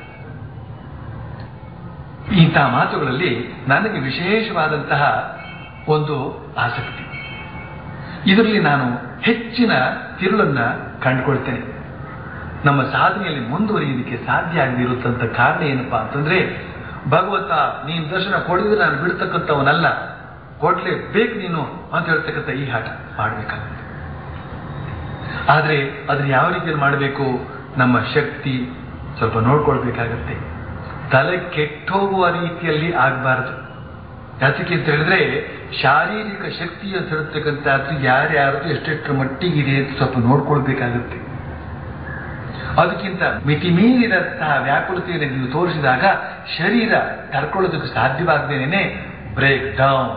C: ಇಂತಹ ಮಾತುಗಳಲ್ಲಿ ನನಗೆ ವಿಶೇಷವಾದಂತಹ ಒಂದು ಆಸಕ್ತಿ ಇದರಲ್ಲಿ ನಾನು ಹೆಚ್ಚಿನ ತಿರುಳನ್ನ ಕಂಡುಕೊಳ್ತೇನೆ ನಮ್ಮ ಸಾಧನೆಯಲ್ಲಿ ಮುಂದುವರಿಯೋದಕ್ಕೆ ಸಾಧ್ಯ ಆಗದಿರುತ್ತಂತ ಕಾರಣ ಏನಪ್ಪಾ ಅಂತಂದ್ರೆ ಭಗವಂತ ನೀನು ದರ್ಶನ ಕೊಡಿದ್ರೆ ನಾನು ಬಿಡ್ತಕ್ಕಂಥವನಲ್ಲ ಕೊಡ್ಲೇಬೇಕು ನೀನು ಅಂತ ಹೇಳ್ತಕ್ಕಂಥ ಈ ಆಟ ಮಾಡಬೇಕಾಗುತ್ತೆ ಆದ್ರೆ ಅದನ್ನ ಯಾವ ರೀತಿಯಲ್ಲಿ ಮಾಡಬೇಕು ನಮ್ಮ ಶಕ್ತಿ ಸ್ವಲ್ಪ ನೋಡ್ಕೊಳ್ಬೇಕಾಗತ್ತೆ ತಲೆ ಕೆಟ್ಟೋಗುವ ರೀತಿಯಲ್ಲಿ ಆಗಬಾರದು ಯಾತಕ್ಕೆ ಅಂತ ಹೇಳಿದ್ರೆ ಶಾರೀರಿಕ ಶಕ್ತಿ ಅಂತ ಹೇಳ್ತಕ್ಕಂಥದ್ದು ಯಾರ್ಯಾರದು ಎಷ್ಟೆಷ್ಟರ ಮಟ್ಟಿಗಿದೆ ಅಂತ ಸ್ವಲ್ಪ ನೋಡ್ಕೊಳ್ಬೇಕಾಗುತ್ತೆ ಅದಕ್ಕಿಂತ ಮಿತಿಮೀರಿದಂತಹ ವ್ಯಾಕುಲತೆಯನ್ನು ನೀವು ತೋರಿಸಿದಾಗ ಶರೀರ ತಡ್ಕೊಳ್ಳೋದಕ್ಕೆ ಸಾಧ್ಯವಾಗದೇನೆ ಬ್ರೇಕ್ ಡೌನ್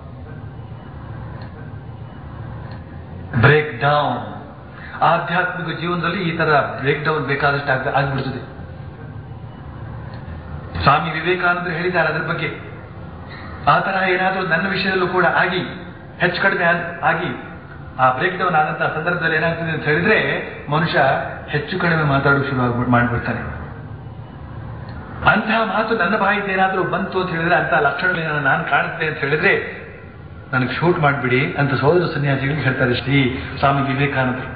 C: ಬ್ರೇಕ್ ಡೌನ್ ಆಧ್ಯಾತ್ಮಿಕ ಜೀವನದಲ್ಲಿ ಈ ತರ ಬ್ರೇಕ್ ಡೌನ್ ಬೇಕಾದಷ್ಟು ಆಗ ಆಗ್ಬಿಡ್ತದೆ ಸ್ವಾಮಿ ವಿವೇಕಾನಂದರು ಹೇಳಿದ್ದಾರೆ ಅದರ ಬಗ್ಗೆ ಆ ತರ ಏನಾದರೂ ನನ್ನ ವಿಷಯದಲ್ಲೂ ಕೂಡ ಆಗಿ ಹೆಚ್ಚು ಕಡಿಮೆ ಆದ್- ಆಗಿ ಆ ಬ್ರೇಕ್ ಡೌನ್ ಆದಂತಹ ಸಂದರ್ಭದಲ್ಲಿ ಏನಾಗ್ತದೆ ಅಂತ ಹೇಳಿದ್ರೆ ಮನುಷ್ಯ ಹೆಚ್ಚು ಕಡಿಮೆ ಮಾತಾಡೋಕೆ ಶುರು ಆಗ್ಬಿಟ್ಟು ಮಾಡ್ಬಿಡ್ತಾನೆ ಅಂತಹ ಮಾತು ನನ್ನ ಬಾಯಿಂದ ಏನಾದರೂ ಬಂತು ಅಂತ ಹೇಳಿದ್ರೆ ಅಂತಹ ಲಕ್ಷಣಗಳೇನ ನಾನು ಕಾಣುತ್ತೆ ಅಂತ ಹೇಳಿದ್ರೆ ನನಗೆ ಶೂಟ್ ಮಾಡಿಬಿಡಿ ಅಂತ ಸೋದರ ಸನ್ಯಾಸಿಗಳಿಗೆ ಹೇಳ್ತಾರೆ ಶ್ರೀ ಸ್ವಾಮಿ ವಿವೇಕಾನಂದರು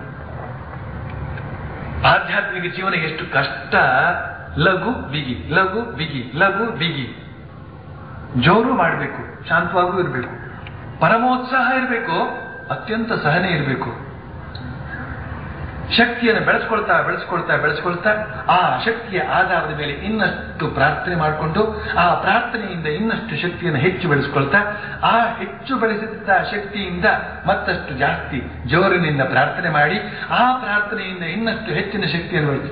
C: ಆಧ್ಯಾತ್ಮಿಕ ಜೀವನ ಎಷ್ಟು ಕಷ್ಟ ಲಘು ಬಿಗಿ ಲಘು ಬಿಗಿ ಲಘು ಬಿಗಿ ಜೋರು ಮಾಡಬೇಕು ಶಾಂತವಾಗೂ ಇರಬೇಕು ಪರಮೋತ್ಸಾಹ ಇರಬೇಕು ಅತ್ಯಂತ ಸಹನೆ ಇರಬೇಕು ಶಕ್ತಿಯನ್ನು ಬೆಳೆಸ್ಕೊಳ್ತಾ ಬೆಳೆಸ್ಕೊಳ್ತಾ ಬೆಳೆಸ್ಕೊಳ್ತಾ ಆ ಶಕ್ತಿಯ ಆಧಾರದ ಮೇಲೆ ಇನ್ನಷ್ಟು ಪ್ರಾರ್ಥನೆ ಮಾಡಿಕೊಂಡು ಆ ಪ್ರಾರ್ಥನೆಯಿಂದ ಇನ್ನಷ್ಟು ಶಕ್ತಿಯನ್ನು ಹೆಚ್ಚು ಬೆಳೆಸ್ಕೊಳ್ತಾ ಆ ಹೆಚ್ಚು ಬೆಳೆಸಿದ ಶಕ್ತಿಯಿಂದ ಮತ್ತಷ್ಟು ಜಾಸ್ತಿ ಜೋರಿನಿಂದ ಪ್ರಾರ್ಥನೆ ಮಾಡಿ ಆ ಪ್ರಾರ್ಥನೆಯಿಂದ ಇನ್ನಷ್ಟು ಹೆಚ್ಚಿನ ಶಕ್ತಿಯನ್ನು ಬೆಳೆಸಿ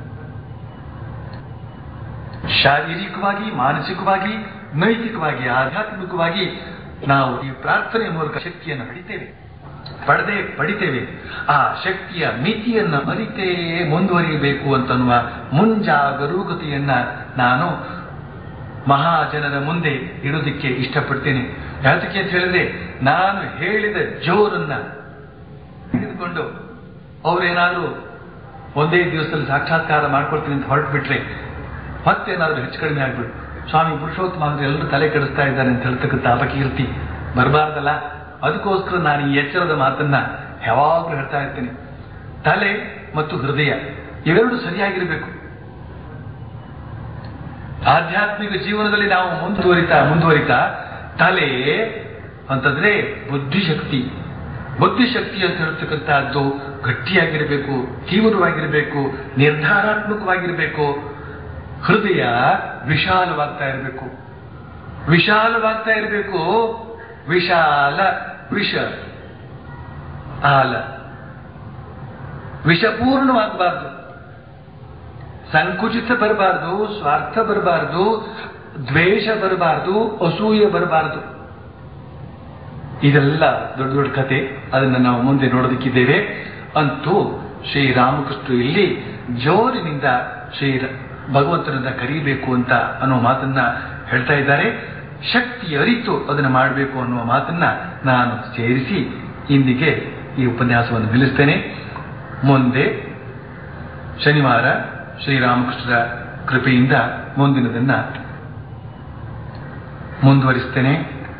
C: ಶಾರೀರಿಕವಾಗಿ ಮಾನಸಿಕವಾಗಿ ನೈತಿಕವಾಗಿ ಆಧ್ಯಾತ್ಮಿಕವಾಗಿ ನಾವು ಈ ಪ್ರಾರ್ಥನೆಯ ಮೂಲಕ ಶಕ್ತಿಯನ್ನು ಪಡಿತೇವೆ ಪಡೆದೇ ಪಡಿತೇವೆ ಆ ಶಕ್ತಿಯ ಮಿತಿಯನ್ನ ಅರಿತೇ ಮುಂದುವರಿಯಬೇಕು ಅಂತನ್ನುವ ಮುಂಜಾಗರೂಕತೆಯನ್ನ ನಾನು ಮಹಾಜನರ ಮುಂದೆ ಇಡೋದಕ್ಕೆ ಇಷ್ಟಪಡ್ತೇನೆ ಯಾತಕ್ಕೆ ಅಂತ ಹೇಳಿದ್ರೆ ನಾನು ಹೇಳಿದ ಜೋರನ್ನ ಹಿಡಿದುಕೊಂಡು ಅವರೇನಾದ್ರೂ ಒಂದೇ ದಿವಸದಲ್ಲಿ ಸಾಕ್ಷಾತ್ಕಾರ ಮಾಡ್ಕೊಳ್ತೀನಿ ಅಂತ ಹೊರಟು ಬಿಟ್ರೆ ಮತ್ತೇನಾದ್ರೂ ಹೆಚ್ಚು ಕಡಿಮೆ ಆಗ್ಬಿಟ್ಟು ಸ್ವಾಮಿ ಪುರುಷೋತ್ತಮ ಅಂದ್ರೆ ಎಲ್ಲರೂ ತಲೆ ಕೆಡಿಸ್ತಾ ಇದ್ದಾರೆ ಅಂತ ಹೇಳ್ತಕ್ಕಂಥ ಅಪಕೀರ್ತಿ ಬರಬಾರ್ದಲ್ಲ ಅದಕ್ಕೋಸ್ಕರ ನಾನು ಈ ಎಚ್ಚರದ ಮಾತನ್ನ ಯಾವಾಗಲೂ ಹೇಳ್ತಾ ಇರ್ತೀನಿ ತಲೆ ಮತ್ತು ಹೃದಯ ಇವೆರಡು ಸರಿಯಾಗಿರಬೇಕು ಆಧ್ಯಾತ್ಮಿಕ ಜೀವನದಲ್ಲಿ ನಾವು ಮುಂದುವರಿತಾ ಮುಂದುವರಿತಾ ತಲೆ ಅಂತಂದ್ರೆ ಬುದ್ಧಿಶಕ್ತಿ ಬುದ್ಧಿಶಕ್ತಿ ಅಂತ ಹೇಳ್ತಕ್ಕಂಥದ್ದು ಗಟ್ಟಿಯಾಗಿರಬೇಕು ತೀವ್ರವಾಗಿರಬೇಕು ನಿರ್ಧಾರಾತ್ಮಕವಾಗಿರಬೇಕು ಹೃದಯ ವಿಶಾಲವಾಗ್ತಾ ಇರಬೇಕು ವಿಶಾಲವಾಗ್ತಾ ಇರಬೇಕು ವಿಶಾಲ ವಿಷ ಆಲ ವಿಷಪೂರ್ಣವಾಗಬಾರ್ದು ಸಂಕುಚಿತ ಬರಬಾರ್ದು ಸ್ವಾರ್ಥ ಬರಬಾರ್ದು ದ್ವೇಷ ಬರಬಾರ್ದು ಅಸೂಯೆ ಬರಬಾರ್ದು ಇದೆಲ್ಲ ದೊಡ್ಡ ದೊಡ್ಡ ಕತೆ ಅದನ್ನು ನಾವು ಮುಂದೆ ನೋಡೋದಕ್ಕಿದ್ದೇವೆ ಅಂತೂ ಶ್ರೀರಾಮಕೃಷ್ಣ ಇಲ್ಲಿ ಜೋರಿನಿಂದ ಶ್ರೀ ಭಗವಂತನನ್ನ ಕರೀಬೇಕು ಅಂತ ಅನ್ನೋ ಮಾತನ್ನ ಹೇಳ್ತಾ ಇದ್ದಾರೆ ಶಕ್ತಿ ಅರಿತು ಅದನ್ನು ಮಾಡಬೇಕು ಅನ್ನುವ ಮಾತನ್ನ ನಾನು ಸೇರಿಸಿ ಇಂದಿಗೆ ಈ ಉಪನ್ಯಾಸವನ್ನು ನಿಲ್ಲಿಸ್ತೇನೆ ಮುಂದೆ ಶನಿವಾರ ಶ್ರೀರಾಮಕೃಷ್ಣರ ಕೃಪೆಯಿಂದ ಮುಂದಿನದನ್ನ ಮುಂದುವರಿಸ್ತೇನೆ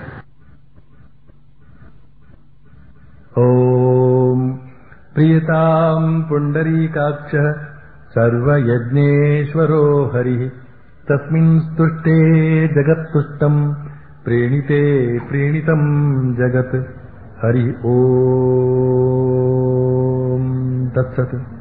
A: ॐ प्रियताम् पुण्डरीकाक्षः सर्वयज्ञेश्वरो हरिः तस्मिन् स्तुष्टे जगत्तुष्टम् प्रीणिते प्रीणितम् जगत् हरिः ॐ तत्सत्